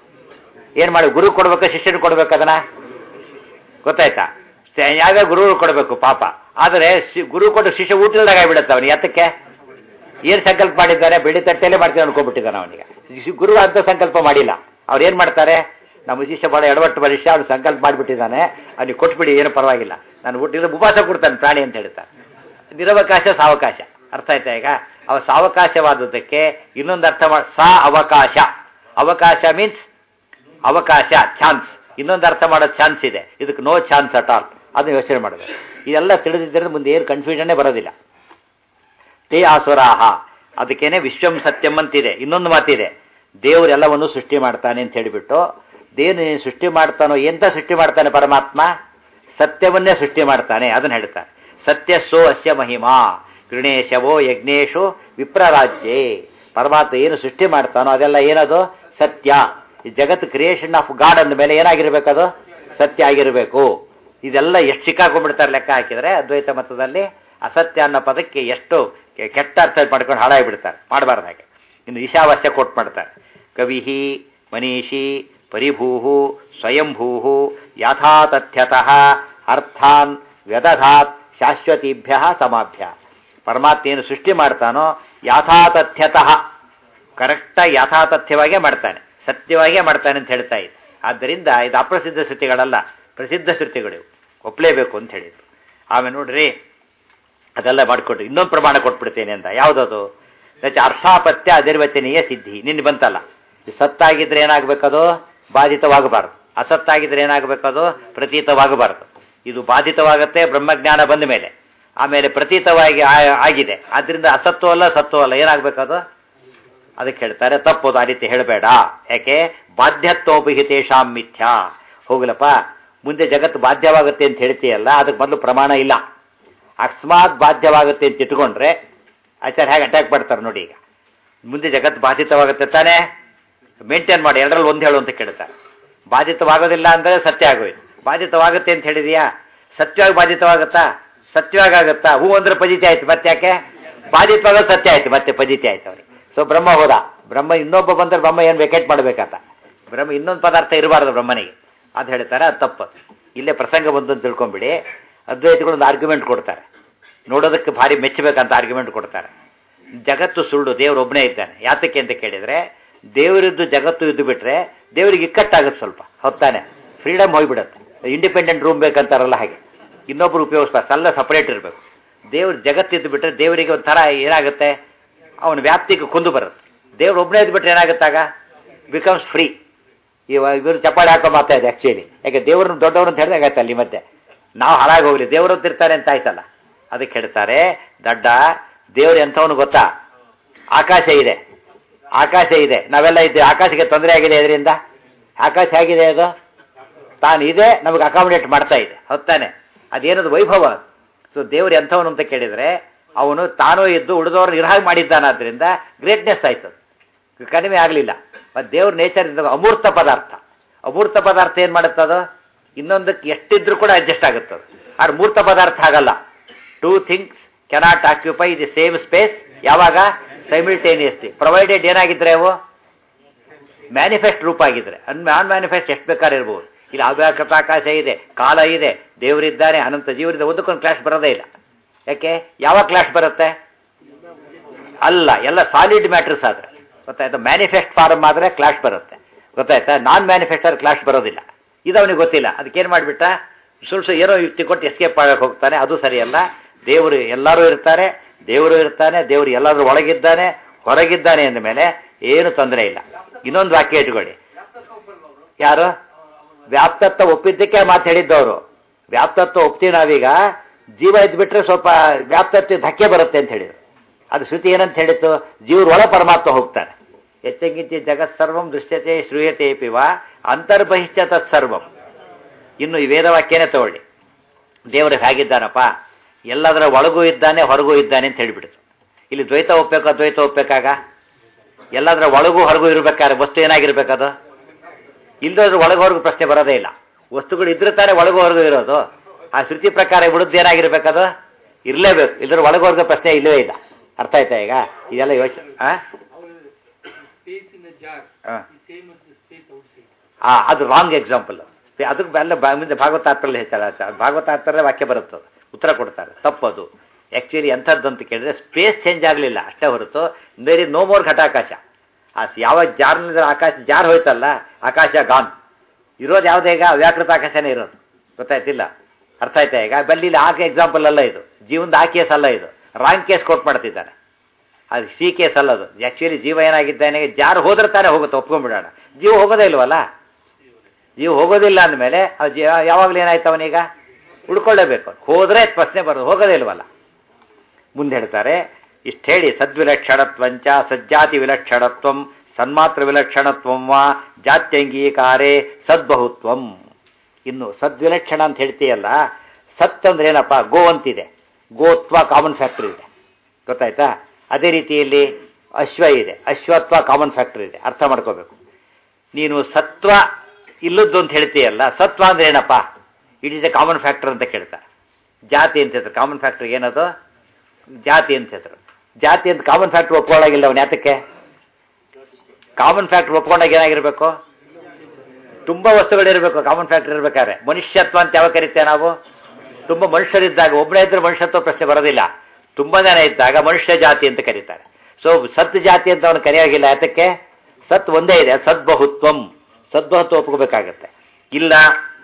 ಏನು ಮಾಡಿ ಗುರು ಕೊಡ್ಬೇಕು ಶಿಷ್ಯನ ಕೊಡ್ಬೇಕು ಅದನ್ನ ಗೊತ್ತಾಯ್ತಾ ಸ- ಯಾವ್ಯಾವ ಗುರು ಕೊಡಬೇಕು ಪಾಪ ಆದರೆ ಶಿ- ಗುರು ಕೊಟ್ಟು ಶಿಷ್ಯ ಊಟದಾಗ ಆಗಿಬಿಡುತ್ತೆ ಅವನಿಗೆ ಯಾತಕ್ಕೆ ಏನು ಸಂಕಲ್ಪ ಮಾಡಿದ್ದಾರೆ ಬೆಳ್ಳಿ ತಟ್ಟೆಯಲ್ಲೇ ಮಾಡ್ತೀನಿ ಅನ್ಕೊಂಡ್ಬಿಟ್ಟಿದ್ದಾನೆ ಅವನಿಗೆ ಶಿ- ಗುರು ಅಂತ ಸಂಕಲ್ಪ ಮಾಡಿಲ್ಲ ಅವ್ರು ಏನು ಮಾಡ್ತಾರೆ ನಮ್ಮ ಶಿಷ್ಯ ಭಾಳ ಎಡವಟ್ಟು ಮನುಷ್ಯ ಅವ್ನು ಸಂಕಲ್ಪ ಮಾಡಿಬಿಟ್ಟಿದ್ದಾನೆ ಅವ್ನಿಗೆ ಕೊಟ್ಬಿಡಿ ಏನು ಪರವಾಗಿಲ್ಲ ನಾನು ಊಟಿದ್ರೆ ಉಪವಾಸ ಕೊಡ್ತಾನೆ ಪ್ರಾಣಿ ಅಂತ ಹೇಳ್ತಾರೆ ನಿರವಕಾಶ ಸಾವಕಾಶ ಅರ್ಥ ಆಯ್ತಾ ಈಗ ಅವ ಸಾವಕಾಶವಾದದ್ದಕ್ಕೆ ಇನ್ನೊಂದು ಅರ್ಥ ಮಾಡಿ ಸಾ ಅವಕಾಶ ಅವಕಾಶ ಮೀನ್ಸ್ ಅವಕಾಶ ಚಾನ್ಸ್ ಇನ್ನೊಂದು ಅರ್ಥ ಮಾಡೋ ಚಾನ್ಸ್ ಇದೆ ಇದಕ್ಕೆ ನೋ ಚಾನ್ಸ್ ಅಟ್ ಆಲ್ ಅದನ್ನ ಯೋಚನೆ ಮಾಡಬೇಕು ಇದೆಲ್ಲ ತಿಳಿದಿದ್ದರೆ ಮುಂದೆ ಏನು ಕನ್ಫ್ಯೂಷನ್ನೇ ಬರೋದಿಲ್ಲ ತೇ ಆಸುರಾಹ ಅದಕ್ಕೇನೆ ವಿಶ್ವಂ ಸತ್ಯಂ ಅಂತಿದೆ ಇನ್ನೊಂದು ಮಾತಿದೆ ದೇವರು ಎಲ್ಲವನ್ನು ಸೃಷ್ಟಿ ಮಾಡ್ತಾನೆ ಅಂತ ಹೇಳಿಬಿಟ್ಟು ದೇವ್ರು ಏನ್ ಸೃಷ್ಟಿ ಮಾಡ್ತಾನೋ ಎಂತ ಸೃಷ್ಟಿ ಮಾಡ್ತಾನೆ ಪರಮಾತ್ಮ ಸತ್ಯವನ್ನೇ ಸೃಷ್ಟಿ ಮಾಡ್ತಾನೆ ಅದನ್ನ ಹೇಳ್ತಾನೆ ಸತ್ಯ ಸೋ ಅಸ್ಯ ಮಹಿಮಾ ಗೃಣೇಶವೋ ಯಜ್ಞೇಶು ವಿಪ್ರರಾಜ್ಯೇ ಪರಮಾತ್ಮ ಏನು ಸೃಷ್ಟಿ ಮಾಡ್ತಾನೋ ಅದೆಲ್ಲ ಏನದು ಸತ್ಯ ಈ ಜಗತ್ ಕ್ರಿಯೇಷನ್ ಆಫ್ ಗಾಡ್ ಅಂದ ಮೇಲೆ ಏನಾಗಿರ್ಬೇಕದು ಸತ್ಯ ಆಗಿರಬೇಕು ಇದೆಲ್ಲ ಎಷ್ಟು ಸಿಕ್ಕಾಕೊಂಡ್ಬಿಡ್ತಾರೆ ಲೆಕ್ಕ ಹಾಕಿದರೆ ಅದ್ವೈತ ಮತದಲ್ಲಿ ಅಸತ್ಯ ಅನ್ನೋ ಪದಕ್ಕೆ ಎಷ್ಟು ಕೆ- ಕೆಟ್ಟ ಅರ್ಥ ಮಾಡ್ಕೊಂಡು ಹಾಳಾಗಿಬಿಡ್ತಾರೆ ಮಾಡಬಾರ್ದು ಹಾಗೆ ಇನ್ನು ಈಶಾವಾಸ್ಯ ಕೊಟ್ಟು ಮಾಡ್ತಾರೆ ಕವಿಹಿ ಮನೀಷಿ ಪರಿಭೂ ಸ್ವಯಂಭೂ ಯಥಾತಥ್ಯತಃ ಅರ್ಥಾನ್ ವ್ಯದಧಾತ್ ಶಾಶ್ವತೀಭ್ಯ ಸಮಾಭ್ಯ ಪರಮಾತ್ಮ ಏನು ಸೃಷ್ಟಿ ಮಾಡ್ತಾನೋ ಯಾಥಾತಥ್ಯತಃ ಕರೆಕ್ಟಾಗಿ ಯಥಾತಥ್ಯವಾಗೇ ಮಾಡ್ತಾನೆ ಸತ್ಯವಾಗೇ ಮಾಡ್ತಾನೆ ಅಂತ ಹೇಳ್ತಾ ಇದ್ದೆ ಆದ್ದರಿಂದ ಇದು ಅಪ್ರಸಿದ್ಧ ಶ್ರುತಿಗಳಲ್ಲ ಪ್ರಸಿದ್ಧ ಶ್ರುತಿಗಳು ಇವು. ಒಪ್ಪಲೇಬೇಕು ಅಂತ ಹೇಳಿದ್ರು ಆಮೇಲೆ ನೋಡ್ರಿ ಅದೆಲ್ಲ ಮಾಡಿಕೊಟ್ರು ಇನ್ನೊಂದು ಪ್ರಮಾಣ ಕೊಟ್ಬಿಡ್ತೇನೆ ಅಂತ ಯಾವುದದು ದಚ ಅರ್ಥಾಪತ್ಯ ಅದಿರ್ವಚನೀಯ ಸಿದ್ಧಿ ನಿನ್ನೆ ಬಂತಲ್ಲ ಇದು ಸತ್ತಾಗಿದ್ರೆ ಏನಾಗಬೇಕದು ಬಾಧಿತವಾಗಬಾರದು ಅಸತ್ತಾಗಿದ್ರೆ ಏನಾಗಬೇಕದು ಪ್ರತೀತವಾಗಬಾರದು ಇದು ಬಾಧಿತವಾಗತ್ತೆ ಬ್ರಹ್ಮಜ್ಞಾನ ಬಂದ ಮೇಲೆ ಆಮೇಲೆ ಪ್ರತೀತವಾಗಿ ಆ- ಆಗಿದೆ ಆದ್ದರಿಂದ ಅಸತ್ವ ಅಲ್ಲ ಸತ್ವ ಅಲ್ಲ ಏನಾಗಬೇಕದು ಅದಕ್ಕೆ ಹೇಳ್ತಾರೆ ತಪ್ಪೋದು ಆ ರೀತಿ ಹೇಳಬೇಡ ಯಾಕೆ ಬಾಧ್ಯತ್ವೋಪಹಿತೇಶಾಂ ಮಿಥ್ಯಾ ಹೋಗ್ಲಪ್ಪ ಮುಂದೆ ಜಗತ್ತು ಬಾಧ್ಯವಾಗುತ್ತೆ ಅಂತ ಹೇಳ್ತೀಯಲ್ಲ ಅದಕ್ಕೆ ಮೊದಲು ಪ್ರಮಾಣ ಇಲ್ಲ ಅಕಸ್ಮಾತ್ ಬಾಧ್ಯವಾಗುತ್ತೆ ಅಂತ ಇಟ್ಕೊಂಡ್ರೆ ಆಚಾರ್ಯ ಹೇಗೆ ಅಟ್ಯಾಕ್ ಮಾಡ್ತಾರೆ ನೋಡಿ ಈಗ ಮುಂದೆ ಜಗತ್ತು ಬಾಧಿತವಾಗುತ್ತೆ ತಾನೇ ಮೇಂಟೈನ್ ಮಾಡಿ ಎರಡರಲ್ಲಿ ಒಂದು ಹೇಳು ಅಂತ ಕೇಳ್ತಾರೆ ಬಾಧಿತವಾಗೋದಿಲ್ಲ ಅಂದರೆ ಸತ್ಯ ಆಗೋಯ್ತು ಬಾಧಿತವಾಗುತ್ತೆ ಅಂತ ಹೇಳಿದೀಯಾ ಸತ್ಯವಾಗಿ ಬಾಧಿತವಾಗುತ್ತಾ ಸತ್ಯವಾಗಿ ಆಗುತ್ತಾ ಹೂ ಅಂದ್ರೆ ಪಜಿತಿ ಆಯ್ತು ಮತ್ತೆ ಯಾಕೆ ಬಾಧಿತವಾಗೋದು ಸತ್ಯ ಆಯ್ತು ಮತ್ತೆ ಪಜಿತಿ ಆಯ್ತು ಅವ್ರಿಗೆ ಸೊ ಬ್ರಹ್ಮ ಹೋದ ಬ್ರಹ್ಮ ಇನ್ನೊಬ್ಬ ಬಂದ್ರೆ ಬ್ರಹ್ಮ ಏನು ವೆಕೆಟ್ ಮಾಡ್ಬೇಕಂತ ಬ್ರಹ್ಮ ಇನ್ನೊಂದು ಪದಾರ್ಥ ಇರಬಾರ್ದು ಬ್ರಹ್ಮನಿಗೆ ಅದು ಹೇಳ್ತಾರೆ ಅದು ತಪ್ಪು ಇಲ್ಲೇ ಪ್ರಸಂಗ ಬಂತು ಅಂತ ತಿಳ್ಕೊಂಬಿಡಿ ಅದ್ವೈತಗಳು ಒಂದು ಆರ್ಗ್ಯುಮೆಂಟ್ ಕೊಡ್ತಾರೆ ನೋಡೋದಕ್ಕೆ ಭಾರಿ ಮೆಚ್ಚಬೇಕಂತ ಆರ್ಗ್ಯುಮೆಂಟ್ ಕೊಡ್ತಾರೆ ಜಗತ್ತು ಸುಳ್ಳು ದೇವರು ಒಬ್ಬನೇ ಇದ್ದಾನೆ ಯಾತಕ್ಕೆ ಅಂತ ಕೇಳಿದರೆ ದೇವರಿದ್ದು ಜಗತ್ತು ಇದ್ದು ಬಿಟ್ರೆ ದೇವರಿಗೆ ಇಕ್ಕಟ್ಟಾಗುತ್ತೆ ಸ್ವಲ್ಪ ಹೊತ್ತಾನೆ ಫ್ರೀಡಮ್ ಹೋಗ್ಬಿಡುತ್ತೆ ಇಂಡಿಪೆಂಡೆಂಟ್ ರೂಮ್ ಬೇಕಂತಾರಲ್ಲ ಹಾಗೆ ಇನ್ನೊಬ್ರು ಉಪಯೋಗಿಸ್ಬಾರ್ದು ಎಲ್ಲ ಸಪರೇಟ್ ಇರಬೇಕು ದೇವ್ರ ಜಗತ್ತಿದ್ದು ಬಿಟ್ರೆ ದೇವರಿಗೆ ಒಂಥರ ಏನಾಗುತ್ತೆ ಅವನ ವ್ಯಾಪ್ತಿಗೆ ಕುಂದು ಬರುತ್ತೆ ದೇವ್ರು ಒಬ್ಬನೇ ಇದ್ದು ಬಿಟ್ರೆ ಏನಾಗುತ್ತಾಗ ಬಿಕಮ್ಸ್ ಫ್ರೀ ಇವಾಗ ಇವರು ಚಪ್ಪಾಳೆ ಹಾಕೋ ಮಾತಾ ಇದೆ ಆ್ಯಕ್ಚುಲಿ ಯಾಕೆ ದೇವ್ರನ್ನ ದೊಡ್ಡವರು ಅಂತ ಹೇಳಿದಾಗ ಆಯ್ತು ಅಲ್ಲಿ ಮತ್ತೆ ನಾವು ಹಾಳಾಗಿ ಹೋಗ್ಲಿ ದೇವರು ಇರ್ತಾರೆ ಅಂತ ಆಯ್ತಲ್ಲ ಅದಕ್ಕೆ ಹೇಳ್ತಾರೆ ದಡ್ಡ ದೇವ್ರು ಎಂಥವನು ಗೊತ್ತಾ ಆಕಾಶ ಇದೆ ಆಕಾಶ ಇದೆ ನಾವೆಲ್ಲ ಇದ್ದೇವೆ ಆಕಾಶಕ್ಕೆ ತೊಂದರೆ ಆಗಿದೆ ಇದರಿಂದ ಆಕಾಶ ಹೇಗಿದೆ ಅದು ತಾನು ಇದೆ ನಮಗೆ ಅಕಾಮಿಡೇಟ್ ಮಾಡ್ತಾ ಇದೆ ಹೊತ್ತಾನೆ ಅದೇನದು ವೈಭವ ಸೊ ದೇವ್ರು ಎಂಥವನು ಅಂತ ಕೇಳಿದರೆ ಅವನು ತಾನೂ ಇದ್ದು ಉಳಿದವ್ರು ನಿರ್ಹಾಗ ಮಾಡಿದ್ದಾನಾದ್ರಿಂದ ಗ್ರೇಟ್ನೆಸ್ ಆಯ್ತು ಅದು. ಕಡಿಮೆ ಆಗಲಿಲ್ಲ ಮತ್ತು ದೇವ್ರ ನೇಚರ್ ಇದ್ದ ಅಮೂರ್ತ ಪದಾರ್ಥ ಅಮೂರ್ತ ಪದಾರ್ಥ ಏನು ಮಾಡುತ್ತದು ಇನ್ನೊಂದಕ್ಕೆ ಎಷ್ಟಿದ್ರೂ ಕೂಡ ಅಡ್ಜಸ್ಟ್ ಆಗುತ್ತದು ಆದ್ರೆ ಮೂರ್ತ ಪದಾರ್ಥ ಆಗಲ್ಲ two things cannot occupy the same space ಯಾವಾಗ ಸೈಮಿಲ್ಟೇನಿಯಸ್ಲಿ ಪ್ರೊವೈಡೆಡ್ ಏನಾಗಿದ್ರೆ ಅವು ಮ್ಯಾನಿಫೆಸ್ಟ್ ರೂಪ ಆಗಿದ್ರೆ ಅನ್ ನಾನ್ ಮ್ಯಾನಿಫೆಸ್ಟ್ ಎಷ್ಟು ಬೇಕಾದ್ರೆ ಇರ್ಬೋದು ಇಲ್ಲಿ ಅವ್ಯಾಕೃತ ಆಕಾಶ ಇದೆ ಕಾಲ ಇದೆ ದೇವರಿದ್ದಾನೆ ಅನಂತ ಜೀವರಿದೆ ಒಂದಕ್ಕೊಂದು ಕ್ಲಾಶ್ ಬರೋದೇ ಇಲ್ಲ ಯಾಕೆ ಯಾವ ಕ್ಲಾಶ್ ಬರುತ್ತೆ ಅಲ್ಲ ಎಲ್ಲ ಸಾಲಿಡ್ ಮ್ಯಾಟ್ರಸ್ ಆದ್ರೆ ಗೊತ್ತಾಯ್ತಾ ಮ್ಯಾನಿಫೆಸ್ಟ್ ಫಾರ್ಮ್ ಆದರೆ ಕ್ಲಾಶ್ ಬರುತ್ತೆ ಗೊತ್ತಾಯ್ತಾ ನಾನ್ ಮ್ಯಾನಿಫೆಸ್ಟರ್ ಕ್ಲಾಶ್ ಬರೋದಿಲ್ಲ ಇದು ಅವನಿಗೆ ಗೊತ್ತಿಲ್ಲ ಅದಕ್ಕೇನು ಮಾಡಿಬಿಟ್ಟ ಸುಳ್ಳು ಸುಳ್ಳು ಏನೋ ಯುಕ್ತಿ ಕೊಟ್ಟು ಎಸ್ಕೇಪ್ ಆಗಕ್ಕೆ ಹೋಗ್ತಾನೆ ಅದು ಸರಿಯಲ್ಲ ದೇವರು ಎಲ್ಲರೂ ಇರ್ತಾರೆ ದೇವರು ಇರ್ತಾನೆ ದೇವರು ಎಲ್ಲಾದ್ರೂ ಒಳಗಿದ್ದಾನೆ ಹೊರಗಿದ್ದಾನೆ ಅಂದ ಮೇಲೆ ಏನು ತೊಂದರೆ ಇಲ್ಲ ಇನ್ನೊಂದು ವಾಕ್ಯ ಇಟ್ಕೊಳ್ಳಿ ಯಾರು ವ್ಯಾಪ್ತತ್ವ ಒಪ್ಪಿದ್ದಕ್ಕೆ ಮಾತು ಹೇಳಿದ್ದವರು ವ್ಯಾಪ್ತತ್ವ ಒಪ್ತೀವಿ ನಾವೀಗ ಜೀವ ಇದ್ಬಿಟ್ರೆ ಸ್ವಲ್ಪ ವ್ಯಾಪ್ತತ್ವ ಧಕ್ಕೆ ಬರುತ್ತೆ ಅಂತ ಹೇಳಿದ್ರು ಅದು ಶ್ರುತಿ ಏನಂತ ಹೇಳಿತ್ತು ಜೀವ್ರ ಒಳ ಪರಮಾತ್ಮ ಹೋಗ್ತಾನೆ ಎಚ್ಚಂಗಿತಿ ಜಗತ್ ಸರ್ವಂ ದೃಶ್ಯತೆ ಶ್ರೂಯತೆ ಪಿವ ಅಂತರ್ಬಹಿಷ್ಠ ತತ್ಸರ್ವಂ ಇನ್ನು ಈ ವೇದವಾಕ್ಯನೇ ತಗೊಳ್ಳಿ ದೇವರು ಹೇಗಿದ್ದಾನಪ್ಪ ಎಲ್ಲದರ ಒಳಗೂ ಇದ್ದಾನೆ ಹೊರಗೂ ಇದ್ದಾನೆ ಅಂತ ಹೇಳಿಬಿಡ್ತು ಇಲ್ಲಿ ದ್ವೈತ ಒಪ್ಬೇಕು ಅದ್ವೈತ ಒಪ್ಬೇಕಾಗ ಎಲ್ಲದರ ಒಳಗೂ ಹೊರಗೂ ಇರಬೇಕಾದ್ರೆ ವಸ್ತು ಏನಾಗಿರ್ಬೇಕದು ಇಲ್ಲದ್ರೆ ಒಳಗೆ ಹೊರಗು ಪ್ರಶ್ನೆ ಬರೋದೇ ಇಲ್ಲ ವಸ್ತುಗಳು ಇದ್ರೆ ತಾನೇ ಒಳಗೂ ಹೊರಗೂ ಇರೋದು ಆ ಶ್ರುತಿ ಪ್ರಕಾರ ಬಿಡುದು ಏನಾಗಿರ್ಬೇಕದು ಇರಲೇಬೇಕು ಇಲ್ಲದ್ರೆ ಒಳಗೆ ಹೊರಗು ಪ್ರಶ್ನೆ ಇಲ್ಲವೇ ಇಲ್ಲ ಅರ್ಥ ಆಯ್ತಾ ಈಗ ಇದೆಲ್ಲ ಯೋಚನೆ ಆ Space in a jar Ah. is same as the space outside. ಆ, ಅದು ರಾಂಗ್ ಎಕ್ಸಾಂಪಲ್ ಅದಕ್ಕೆ ಎಲ್ಲ ಬಾ- ಮುಂದೆ ಭಾಗವತಾರ್ಥರಲ್ಲಿ ಹೇಳ್ತಾರೆ ಆಚಾರ್ಯ. ಭಾಗವತಾರ್ಥರೇ ವಾಕ್ಯ ಬರುತ್ತೆ ಅದು. ಉತ್ತರ ಕೊಡ್ತಾರೆ ತಪ್ಪದು ಆ್ಯಕ್ಚುಲಿ ಎಂಥದ್ದು ಅಂತ ಕೇಳಿದ್ರೆ ಸ್ಪೇಸ್ ಚೇಂಜ್ ಆಗಲಿಲ್ಲ ಅಷ್ಟೇ ಹೊರತು ಬೇರೆ ನೋ ಮೋರ್ ಘಟಾಕಾಶ ಆ ಯಾವ ಜಾರ್ನಿಂದ ಆಕಾಶ ಜಾರ್ ಹೋಯ್ತಲ್ಲ ಆಕಾಶ ಗಾನ್ ಇರೋದು ಯಾವುದೇ ಈಗ ಅವ್ಯಾಕೃತ ಆಕಾಶನೇ ಇರೋದು ಗೊತ್ತಾಯ್ತಿಲ್ಲ ಅರ್ಥ ಆಯ್ತಾ ಈಗ ಬಲ್ಲಿ ಆ ಎಕ್ಸಾಂಪಲ್ ಅಲ್ಲ ಇದು ಜೀವನದ ಆ ಕೇಸ್ ಅಲ್ಲ ಇದು ರಾಂಗ್ ಕೇಸ್ ಕೋಟ್ ಮಾಡ್ತಿದ್ದಾನೆ ಅದು ಸಿ ಕೇಸ್ ಅಲ್ಲ ಅದು ಆ್ಯಕ್ಚುಲಿ ಜೀವ ಏನಾಗಿದ್ದಾನೆ ಜಾರ್ ಹೋದ್ರೆ ತಾನೇ ಹೋಗುತ್ತೆ ಒಪ್ಕೊಂಡ್ಬಿಡೋಣ ಜೀವ ಹೋಗೋದೇ ಇಲ್ವಲ್ಲ ಜೀವ ಹೋಗೋದಿಲ್ಲ ಅಂದಮೇಲೆ ಅದು ಜೀವ ಯಾವಾಗಲೂ ಏನಾಯ್ತು ಅವನೀಗ ಉಳ್ಕೊಳ್ಳೇಬೇಕು ಹೋದ್ರೆ ಪ್ರಶ್ನೆ ಬರೋದು ಹೋಗೋದೇ ಇಲ್ವಲ್ಲ ಮುಂದೆ ಹೇಳ್ತಾರೆ ಇಷ್ಟು ಹೇಳಿ ಸದ್ವಿಲಕ್ಷಣತ್ವಂಚ ಸಜ್ಜಾತಿ ವಿಲಕ್ಷಣತ್ವಂ ಸನ್ಮಾತ್ರ ವಿಲಕ್ಷಣತ್ವಂ ವಾ ಜಾತ್ಯಂಗೀಕಾರೇ ಸದ್ಬಹುತ್ವಂ ಇನ್ನು ಸದ್ವಿಲಕ್ಷಣ ಅಂತ ಹೇಳ್ತೀಯಲ್ಲ ಸತ್ ಅಂದ್ರೆ ಏನಪ್ಪ ಗೋ ಅಂತಿದೆ ಗೋತ್ವ ಕಾಮನ್ ಫ್ಯಾಕ್ಟರ್ ಇದೆ ಗೊತ್ತಾಯ್ತಾ ಅದೇ ರೀತಿಯಲ್ಲಿ ಅಶ್ವ ಇದೆ ಅಶ್ವತ್ವ ಕಾಮನ್ ಫ್ಯಾಕ್ಟರ್ ಇದೆ ಅರ್ಥ ಮಾಡ್ಕೋಬೇಕು ನೀನು ಸತ್ವ ಇಲ್ಲದ್ದು ಅಂತ ಹೇಳ್ತೀಯಲ್ಲ ಸತ್ವ ಅಂದ್ರೆ ಏನಪ್ಪ it is a common factor ಅಂತ ಕೇಳ್ತಾರೆ ಜಾತಿ ಅಂತ ಹೆಸರು ಕಾಮನ್ ಫ್ಯಾಕ್ಟರ್ ಏನದು ಜಾತಿ ಅಂತ ಹೆಸರು ಜಾತಿ ಅಂತ ಕಾಮನ್ ಫ್ಯಾಕ್ಟರ್ ಒಪ್ಕೊಳ್ಳಾಗಿಲ್ಲ ಅವನು ಯಾತಕ್ಕೆ ಕಾಮನ್ ಫ್ಯಾಕ್ಟರ್ ಒಪ್ಕೊಂಡಾಗ ಏನಾಗಿರ್ಬೇಕು ತುಂಬ ವಸ್ತುಗಳಿರಬೇಕು ಕಾಮನ್ ಫ್ಯಾಕ್ಟರ್ ಇರ್ಬೇಕಾದ್ರೆ ಮನುಷ್ಯತ್ವ ಅಂತ ಯಾವ ಕರಿತೇವೆ ನಾವು ತುಂಬ ಮನುಷ್ಯರಿದ್ದಾಗ ಒಬ್ಬನೇ ಇದ್ರೆ ಮನುಷ್ಯತ್ವ ಪ್ರಶ್ನೆ ಬರೋದಿಲ್ಲ ತುಂಬ ಜನ ಇದ್ದಾಗ ಮನುಷ್ಯ ಜಾತಿ ಅಂತ ಕರೀತಾರೆ ಸೊ ಸತ್ ಜಾತಿ ಅಂತ ಅವನು ಕರೆಯಾಗಿಲ್ಲ ಯಾತಕ್ಕೆ ಸತ್ ಒಂದೇ ಇದೆ ಸದ್ಬಹುತ್ವಂ ಸದ್ಬಹುತ್ವ ಒಪ್ಕೋಬೇಕಾಗತ್ತೆ ಇಲ್ಲ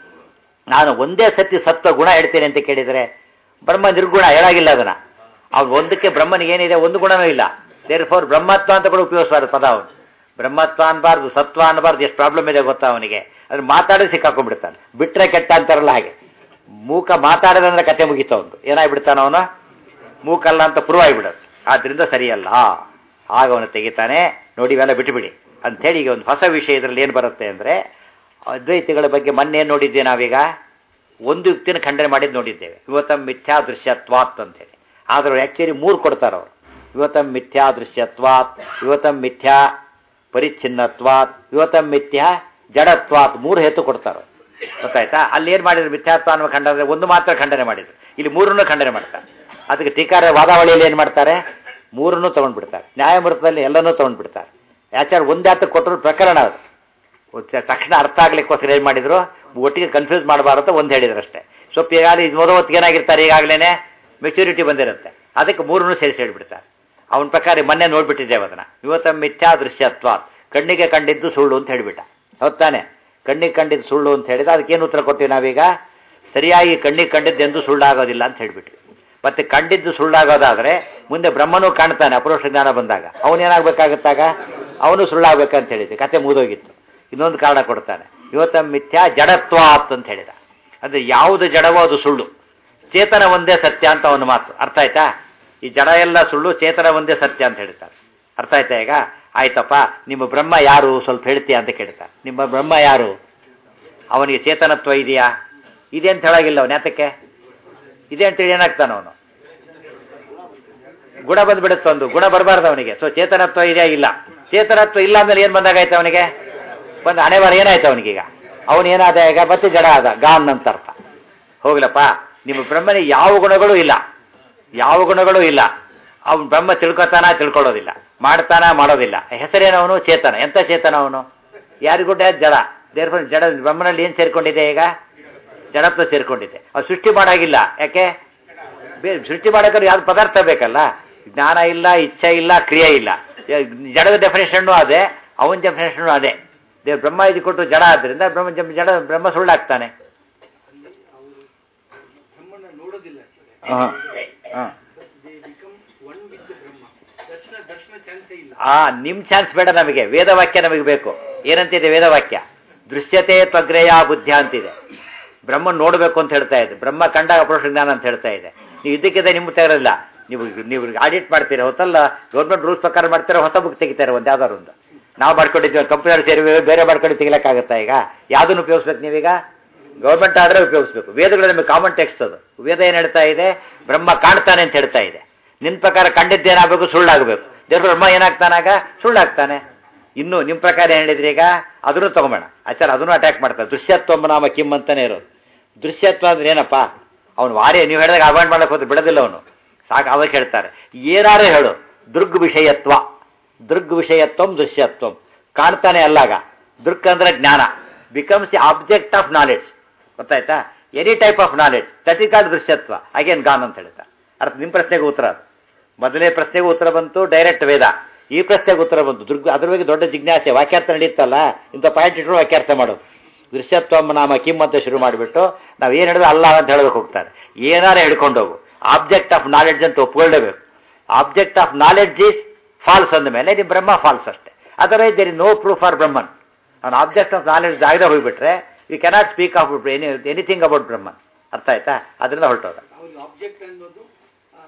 ನಾನು ಒಂದೇ ಸತಿ ಸತ್ವ ಗುಣ ಹೇಳ್ತೇನೆ ಅಂತ ಕೇಳಿದರೆ ಬ್ರಹ್ಮ ನಿರ್ಗುಣ ಹೇಳಾಗಿಲ್ಲ ಅದನ್ನ ಅವ್ನು ಒಂದಕ್ಕೆ ಬ್ರಹ್ಮನಿಗೆ ಏನಿದೆ ಒಂದು ಗುಣನೂ ಇಲ್ಲ ದೇರ್ ಫೋರ್ ಬ್ರಹ್ಮತ್ವ ಅಂತ ಕೂಡ ಉಪಯೋಗಿಸಬಾರ್ದು ಪದ ಅವನು ಬ್ರಹ್ಮತ್ವ ಅನ್ಬಾರ್ದು ಸತ್ವ ಅನ್ಬಾರ್ದು ಎಷ್ಟು ಪ್ರಾಬ್ಲಮ್ ಇದೆ ಗೊತ್ತಾ ಅವನಿಗೆ ಅದ್ರ ಮಾತಾಡಿ ಸಿಕ್ಕಾಕೊಂಡ್ಬಿಡ್ತಾನೆ ಬಿಟ್ರೆ ಕೆಟ್ಟ ಅಂತಾರಲ್ಲ ಹಾಗೆ ಮೂಕ ಮಾತಾಡದಂದ್ರೆ ಕತೆ ಮುಗೀತು ಅವನು ಏನಾಗ್ಬಿಡ್ತಾನ ಅವನು ಮೂಕಲ್ಲ ಅಂತ ಪ್ರೂವ್ ಆಗಿಬಿಡೋದು ಆದ್ರಿಂದ ಸರಿಯಲ್ಲ ಆಗ ಅವನು ತೆಗಿತಾನೆ ನೋಡಿ ಇವೆಲ್ಲ ಬಿಟ್ಟುಬಿಡಿ ಅಂಥೇಳಿ ಈಗ ಒಂದು ಹೊಸ ವಿಷಯ ಇದರಲ್ಲಿ ಏನು ಬರುತ್ತೆ ಅಂದರೆ ಅದ್ವೈತಿಗಳ ಬಗ್ಗೆ ಮೊನ್ನೆ ಏನು ನೋಡಿದ್ದೆ ನಾವೀಗ ಒಂದು ಯುಕ್ತಿನ ಖಂಡನೆ ಮಾಡಿದ್ದು ನೋಡಿದ್ದೇವೆ ಇವತ್ತಂ ಮಿಥ್ಯಾ ದೃಶ್ಯತ್ವಾತ್ ಅಂತೇಳಿ ಆದ್ರೆ ಆ್ಯಕ್ಚುಲಿ ಮೂರು ಕೊಡ್ತಾರೆ ಅವರು ಇವತ್ತಂ ಮಿಥ್ಯಾ ದೃಶ್ಯತ್ವಾತ್ ಇವತ್ತಂ ಮಿಥ್ಯಾ ಪರಿಚ್ಛಿನ್ನತ್ವಾತ್ ಇವತ್ತಂ ಮಿಥ್ಯಾ ಜಡತ್ವಾತ್ ಮೂರು ಹೇತು ಕೊಡ್ತಾರೆ ಗೊತ್ತಾಯ್ತಾ ಅಲ್ಲಿ ಏನು ಮಾಡಿದ್ರು ಮಿಥ್ಯಾತ್ವ ಅನ್ನೋ ಖಂಡನೆ ಒಂದು ಮಾತ್ರ ಖಂಡನೆ ಮಾಡಿದ್ರು ಇಲ್ಲಿ ಮೂರನ್ನು ಖಂಡನೆ ಮಾಡ್ತಾರೆ ಅದಕ್ಕೆ ಟೀಕಾರ ವಾದಾವಳಿಯಲ್ಲಿ ಏನು ಮಾಡ್ತಾರೆ ಮೂರನ್ನು ತೊಗೊಂಡ್ಬಿಡ್ತಾರೆ ನ್ಯಾಯಮೃತದಲ್ಲಿ ಎಲ್ಲನೂ ತೊಗೊಂಡ್ಬಿಡ್ತಾರೆ ಯಾಚಾರ ಒಂದಾತ ಕೊಟ್ಟರು ಪ್ರಕರಣ ಅದು ಒಚ್ಚ- ತಕ್ಷಣ ಅರ್ಥ ಆಗ್ಲಿಕ್ಕೋಸ್ಕರ ಏನು ಮಾಡಿದ್ರು ಒಟ್ಟಿಗೆ ಕನ್ಫ್ಯೂಸ್ ಮಾಡಬಾರದು ಒಂದು ಹೇಳಿದ್ರು ಅಷ್ಟೇ ಸ್ವಲ್ಪ ಈಗಾಗಲೇ ಮೊದಲು ಹೊತ್ತಿಗೆ ಏನಾಗಿರ್ತಾರೆ ಈಗಾಗಲೇ ಮೆಚುರಿಟಿ ಬಂದಿರುತ್ತೆ ಅದಕ್ಕೆ ಮೂರನ್ನು ಸೇರಿಸಿ ಹೇಳ್ಬಿಡ್ತಾರೆ ಅವನ ಪ್ರಕಾರ ಮೊನ್ನೆ ನೋಡ್ಬಿಟ್ಟಿದ್ದೇವೆ ಅದನ್ನ ಇವತ್ತ ಮಿಥ್ಯಾ ದೃಶ್ಯತ್ವ ಕಣ್ಣಿಗೆ ಕಂಡಿದ್ದು ಸುಳ್ಳು ಅಂತ ಹೇಳಿಬಿಟ್ಟ ಹೌದಾನೆ ಕಣ್ಣಿಗೆ ಕಂಡಿದ್ದು ಸುಳ್ಳು ಅಂತ ಹೇಳಿದ ಅದಕ್ಕೇನು ಉತ್ತರ ಕೊಟ್ಟಿವಿ ನಾವೀಗ ಸರಿಯಾಗಿ ಕಣ್ಣಿಗೆ ಕಂಡಿದ್ದು ಎಂದು ಸುಳ್ಳಾಗೋದಿಲ್ಲ ಅಂತ ಹೇಳ್ಬಿಟ್ವಿ ಮತ್ತೆ ಕಂಡಿದ್ದು ಸುಳ್ಳಾಗೋದಾದ್ರೆ ಮುಂದೆ ಬ್ರಹ್ಮನೂ ಕಾಣ್ತಾನೆ ಅಪರೋಕ್ಷ ಜ್ಞಾನ ಬಂದಾಗ ಅವನೇನಾಗಬೇಕಾಗತ್ತಾಗ ಅವನು ಸುಳ್ಳಾಗಬೇಕಂತ ಹೇಳಿದ್ದೆ ಕತೆ ಮುಗಿದೋಗಿತ್ತು ಇನ್ನೊಂದು ಕಾರಣ ಕೊಡ್ತಾನೆ ಇವತ್ತ ಮಿಥ್ಯಾ ಜಡತ್ವಾತ್ ಅಂತ ಹೇಳಿದ ಅಂದ್ರೆ ಯಾವುದು ಜಡವೋ ಅದು ಸುಳ್ಳು ಚೇತನ ಒಂದೇ ಸತ್ಯ ಅಂತ ಅವನ ಮಾತು ಅರ್ಥ ಆಯ್ತಾ ಈ ಜಡ ಎಲ್ಲ ಸುಳ್ಳು ಚೇತನ ಒಂದೇ ಸತ್ಯ ಅಂತ ಹೇಳ್ತಾರೆ ಅರ್ಥ ಆಯ್ತಾ ಈಗ ಆಯ್ತಪ್ಪ ನಿಮ್ಮ ಬ್ರಹ್ಮ ಯಾರು ಸ್ವಲ್ಪ ಹೇಳ್ತೀಯ ಅಂತ ಕೇಳ್ತಾರೆ ನಿಮ್ಮ ಬ್ರಹ್ಮ ಯಾರು ಅವನಿಗೆ ಚೇತನತ್ವ ಇದೆಯಾ ಇದೆ ಅಂತ ಹೇಳಾಗಿಲ್ಲ ಅವನು ಯಾತಕ್ಕೆ ಇದೆ ಅಂತೇಳಿ ಏನಾಗ್ತಾನ ಅವನು ಗುಣ ಬಂದ್ಬಿಡುತ್ತೆ ಒಂದು ಗುಣ ಬರಬಾರ್ದು ಅವನಿಗೆ ಸೊ ಚೇತನತ್ವ ಇದೆಯಾ ಇಲ್ಲ ಚೇತನತ್ವ ಇಲ್ಲ ಅಂದ್ಮೇಲೆ ಏನು ಬಂದಾಗಾಯ್ತು ಅವನಿಗೆ ಬಂದು ಹಣೆಬಾರ ಏನಾಯ್ತು ಅವನಿಗೀಗ ಅವನು ಏನಾದ ಈಗ ಮತ್ತೆ ಜಡ ಆದ ಗಾನ್ ಅಂತ ಅರ್ಥ ಹೋಗ್ಲಪ್ಪ ನಿಮ್ಮ ಬ್ರಹ್ಮನಿಗೆ ಯಾವ ಗುಣಗಳು ಇಲ್ಲ ಯಾವ ಗುಣಗಳು ಇಲ್ಲ ಅವನು ಬ್ರಹ್ಮ ತಿಳ್ಕೊತಾನ ತಿಳ್ಕೊಳ್ಳೋದಿಲ್ಲ ಮಾಡ್ತಾನ ಮಾಡೋದಿಲ್ಲ ಹೆಸರೇನವನು ಚೇತನ ಎಂತ ಚೇತನ ಅವನು ಯಾರಿಗೂ ಜಡ ದೇರ್ಫ ಜಡ ಬ್ರಹ್ಮನಲ್ಲಿ ಏನು ಸೇರ್ಕೊಂಡಿದೆ ಈಗ ಜಡತ್ವ ಸೇರ್ಕೊಂಡಿದೆ ಅವ್ನು ಸೃಷ್ಟಿ ಮಾಡಾಗಿಲ್ಲ ಯಾಕೆ ಬೇ ಸೃಷ್ಟಿ ಮಾಡೋಕ್ಕಾದ್ರೆ ಯಾವ್ದು ಪದಾರ್ಥ ಬೇಕಲ್ಲ ಜ್ಞಾನ ಇಲ್ಲ ಇಚ್ಛೆ ಇಲ್ಲ ಕ್ರಿಯೆ ಇಲ್ಲ ಯ- ಜಡದ ಡೆಫಿನೇಷನ್ನು ಅದೇ ಅವನ ಡೆಫಿನೇಷನ್ನು ಅದೇ ದೇವ್ರ ಬ್ರಹ್ಮ ಇದು ಕೊಟ್ಟು ಜಡ ಆದ್ದರಿಂದ ಬ್ರಹ್ಮ ಜ- ಜಡ ಬ್ರಹ್ಮ ಸುಳ್ಳಾಗ್ತಾನೆ ಬ್ರಹ್ಮನ ನೋಡೋದಿಲ್ಲ ಹಾಂ ಹಾಂ they become one with Brahma ದರ್ಶನ ದರ್ಶನ ಚಾನ್ಸೇ ಇಲ್ಲ ಆ ನಿಮ್ ಚಾನ್ಸ್ ಬೇಡ ನಮಗೆ ವೇದವಾಕ್ಯ ನಮಗೆ ಬೇಕು ಏನಂತಿದೆ ವೇದವಾಕ್ಯ ದೃಶ್ಯತೆ ತ್ವಗ್ರೇಯ ಬುದ್ಧ ಅಂತಿದೆ ಬ್ರಹ್ಮ ನೋಡಬೇಕು ಅಂತ ಹೇಳ್ತಾ ಇದೆ ಬ್ರಹ್ಮ ಕಂಡಾಗ ಪುರುಷ ಜ್ಞಾನ ಅಂತ ಹೇಳ್ತಾ ಇದೆ ನೀವು ಇದಕ್ಕಿದೆ ನಿಮ್ಮ ತೆಗರಲ್ಲ ನೀವು ನೀವು ಆಡಿಟ್ ಮಾಡ್ತೀರ ಹೊತ್ತಲ್ಲ ಗೌರ್ಮೆಂಟ್ ರೂಲ್ಸ್ ಪ್ರಕಾರ ಮಾಡ್ತೀರ ಹೊಸ ಬುಕ್ ತೆಗಿತಾರೆ ಒಂದು ಯಾವ್ದಾರು ಒಂದು ನಾವು ಮಾಡ್ಕೊಂಡಿದ್ದೀವಿ ಕಂಪ್ಯೂಟರ್ ಸೇರಿ ಬೇರೆ ಮಾಡ್ಕೊಂಡು ತೆಗಿಲಕ್ಕಾಗತ್ತಾ ಈಗ ಯಾವುದನ್ನು ಉಪಯೋಗಿಸ್ಬೇಕು ನೀವೀಗ ಗೌರ್ಮೆಂಟ್ ಆದ್ರೆ ಉಪಯೋಗಿಸ್ಬೇಕು ವೇದಗಳು ನಮಗೆ ಕಾಮನ್ ಟೆಕ್ಸ್ಟ್ ಅದು ವೇದ ಏನು ಹೇಳ್ತಾ ಇದೆ ಬ್ರಹ್ಮ ಕಾಣ್ತಾನೆ ಅಂತ ಹೇಳ್ತಾ ಇದೆ ನಿನ್ನ ಪ್ರಕಾರ ಕಂಡಿದ್ದೇನಾಗಬೇಕು ಸುಳ್ಳಾಗಬೇಕು ದೇವ್ರ ಬ್ರಹ್ಮ ಏನಾಗ್ತಾನಾಗ ಸುಳ್ಳಾಗ್ತಾನೆ ಇನ್ನು ನಿಮ್ಮ ಪ್ರಕಾರ ಏನು ಹೇಳಿದ್ರಿ ಈಗ ಅದನ್ನು ತಗೊಂಬೇಡ ಆಚಾರ ಅದನ್ನು ಅಟ್ಯಾಕ್ ಮಾಡ್ತಾರೆ ದೃಶ್ಯತ್ವ ನಾಮ ಕಿಮ್ ಅಂತಾನೆ ಇರೋದು ದೃಶ್ಯತ್ವ ಅಂದ್ರೆ ಏನಪ್ಪ ಅವನು ವಾರೇ ನೀವು ಹೇಳಿದಾಗ ಅವಾಯ್ಡ್ ಮಾಡಕ್ಕೆ ಹೋದ್ರೆ ಬಿಡೋದಿಲ್ಲ ಅವನು ಸಾಕು ಅವಾಗ ಹೇಳ್ತಾರೆ ಏನಾರು ಹೇಳು ದೃಗ್ ವಿಷಯತ್ವ ದೃಗ್ ವಿಷಯತ್ವಂ ದೃಶ್ಯತ್ವಂ ಕಾಣ್ತಾನೆ ಅಲ್ಲಾಗ ದೃಕ್ ಅಂದ್ರೆ ಜ್ಞಾನ becomes the object of knowledge ಗೊತ್ತಾಯ್ತಾ any type of knowledge that is called ದೃಶ್ಯತ್ವ ಅಗೇನ್ ಗಾನ್ ಅಂತ ಹೇಳ್ತಾರೆ ಅರ್ಥ ನಿಮ್ಮ ಪ್ರಶ್ನೆಗೆ ಉತ್ತರ ಅದು ಮೊದಲನೇ ಪ್ರಶ್ನೆಗೆ ಉತ್ತರ ಬಂತು ಡೈರೆಕ್ಟ್ ವೇದ ಈ ಪ್ರಶ್ನೆಗೆ ಉತ್ತರ ಬಂತು ದುರ್ಗ ಅದ್ರ ಬಗ್ಗೆ ದೊಡ್ಡ ಜಿಜ್ಞಾಸೆ ವಾಕ್ಯಾರ್ಥ ನಡೀತಲ್ಲ ಇಂಥ ಪಾಯಿಂಟ್ ಇಟ್ಟರು ವಾಕ್ಯಾರ್ಥ ಮಾಡೋದು ದೃಶ್ಯತ್ವ ನಾಮ ಕಿಮ್ ಅಂತ ಶುರು ಮಾಡಿಬಿಟ್ಟು ನಾವು ಏನು ಹೇಳಿದ್ರೆ ಅಲ್ಲ ಅಂತ ಹೇಳಬೇಕು ಹೋಗ್ತಾರೆ ಏನಾರು ಹೇಳ್ಕೊಂಡು ಹೋಗು ಆಬ್ಜೆಕ್ಟ್ ಆಫ್ ನಾಲೆಡ್ಜ್ ಅಂತ ಒಪ್ಕೊಳ್ಳೇಬೇಕು object of knowledge is false ಅಂದ ಮೇಲೆ ನೀವು ಬ್ರಹ್ಮ ಫಾಲ್ಸ್ ಅಷ್ಟೇ otherwise there is no proof for Brahman ಅವ್ನು ಆಬ್ಜೆಕ್ಟ್ ಆಫ್ ನಾಲೆಡ್ಜ್ ಆಗದೆ ಹೋಗ್ಬಿಟ್ರೆ you cannot speak of any anything about Brahman ಅರ್ಥ ಆಯ್ತಾ ಅದರಿಂದ ಹೊರಟೋದ ಅವ್ರಿಗೆ ಆಬ್ಜೆಕ್ಟ್ ಅನ್ನೋದು ಆ,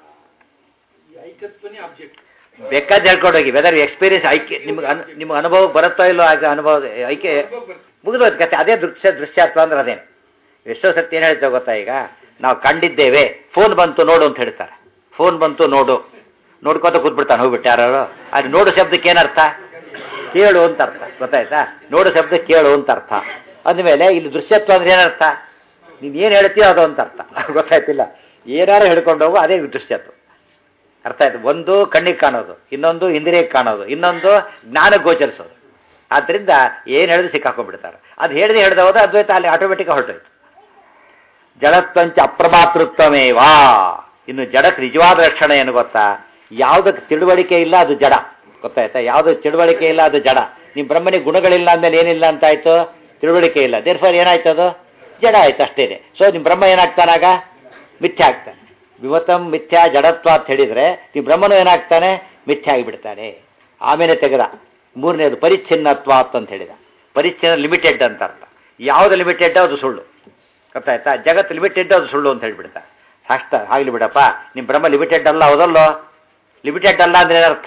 ಈ ಐಕತ್ವನೇ ಆಬ್ಜೆಕ್ಟ್ ಬೇಕಾದ ಹೇಳ್ಕೊಂಡು ಹೋಗಿ ವೆದರ್ ಎಕ್ಸ್ಪೀರಿಯನ್ಸ್ ಐಕ್ಯ ನಿಮ್ಗೆ ಅನು ನಿಮ್ಗೆ ಅನುಭವ ಬರುತ್ತೋ ಇಲ್ಲೋ ಆಗ ಅನುಭವ ಐಕ್ಯ ಮುಗಿದೋದ್ ಕತೆ ಅದೇ ದೃಶ್ಯ ದೃಶ್ಯಾತ್ವ ಅಂದ್ರೆ ಅದೇನು ಎಷ್ಟೋ ಸತಿ ಏನು ಹೇಳ್ತೇವೆ ಗೊತ್ತಾ ಈಗ ನಾವು ಕಂಡಿದ್ದೇವೆ ಫೋನ್ ಬಂತು ನೋಡು ಅಂತ ಹೇಳ್ತಾರೆ ಫೋನ್ ಬಂತು ನೋಡು ನೋಡ್ಕೊತ ಕೂತ್ಬಿಡ್ತಾನೆ ಹೋಗ್ಬಿಟ್ಟು ಯಾರು ಅದು ನೋಡು ಶಬ್ದಕ್ಕೆ ಏನರ್ಥ ಕೇಳು ಅಂತ ಅರ್ಥ ಗೊತ್ತಾಯ್ತಾ ನೋಡು ಶಬ್ದ ಕೇಳು ಅಂತ ಅರ್ಥ ಅಂದಮೇಲೆ ಇಲ್ಲಿ ದೃಶ್ಯತ್ವ ಅಂದ್ರೆ ಏನರ್ಥ ನೀನು ಏನು ಹೇಳ್ತೀಯೋ ಅದು ಅಂತ ಅರ್ಥ ಗೊತ್ತಾಯ್ತಿಲ್ಲ ಏನಾರು ಹೇಳ್ಕೊಂಡು ಹೋಗು ಅದೇ ದೃಶ್ಯತ್ವ ಅರ್ಥ ಆಯ್ತು ಒಂದು ಕಣ್ಣಿಗೆ ಕಾಣೋದು ಇನ್ನೊಂದು ಇಂದ್ರಿಯಕ್ಕೆ ಕಾಣೋದು ಇನ್ನೊಂದು ಜ್ಞಾನ ಗೋಚರಿಸೋದು ಆದ್ದರಿಂದ ಏನು ಹೇಳಿದ್ರೆ ಸಿಕ್ಕಾಕೊಂಡ್ಬಿಡ್ತಾರೆ ಅದು ಹೇಳಿದೆ ಹೇಳ್ದೆ ಹೋದ ಅದ್ವೈತ ಅಲ್ಲಿ ಆಟೋಮೆಟಿಕ್ ಹೊರಟೋಯ್ತು ಜಡತ್ವಂಚ ಅಪ್ರಮಾತೃತ್ವಮೇವಾ ಇನ್ನು ಜಡಕ್ಕೆ ನಿಜವಾದ ಲಕ್ಷಣ ಏನು ಗೊತ್ತಾ ಯಾವುದಕ್ಕೆ ತಿಳುವಳಿಕೆ ಇಲ್ಲ ಅದು ಜಡ ಗೊತ್ತಾಯ್ತಾ ಯಾವುದು ತಿಳುವಳಿಕೆ ಇಲ್ಲ ಅದು ಜಡ ನಿಮ್ಮ ಬ್ರಹ್ಮನಿಗೆ ಗುಣಗಳಿಲ್ಲ ಅಂದಮೇಲೆ ಏನಿಲ್ಲ ಅಂತ ಆಯ್ತು ತಿಳುವಳಿಕೆ ಇಲ್ಲ ದೇರ್ಫರ್ ಏನಾಯ್ತು ಅದು ಜಡ ಆಯ್ತು ಅಷ್ಟೇನೆ ಸೊ ನಿಮ್ಮ ಬ್ರಹ್ಮ ಏನಾಗ್ತಾನಾಗ ಮಿಥ್ಯ ಆಗ್ತಾನೆ ವಿವತಂ ಮಿಥ್ಯಾ ಜಡತ್ವ ಅಂತ ಹೇಳಿದ್ರೆ ನಿಮ್ಮ ಬ್ರಹ್ಮನು ಏನಾಗ್ತಾನೆ ಮಿಥ್ಯ ಆಗಿಬಿಡ್ತಾನೆ ಆಮೇಲೆ ತೆಗೆದ ಮೂರನೇದು ಪರಿಚ್ಛಿನ್ನತ್ವ ಅಂತ ಹೇಳಿದ ಪರಿಚ್ಛಿನ್ನ ಲಿಮಿಟೆಡ್ ಅಂತ ಅರ್ಥ ಯಾವುದು ಲಿಮಿಟೆಡ್ ಅದು ಸುಳ್ಳು ಗೊತ್ತಾಯ್ತಾ ಜಗತ್ತು ಲಿಮಿಟೆಡ್ ಅದು ಸುಳ್ಳು ಅಂತ ಹೇಳ್ಬಿಡ್ತಾ ಅಷ್ಟ ಆಗ್ಲಿ ಬಿಡಪ್ಪ ನಿಮ್ಮ ಬ್ರಹ್ಮ ಲಿಮಿಟೆಡ್ ಅಲ್ಲ ಹೌದಲ್ಲೋ ಲಿಮಿಟೆಡ್ ಅಲ್ಲ ಅಂದ್ರೆ ಏನರ್ಥ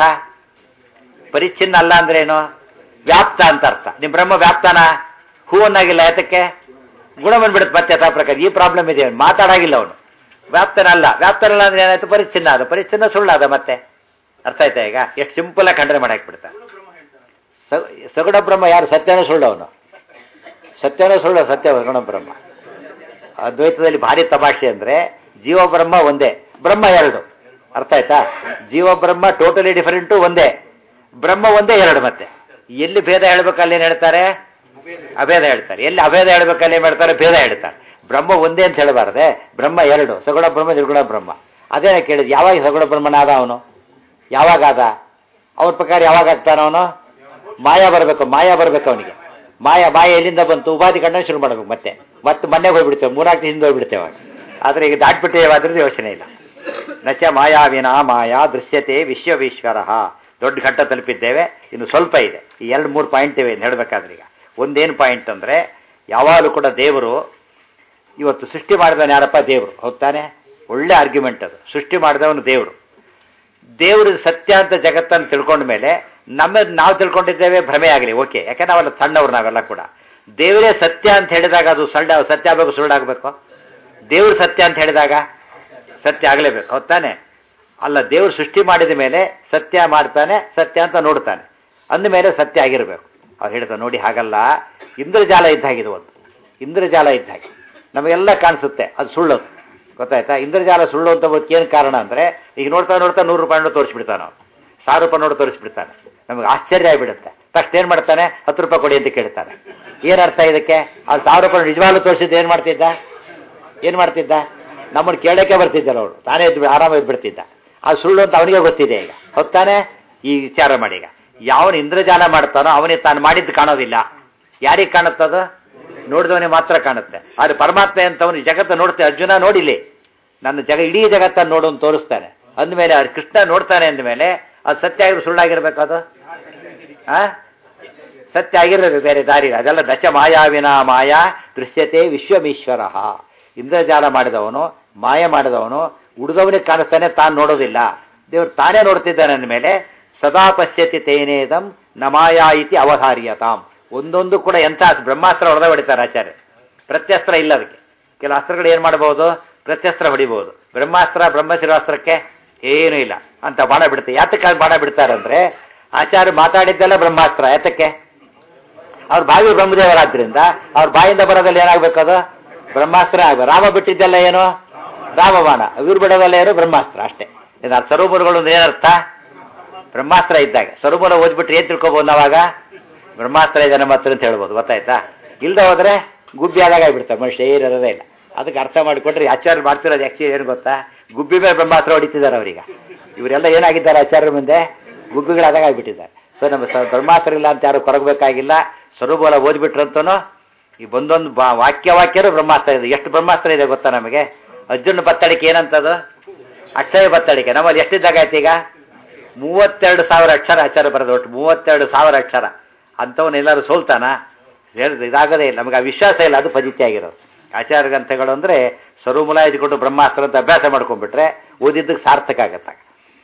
ಪರಿಚ್ಛಿನ್ನ ಅಲ್ಲ ಅಂದ್ರೆ ಏನು ವ್ಯಾಪ್ತ ಅಂತ ಅರ್ಥ ನಿಮ್ಮ ಬ್ರಹ್ಮ ವ್ಯಾಪ್ತನ ಹೂವನ್ನಾಗಿಲ್ಲ ಯಾತಕ್ಕೆ ಗುಣ ಬಂದ್ಬಿಡುತ್ತೆ ಮತ್ತೆ ಯಥಾ ಪ್ರಕಾರ ಈ ಪ್ರಾಬ್ಲಮ್ ಇದೆ ಅವ್ನು ಮಾತಾಡಾಗಿಲ್ಲ ಅವನು ವ್ಯಾಪ್ತನಲ್ಲ ವ್ಯಾಪ್ತನಲ್ಲ ಅಂದ್ರೆ ಏನಾಯ್ತು ಪರಿಚ್ಛಿನ್ನ ಅದು ಪರಿಚ್ಛಿನ್ನ ಸುಳ್ಳಾದ ಮತ್ತೆ ಅರ್ಥ ಆಯ್ತಾ ಈಗ ಎಷ್ಟು ಸಿಂಪಲ್ ಆಗಿ ಖಂಡನೆ ಮಾಡಕ್ಕೆ ಬಿಡ್ತಾರೆ ಸ- ಸಗುಣ ಬ್ರಹ್ಮ ಯಾರು ಸತ್ಯನೋ ಸುಳ್ಳು ಅವನು ಸತ್ಯನೋ ಸುಳ್ಳು ಸತ್ಯ ಸಗುಣ ಬ್ರಹ್ಮ ಅದ್ವೈತದಲ್ಲಿ ಭಾರಿ ತಮಾಷೆ ಅಂದ್ರೆ ಜೀವ ಬ್ರಹ್ಮ ಒಂದೇ ಬ್ರಹ್ಮ ಎರಡು ಅರ್ಥ ಆಯ್ತಾ ಜೀವ ಬ್ರಹ್ಮ ಟೋಟಲಿ ಡಿಫರೆಂಟು ಒಂದೇ ಬ್ರಹ್ಮ ಒಂದೇ ಎರಡು ಮತ್ತೆ ಎಲ್ಲಿ ಭೇದ ಹೇಳ್ಬೇಕಲ್ಲಿ ಏನ್ ಹೇಳ್ತಾರೆ ಅಭೇದ ಹೇಳ್ತಾರೆ ಎಲ್ಲಿ ಅಭೇದ ಹೇಳ್ಬೇಕಲ್ಲಿ ಏನ್ ಮಾಡ್ತಾರೆ ಭೇದ ಹೇಳ್ತಾರೆ ಬ್ರಹ್ಮ ಒಂದೇ ಅಂತ ಹೇಳಬಾರ್ದೆ ಬ್ರಹ್ಮ ಎರಡು ಸಗುಣ ಬ್ರಹ್ಮ ನಿರ್ಗುಣ ಬ್ರಹ್ಮ ಅದೇ ಕೇಳಿದ್ ಯಾವಾಗ ಸಗುಣ ಬ್ರಹ್ಮನಾದ ಅವನು ಯಾವಾಗ ಆದ ಅವ್ರ ಪ್ರಕಾರ ಯಾವಾಗ ಆಗ್ತಾನ ಅವನು ಮಾಯಾ ಬರಬೇಕು ಮಾಯಾ ಬರಬೇಕು ಅವನಿಗೆ ಮಾಯಾ ಮಾಯ ಎಲ್ಲಿಂದ ಬಂತು ಉಪಾಧಿ ಕಂಡ ಶುರು ಮಾಡಬೇಕು ಮತ್ತೆ ಮತ್ತೆ ಮನೆಗೆ ಹೋಗ್ಬಿಡ್ತೇವೆ ಮೂರ್ನಾಲ್ಕು ಹಿಂದೆ ಹೋಗ್ಬಿಡ್ತೇವೆ ಆದರೆ ಈಗ ದಾಟ್ಬಿಟ್ಟೇವಾದ್ರೂ ಯೋಚನೆ ಇಲ್ಲ ನಚ ಮಾಯಾವಿನ ಮಾಯಾ ದೃಶ್ಯತೆ ವಿಶ್ವವೀಶ್ವರ ದೊಡ್ಡ ಘಟ್ಟ ತಲುಪಿದ್ದೇವೆ ಇನ್ನು ಸ್ವಲ್ಪ ಇದೆ ಈ ಎರಡು ಮೂರು ಪಾಯಿಂಟ್ ಇವೆ ಇನ್ನು ಹೇಳಬೇಕಾದ್ರೆ ಈಗ ಒಂದೇನು ಪಾಯಿಂಟ್ ಅಂದರೆ ಯಾವಾಗಲೂ ಕೂಡ ದೇವರು ಇವತ್ತು ಸೃಷ್ಟಿ ಮಾಡಿದವನು ಯಾರಪ್ಪ ದೇವರು ಹೌದಾನೆ ಒಳ್ಳೆ ಆರ್ಗ್ಯುಮೆಂಟ್ ಅದು ಸೃಷ್ಟಿ ಮಾಡಿದವನು ದೇವರು ದೇವರು ಸತ್ಯ ಅಂತ ಜಗತ್ತನ್ನು ತಿಳ್ಕೊಂಡ ಮೇಲೆ ನಮ್ಮ ನಾವು ತಿಳ್ಕೊಂಡಿದ್ದೇವೆ ಭ್ರಮೆ ಆಗಲಿ ಓಕೆ ಯಾಕೆ ನಾವೆಲ್ಲ ಸಣ್ಣವ್ರು ನಾವೆಲ್ಲ ಕೂಡ ದೇವರೇ ಸತ್ಯ ಅಂತ ಹೇಳಿದಾಗ ಅದು ಸಣ್ಣ ಸತ್ಯ ಆಗಬೇಕು ಸುಳ್ಳಾಗಬೇಕು ದೇವರು ಸತ್ಯ ಅಂತ ಹೇಳಿದಾಗ ಸತ್ಯ ಆಗಲೇಬೇಕು ಹೊತ್ತಾನೆ ಅಲ್ಲ ದೇವರು ಸೃಷ್ಟಿ ಮಾಡಿದ ಮೇಲೆ ಸತ್ಯ ಮಾಡ್ತಾನೆ ಸತ್ಯ ಅಂತ ನೋಡ್ತಾನೆ ಅಂದಮೇಲೆ ಸತ್ಯ ಆಗಿರಬೇಕು ಅವ್ರು ಹೇಳ್ತಾರೆ ನೋಡಿ ಹಾಗಲ್ಲ ಇಂದ್ರಜಾಲ ಇದ್ದಾಗಿದೆ ಒಂದು ಇಂದ್ರಜಾಲ ಇದ್ದ ಹಾಗೆ ನಮಗೆಲ್ಲ ಕಾಣಿಸುತ್ತೆ ಅದು ಸುಳ್ಳು ಗೊತ್ತಾಯ್ತಾ ಇಂದ್ರಜಾಲ ಸುಳ್ಳು ಅಂತ ಏನು ಕಾರಣ ಅಂದರೆ ಈಗ ನೋಡ್ತಾ ನೋಡ್ತಾ ನೂರು ರೂಪಾಯಿ ನೋಡು ತೋರಿಸ್ಬಿಡ್ತಾನೆ ಅವನು ಸಾವಿರ ರೂಪಾಯಿ ನೋಡು ತೋರಿಸ್ಬಿಡ್ತಾನೆ ನಮಗೆ ಆಶ್ಚರ್ಯ ಆಗಿಬಿಡುತ್ತೆ ತಕ್ಷಣ ಏನು ಮಾಡ್ತಾನೆ ಹತ್ತು ರೂಪಾಯಿ ಕೊಡಿ ಅಂತ ಕೇಳ್ತಾನೆ ಏನು ಅರ್ಥ ಇದಕ್ಕೆ ಆ ಸಾವಿರ ರೂಪಾಯಿ ನಿಜವಾಗ್ಲೂ ತೋರಿಸಿದ್ದು ಏನು ಮಾಡ್ತಿದ್ದ ಏನು ಮಾಡ್ತಿದ್ದ ನಮ್ಮನ್ನು ಕೇಳೋಕ್ಕೆ ಬರ್ತಿದ್ದಲ್ಲ ಅವಳು ತಾನೇ ಎದ್ದು ಆರಾಮಾಗಿ ಬಿಡ್ತಿದ್ದ ಆ ಸುಳ್ಳು ಅಂತ ಅವನಿಗೆ ಗೊತ್ತಿದೆ ಈಗ ಹೊತ್ತಾನೆ ಈ ವಿಚಾರ ಮಾಡಿ ಈಗ ಯಾವನು ಇಂದ್ರಜಾಲ ಮಾಡ್ತಾನೋ ಅವನಿಗೆ ತಾನು ಮಾಡಿದ್ದು ಕಾಣೋದಿಲ್ಲ ಯಾರಿಗೆ ಕಾಣುತ್ತದು ನೋಡಿದವನಿಗೆ ಮಾತ್ರ ಕಾಣುತ್ತೆ ಆದರೆ ಪರಮಾತ್ಮ ಅಂತವನು ಈ ಜಗತ್ತು ನೋಡ್ತೆ ಅರ್ಜುನ ನೋಡಿಲಿ ನನ್ನ ಜಗ ಇಡೀ ಜಗತ್ತನ್ನು ನೋಡು ಅಂತ ತೋರಿಸ್ತಾನೆ ಅಂದಮೇಲೆ ಅವ್ರು ಕೃಷ್ಣ ನೋಡ್ತಾನೆ ಅಂದಮೇಲೆ ಅದು ಸತ್ಯ ಆಗಿರೋ ಸುಳ್ಳಾಗಿರ್ಬೇಕು ಅದು ಆ ಸತ್ಯ ಆಗಿರಬೇಕು ಬೇರೆ ದಾರಿ ಇಲ್ಲ. ಅದೆಲ್ಲ ದಶ ಮಾಯಾವಿನ ಮಾಯಾ ದೃಶ್ಯತೆ ವಿಶ್ವಮೀಶ್ವರ ಇಂದ್ರಜಾಲ ಮಾಡಿದವನು ಮಾಯ ಮಾಡಿದವನು ಉಳಿದವನಿಗೆ ಕಾಣಿಸ್ತಾನೆ ತಾನು ನೋಡೋದಿಲ್ಲ ದೇವರು ತಾನೇ ನೋಡ್ತಿದ್ದಾನೆ ಅಂದಮೇಲೆ ಸದಾ ಪಶ್ಯತಿ ತೇನೇದಂ ನ ಮಾಯಾ ಇತಿ ಅವಧಾರ್ಯತಾಂ ಒಂದೊಂದು ಕೂಡ ಎಂಥ ಬ್ರಹ್ಮಾಸ್ತ್ರ ಹೊಡೆದ ಹೊಡಿತಾರೆ ಆಚಾರ್ಯ ಪ್ರತ್ಯಸ್ತ್ರ ಇಲ್ಲ ಅದಕ್ಕೆ ಕೆಲವು ಅಸ್ತ್ರಗಳು ಏನು ಮಾಡಬಹುದು ಪ್ರತ್ಯಸ್ತ್ರ ಹೊಡಿಬಹುದು ಬ್ರಹ್ಮಾಸ್ತ್ರ ಬ್ರಹ್ಮಶಿರಾಸ್ತ್ರಕ್ಕೆ ಏನೂ ಇಲ್ಲ ಅಂತ ಬಾಣ ಬಿಡುತ್ತೆ ಯಾತಕ್ಕೆ ಬಾಣ ಬಿಡ್ತಾರಂದ್ರೆ ಆಚಾರ್ಯ ಮಾತಾಡಿದ್ದೆಲ್ಲ ಬ್ರಹ್ಮಾಸ್ತ್ರ ಯಾತಕ್ಕೆ ಅವ್ರ ಬಾವಿ ಬ್ರಹ್ಮದೇವರಾದ್ರಿಂದ ಅವ್ರ ಬಾಯಿಂದ ಬರೋದಲ್ಲಿ ಏನಾಗಬೇಕು ಅದು ಬ್ರಹ್ಮಾಸ್ತ್ರ ಆಗ್ಬೇಕು ರಾಮ ಬಿಟ್ಟಿದ್ದೆಲ್ಲ ಏನು ರಾಮಬಾಣ ಇವ್ರು ಬಿಡೋದೆಲ್ಲ ಏನು ಬ್ರಹ್ಮಾಸ್ತ್ರ ಅಷ್ಟೇ ಇದು ಸರೋಬರುಗಳು ಅಂದ್ರೆ ಏನರ್ಥ ಬ್ರಹ್ಮಾಸ್ತ್ರ ಇದ್ದಾಗ ಸರೋಬರ ಓದ್ಬಿಟ್ರೆ ಏನ್ ತಿಳ್ಕೊಬೋದು ನಾವಾಗ ಬ್ರಹ್ಮಾಸ್ತ್ರ ಇದೆ ನಮ್ಮ ಹತ್ರ ಅಂತ ಹೇಳ್ಬೋದು ಗೊತ್ತಾಯ್ತಾ ಇಲ್ದ ಹೋದ್ರೆ ಗುಬ್ಬಿ ಆದಾಗ ಆಗ್ಬಿಡ್ತಾರೆ ಮನುಷ್ಯ ಏನಿರೋದೇ ಇಲ್ಲ ಅದಕ್ಕೆ ಅರ್ಥ ಮಾಡಿಕೊಂಡ್ರೆ ಆಚಾರ್ಯ ಮಾಡ್ತಿರೋದು ಆಕ್ಚುಲಿ ಏನು ಗೊತ್ತಾ ಗುಬ್ಬಿ ಮೇಲೆ ಬ್ರಹ್ಮಾಸ್ತ್ರ ಹೊಡಿತಿದ್ದಾರೆ ಅವರೀಗ ಇವರೆಲ್ಲ ಏನಾಗಿದ್ದಾರೆ ಆಚಾರ್ಯರ ಮುಂದೆ ಗುಬ್ಬಿಗಳಾದಾಗ ಆಗ್ಬಿಟ್ಟಿದ್ದಾರೆ ಸೊ ನಮ್ಮ ಸ- ಬ್ರಹ್ಮಾಸ್ತ್ರ ಇಲ್ಲ ಅಂತ ಯಾರು ಕೊರಗಬೇಕಾಗಿಲ್ಲ ಸ್ವರೂಪಲ ಓದ್ಬಿಟ್ರಂತನೂ ಈ ಒಂದೊಂದು ಬಾ ವಾಕ್ಯ ವಾಕ್ಯರು ಬ್ರಹ್ಮಾಸ್ತ್ರ ಇದೆ ಎಷ್ಟು ಬ್ರಹ್ಮಾಸ್ತ್ರ ಇದೆ ಗೊತ್ತಾ ನಮಗೆ ಅರ್ಜುನ ಬತ್ತಳಿಕೆ ಏನಂತದು ಅಕ್ಷಯ ಬತ್ತಳಿಕೆ ನಮ್ಮಲ್ಲಿ ಎಷ್ಟಿದ್ದಾಗ ಆಯ್ತು ಈಗ ಮೂವತ್ತೆರಡು ಸಾವಿರ ಅಕ್ಷರ ಅಕ್ಷರ ಬರೋದು ಒಟ್ಟು ಮೂವತ್ತೆರಡು ಸಾವಿರ ಅಕ್ಷರ ಅಂಥವನ್ನ ಎಲ್ಲರೂ ಸೋಲ್ತಾನ ಹೇಳಿದ್ರೆ ಇದಾಗದೇ ಇಲ್ಲ ನಮಗೆ ಆ ವಿಶ್ವಾಸ ಇಲ್ಲ ಅದು ಫಜಿತಿ ಆಗಿರೋದು ಆಚಾರ ಗ್ರಂಥಗಳು ಅಂದರೆ ಸ್ವರೂಮಲ ಇದ್ಕೊಂಡು ಬ್ರಹ್ಮಾಸ್ತ್ರ ಅಂತ ಅಭ್ಯಾಸ ಮಾಡ್ಕೊಂಡ್ಬಿಟ್ರೆ ಓದಿದ್ದಕ್ಕೆ ಸಾರ್ಥಕ ಆಗತ್ತಾಗ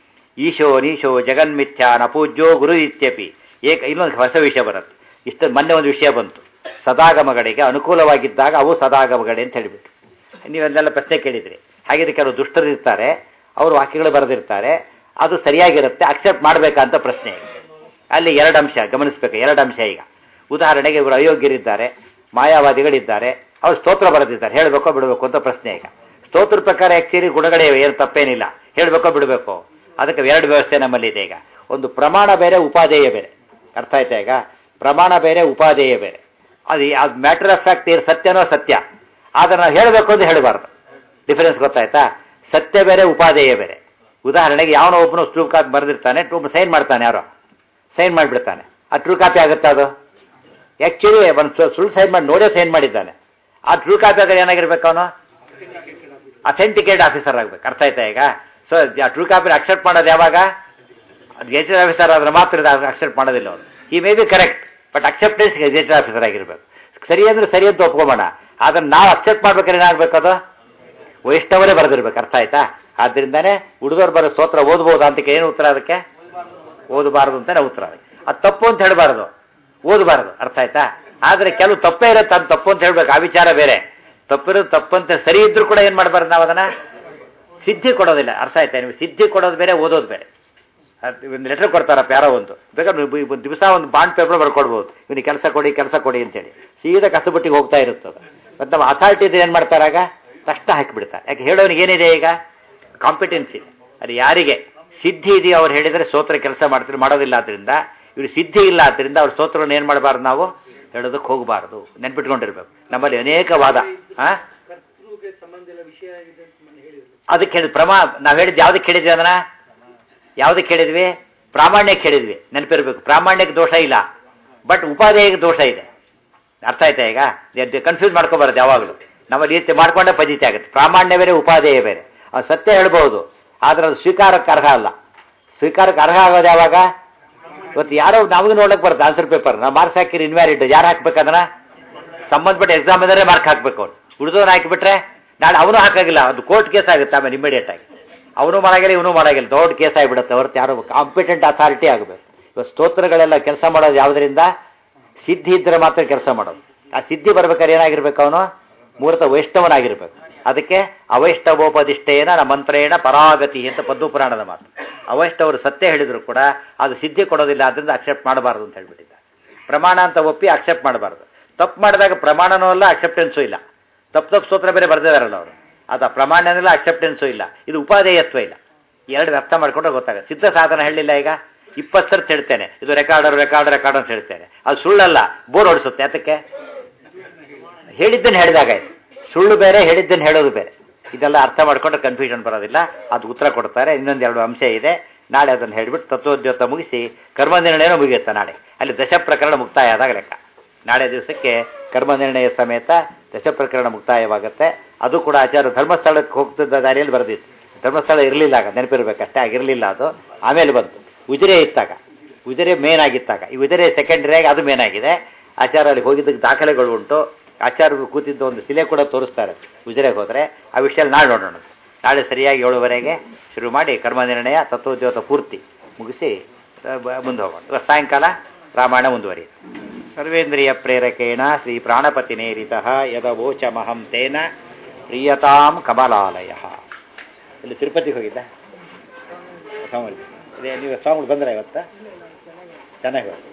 ಈಶೋ ನೀಶೋ ಜಗನ್ಮಿಥ್ಯ ನಪೂಜ್ಯೋ ಗುರು ಇತ್ಯಪಿ ಏಕ ಇನ್ನೊಂದು ಹೊಸ ವಿಷಯ ಬರುತ್ತೆ ಇಷ್ಟು ಮೊನ್ನೆ ಒಂದು ವಿಷಯ ಬಂತು ಸದಾಗಮಗಳಿಗೆ ಅನುಕೂಲವಾಗಿದ್ದಾಗ ಅವು ಸದಾಗಮಗಳೇ ಅಂತ ಹೇಳಿಬಿಟ್ಟು ನೀವೆಲ್ಲ ಪ್ರಶ್ನೆ ಕೇಳಿದ್ರಿ ಹಾಗಿದ್ರೆ ಕೆಲವು ದುಷ್ಟರು ಇರ್ತಾರೆ ಅವರು ವಾಕ್ಯಗಳು ಬರೆದಿರ್ತಾರೆ ಅದು ಸರಿಯಾಗಿರುತ್ತೆ ಅಕ್ಸೆಪ್ಟ್ ಮಾಡಬೇಕಂತ ಪ್ರಶ್ನೆ ಈಗ. ಅಲ್ಲಿ ಎರಡು ಅಂಶ ಗಮನಿಸಬೇಕು ಎರಡು ಅಂಶ ಈಗ ಉದಾಹರಣೆಗೆ ಇವರು ಅಯೋಗ್ಯರಿದ್ದಾರೆ ಮಾಯಾವಾದಿಗಳಿದ್ದಾರೆ ಅವ್ರು ಸ್ತೋತ್ರ ಬರೆದಿದ್ದಾರೆ ಹೇಳಬೇಕೋ ಬಿಡಬೇಕು ಅಂತ ಪ್ರಶ್ನೆ ಈಗ ಸ್ತೋತ್ರ ಪ್ರಕಾರ ಆಕ್ಚುಲಿ ಗುಣಗಳೇ ಇವೆ, ಏನು ತಪ್ಪೇನಿಲ್ಲ ಹೇಳಬೇಕೋ ಬಿಡಬೇಕು ಅದಕ್ಕೆ ಎರಡು ವ್ಯವಸ್ಥೆ ನಮ್ಮಲ್ಲಿ ಇದೆ ಈಗ ಒಂದು ಪ್ರಮಾಣ ಬೇರೆ ಉಪಾದೇಯ ಬೇರೆ ಅರ್ಥ ಆಯ್ತಾ ಈಗ ಪ್ರಮಾಣ ಬೇರೆ ಉಪಾದೇಯ ಬೇರೆ ಅದು ಅದು ಮ್ಯಾಟರ್ ಆಫ್ ಫ್ಯಾಕ್ಟ್ ಏನು ಸತ್ಯನೋ ಸತ್ಯ ಆದರೆ ನಾವು ಹೇಳಬೇಕು ಅಂತ ಹೇಳಬಾರ್ದು ಡಿಫರೆನ್ಸ್ ಗೊತ್ತಾಯ್ತಾ ಸತ್ಯ ಬೇರೆ ಉಪಾದೇಯ ಬೇರೆ ಉದಾಹರಣೆಗೆ ಯಾವನೋ ಒಬ್ಬನು ಟ್ರೂ ಕಾಪಿ ಬರೆದಿರ್ತಾನೆ ಟೂ ಸೈನ್ ಮಾಡ್ತಾನೆ ಯಾರೋ ಸೈನ್ ಮಾಡಿಬಿಡ್ತಾನೆ ಆ ಟ್ರೂ ಕಾಪಿ ಆಗುತ್ತಾ ಅದು ಆ್ಯಕ್ಚುಲಿ ಒಂದು ಸುಳ್ಳು ಸೈನ್ ಮಾಡಿ ನೋಡೇ ಸೈನ್ ಮಾಡಿದ್ದಾನೆ ಆ ಟ್ರೂ ಕಾಪಿ ಆಗೋದು ಏನಾಗಿರ್ಬೇಕು ಅವನು ಅಥೆಂಟಿಕೇಟ್ ಆಫೀಸರ್ ಆಗ್ಬೇಕು ಅರ್ಥ ಆಯ್ತಾ ಈಗ ಸೊ ಆ ಟ್ರೂ ಕಾಪಿನ ಅಕ್ಸೆಪ್ಟ್ ಮಾಡೋದು ಯಾವಾಗ ಗೆಜೆಟೆಡ್ ಆಫೀಸರ್ ಆದ್ರೆ ಮಾತ್ರ ಅಕ್ಸೆಪ್ಟ್ ಮಾಡೋದಿಲ್ಲ ಅವನು ಈ may be correct but acceptance gazetted officer ಆಗಿರ್ಬೇಕು ಸರಿ ಅಂದ್ರೆ ಸರಿ ಅಂತ ಒಪ್ಕೊಂಬೋಣ ಅದನ್ನ ನಾವು ಅಕ್ಸೆಪ್ಟ್ ಮಾಡ್ಬೇಕಾದ್ರೆ ಏನಾಗಬೇಕು ಅದು ವೈಷ್ಣವರೇ ಬರೆದಿರ್ಬೇಕು ಅರ್ಥ ಆಯ್ತಾ ಆದ್ರಿಂದಾನೇ ಹುಡುಗರು ಬರೋ ಸ್ತೋತ್ರ ಓದ್ಬೋದು ಅಂತ ಏನು ಉತ್ತರ ಅದಕ್ಕೆ ಓದಬಾರದು ಅಂತಾನೆ ಉತ್ತರ ಅದಕ್ಕೆ ಅದು ತಪ್ಪು ಅಂತ ಹೇಳಬಾರದು ಓದಬಾರದು ಅರ್ಥ ಆಯ್ತಾ ಆದ್ರೆ ಕೆಲವು ತಪ್ಪೇ ಇರುತ್ತೆ ಅದು ತಪ್ಪು ಅಂತ ಹೇಳ್ಬೇಕು ಆ ವಿಚಾರ ಬೇರೆ ತಪ್ಪಿರೋದು ತಪ್ಪಂತೆ ಸರಿ ಇದ್ರೂ ಕೂಡ ಏನ್ ಮಾಡಬಾರ್ದು ನಾವು ಅದನ್ನ ಸಿದ್ಧಿ ಕೊಡೋದಿಲ್ಲ ಅರ್ಥ ಆಯ್ತಾ ನೀವು ಸಿದ್ಧಿ ಕೊಡೋದು ಬೇರೆ ಓದೋದು ಬೇರೆ ಅದ್ ಒಂದು ಲೆಟರ್ ಕೊಡ್ತಾರಪ್ಪ ಯಾರೋ ಒಂದು ಬೇಕಾದ್ರೆ ನೀವು ಒಂದು ದಿವಸ ಒಂದು ಬಾಂಡ್ ಪೇಪರ್ ಬರ್ಕೊಡ್ಬೋದು ಇವನಿಗೆ ಕೆಲಸ ಕೊಡಿ ಕೆಲಸ ಕೊಡಿ ಅಂತೇಳಿ ಸೀದಾ ಕಸಬಟ್ಟಿಗೆ ಹೋಗ್ತಾ ಇರುತ್ತದ ಮತ್ತು ನಮ್ಮ ಅಥಾರಿಟಿ ಏನು ಮಾಡ್ತಾರಾಗ ತಕ್ಷಣ ಹಾಕಿಬಿಡ್ತಾರೆ ಯಾಕೆ ಹೇಳೋನಿಗೆ ಏನಿದೆ ಈಗ ಕಾಂಪಿಟೆನ್ಸ್ ಇದೆ ಅದು ಯಾರಿಗೆ ಸಿದ್ಧಿ ಇದೆಯೋ ಅವ್ರು ಹೇಳಿದರೆ ಸ್ತೋತ್ರ ಕೆಲಸ ಮಾಡ್ತಾರೆ ಮಾಡೋದಿಲ್ಲ ಆದ್ದರಿಂದ ಇವ್ರು ಸಿದ್ಧಿ ಇಲ್ಲ ಆದ್ದರಿಂದ ಅವ್ರ ಸ್ತೋತ್ರವನ್ನು ಏನು ಮಾಡಬಾರ್ದು ನಾವು ಹೇಳೋದಕ್ಕೆ ಹೋಗಬಾರ್ದು ನೆನ್ಪಿಟ್ಕೊಂಡಿರ್ಬೇಕು ನಮ್ಮಲ್ಲಿ ಅನೇಕ ವಾದ ಹಾಂ ಕರ್ತೃಗೆ ಸಂಬಂಧ ಇಲ್ಲ ವಿಷಯ ಆಗಿದೆ ಅಂತ ಮೊನ್ನೆ ಹೇಳಿದ್ರು ಅದಕ್ಕೆ ಹೇಳಿದ್ ಪ್ರಮಾ ನಾವು ಹೇಳಿದ್ದು ಯಾವ್ದಕ್ಕೆ ಹೇಳಿದ್ವಿ ಅದನ್ನ ಯಾವ್ದಕ್ಕೆ ಹೇಳಿದ್ವಿ ಪ್ರಾಮಾಣ್ಯಕ್ಕೆ ಹೇಳಿದ್ವಿ ನೆನಪಿರ್ಬೇಕು ಪ್ರಾಮಾಣ್ಯಕ್ಕೆ ದೋಷ ಇಲ್ಲ ಬಟ್ ಉಪಾದೇಯಕ್ಕೆ ದೋಷ ಇದೆ ಅರ್ಥ ಆಯ್ತಾ ಈಗ ಕನ್ಫ್ಯೂಸ್ ಮಾಡ್ಕೋಬಾರ್ದು ಯಾವಾಗಲೂ ನಮ್ಮಲ್ಲಿ ಈ ರೀತಿ ಮಾಡ್ಕೊಂಡೇ ಪದ್ಧತಿ ಆಗುತ್ತೆ ಪ್ರಾಮಾಣ್ಯ ಬೇರೆ ಉಪಾದೇಯ ಬೇರೆ ಅದು ಸತ್ಯ ಹೇಳ್ಬೋದು ಆದ್ರೆ ಅದು ಸ್ವೀಕಾರಕ್ಕೆ ಅರ್ಹ ಅಲ್ಲ ಸ್ವೀಕಾರಕ್ಕೆ ಅರ್ಹ ಆಗೋದು ಯಾವಾಗ ಇವತ್ತು ಯಾರೋ ನಮಗೆ ನೋಡಕ್ ಬರುತ್ತೆ ಆನ್ಸರ್ ಪೇಪರ್ ನಾವು ಮಾರ್ಕ್ಸ್ ಹಾಕಿರಿ ಇನ್ವ್ಯಾಲಿಡ್ ಯಾರು ಹಾಕ್ಬೇಕು ಅದನ್ನ ಸಂಬಂಧಪಟ್ಟ ಎಕ್ಸಾಮ್ ಇದ್ರೆ ಮಾರ್ಕ್ ಹಾಕ್ಬೇಕು ಅವ್ನು ಉಳಿದವ್ರು ಹಾಕಿಬಿಟ್ರೆ ನಾಳೆ ಅವನು ಹಾಕಾಗಿಲ್ಲ ಅದು ಕೋರ್ಟ್ ಕೇಸ್ ಆಗುತ್ತೆ ಆಮೇಲೆ ಇಮಿಡಿಯೇಟ್ ಆಗಿ ಅವನು ಮಾಡಾಗಿಲ್ಲ ಇವನು ಮಾಡಾಗಿಲ್ಲ ದೊಡ್ಡ ಕೇಸ್ ಆಗಿಬಿಡುತ್ತೆ ಹೊರತು ಯಾರೋ ಕಾಂಪಿಟೆಂಟ್ ಅಥಾರಿಟಿ ಆಗಬೇಕು ಇವತ್ತು ಸ್ತೋತ್ರಗಳೆಲ್ಲ ಕೆಲಸ ಮಾಡೋದು ಯಾವುದರಿಂದ ಸಿದ್ಧಿ ಇದ್ದರೆ ಮಾತ್ರ ಕೆಲಸ ಮಾಡೋದು ಆ ಸಿದ್ಧಿ ಬರ್ಬೇಕಾದ್ರೆ ಏನಾಗಿರ್ಬೇಕು ಅವನು ಮೂರ್ತ ವೈಷ್ಣವನಾಗಿರ್ಬೇಕು ಅದಕ್ಕೆ ಅವೈಷ್ಣವೋಪದಿಷ್ಟೇನ ನ ಮಂತ್ರೇಣ ಪರಾಗತಿ ಅಂತ ಪದ್ದು ಪುರಾಣದ ಮಾತು ಅವೈಷ್ಣವರು ಸತ್ಯ ಹೇಳಿದ್ರು ಕೂಡ ಅದು ಸಿದ್ಧಿ ಕೊಡೋದಿಲ್ಲ ಅದರಿಂದ ಅಕ್ಸೆಪ್ಟ್ ಮಾಡಬಾರ್ದು ಅಂತ ಹೇಳ್ಬಿಟ್ಟಿದ್ದಾರೆ ಪ್ರಮಾಣ ಅಂತ ಒಪ್ಪಿ ಅಕ್ಸೆಪ್ಟ್ ಮಾಡಬಾರ್ದು ತಪ್ಪು ಮಾಡಿದಾಗ ಪ್ರಮಾಣನೂ ಇಲ್ಲ ಅಕ್ಸೆಪ್ಟೆನ್ಸು ಇಲ್ಲ ತಪ್ಪು ತಪ್ಪು ಸ್ತೋತ್ರ ಬೇರೆ ಬರ್ದಿದಾರಲ್ಲ ಅವರು ಅದು ಪ್ರಮಾಣನಿಲ್ಲ ಅಕ್ಸೆಪ್ಟೆನ್ಸು ಇಲ್ಲ ಇದು ಉಪಾದೇಯತ್ವ ಇಲ್ಲ ಎರಡು ಅರ್ಥ ಮಾಡ್ಕೊಂಡ್ರೆ ಗೊತ್ತಾಗುತ್ತೆ ಸಿದ್ಧ ಸಾಧನ ಹೇಳಿಲ್ಲ ಈಗ ಇಪ್ಪತ್ತು ಸರ್ತಿ ಹೇಳ್ತೇನೆ ಇದು ರೆಕಾರ್ಡರ್ ರೆಕಾರ್ಡ್ ರೆಕಾರ್ಡ್ ಅಂತ ಹೇಳ್ತೇನೆ ಅದು ಸುಳ್ಳಲ್ಲ ಬೋರ್ ಹೊಡಿಸುತ್ತೆ ಅದಕ್ಕೆ ಹೇಳಿದ್ದನ್ನು ಹೇಳಿದಾಗ ಆಯ್ತು ಸುಳ್ಳು ಬೇರೆ ಹೇಳಿದ್ದನ್ನು ಹೇಳೋದು ಬೇರೆ ಇದೆಲ್ಲ ಅರ್ಥ ಮಾಡ್ಕೊಂಡ್ರೆ ಕನ್ಫ್ಯೂಷನ್ ಬರೋದಿಲ್ಲ ಅದು ಉತ್ತರ ಕೊಡ್ತಾರೆ ಇನ್ನೊಂದು ಎರಡು ಅಂಶ ಇದೆ ನಾಳೆ ಅದನ್ನು ಹೇಳಿಬಿಟ್ಟು ತತ್ವೋದ್ಯೋತ ಮುಗಿಸಿ ಕರ್ಮನಿರ್ಣಯನೂ ಮುಗಿಯುತ್ತೆ ನಾಳೆ ಅಲ್ಲಿ ದಶ ಪ್ರಕರಣ ಮುಕ್ತಾಯ ಆದಾಗ ಲೆಕ್ಕ ನಾಳೆ ದಿವಸಕ್ಕೆ ಕರ್ಮನಿರ್ಣಯ ಸಮೇತ ದಶ ಪ್ರಕರಣ ಮುಕ್ತಾಯವಾಗುತ್ತೆ ಅದು ಕೂಡ ಆಚಾರ್ಯ ಧರ್ಮಸ್ಥಳಕ್ಕೆ ಹೋಗ್ತಿದ್ದ ದಾರಿಯಲ್ಲಿ ಬರೆದಿತ್ತು ಧರ್ಮಸ್ಥಳ ಇರಲಿಲ್ಲ ಆಗ ನೆನಪಿರ್ಬೇಕಷ್ಟೇ ಆಗಿರಲಿಲ್ಲ ಅದು ಆಮೇಲೆ ಬಂತು ಉಜಿರೆ ಇತ್ತಾಗ ಉಜಿರೆ ಮೇನ್ ಆಗಿತ್ತಾಗ ಈ ಉಜಿರೆ ಸೆಕೆಂಡರಿ ಆಗಿ ಅದು ಮೇನ್ ಆಗಿದೆ ಆಚಾರ ಅಲ್ಲಿ ಹೋಗಿದ್ದಕ್ಕೆ ದಾಖಲೆಗಳು ಉಂಟು ಆಚಾರ್ಯರು ಕೂತಿದ್ದ ಒಂದು ಶಿಲೆ ಕೂಡ ತೋರಿಸ್ತಾರೆ ಉಜಿರೆಗೆ ಹೋದರೆ ಆ ವಿಷಯ ನಾಳೆ ನೋಡೋಣ ನಾಳೆ ಸರಿಯಾಗಿ ಏಳುವರೆಗೆ ಶುರು ಮಾಡಿ ಕರ್ಮನಿರ್ಣಯ ತತ್ವೋದ್ಯೋತ ಪೂರ್ತಿ ಮುಗಿಸಿ ಆ, ಬ- ಮುಂದೆ ಹೋಗೋಣ ಇವತ್ತು ಸಾಯಂಕಾಲ ರಾಮಾಯಣ ಮುಂದುವರಿಯುತ್ತೆ ಸರ್ವೇಂದ್ರಿಯ ಪ್ರೇರಕೇಣ ಶ್ರೀ ಪ್ರಾಣಪತಿನೇರಿತ ಯದವೋಚಮಹಂ ತೇನ ಪ್ರಿಯತಾಂ ಕಮಲಾಲಯ ಇಲ್ಲಿ ತಿರುಪತಿಗೆ ಹೋಗಿದ್ದ ಸ್ವಾಮಿ ಇದೇ ನೀವು ಸ್ವಾಮಿಗಳು ಬಂದ್ರೆ ಇವತ್ತ ಚೆನ್ನಾಗಿ ಹೋಗಿ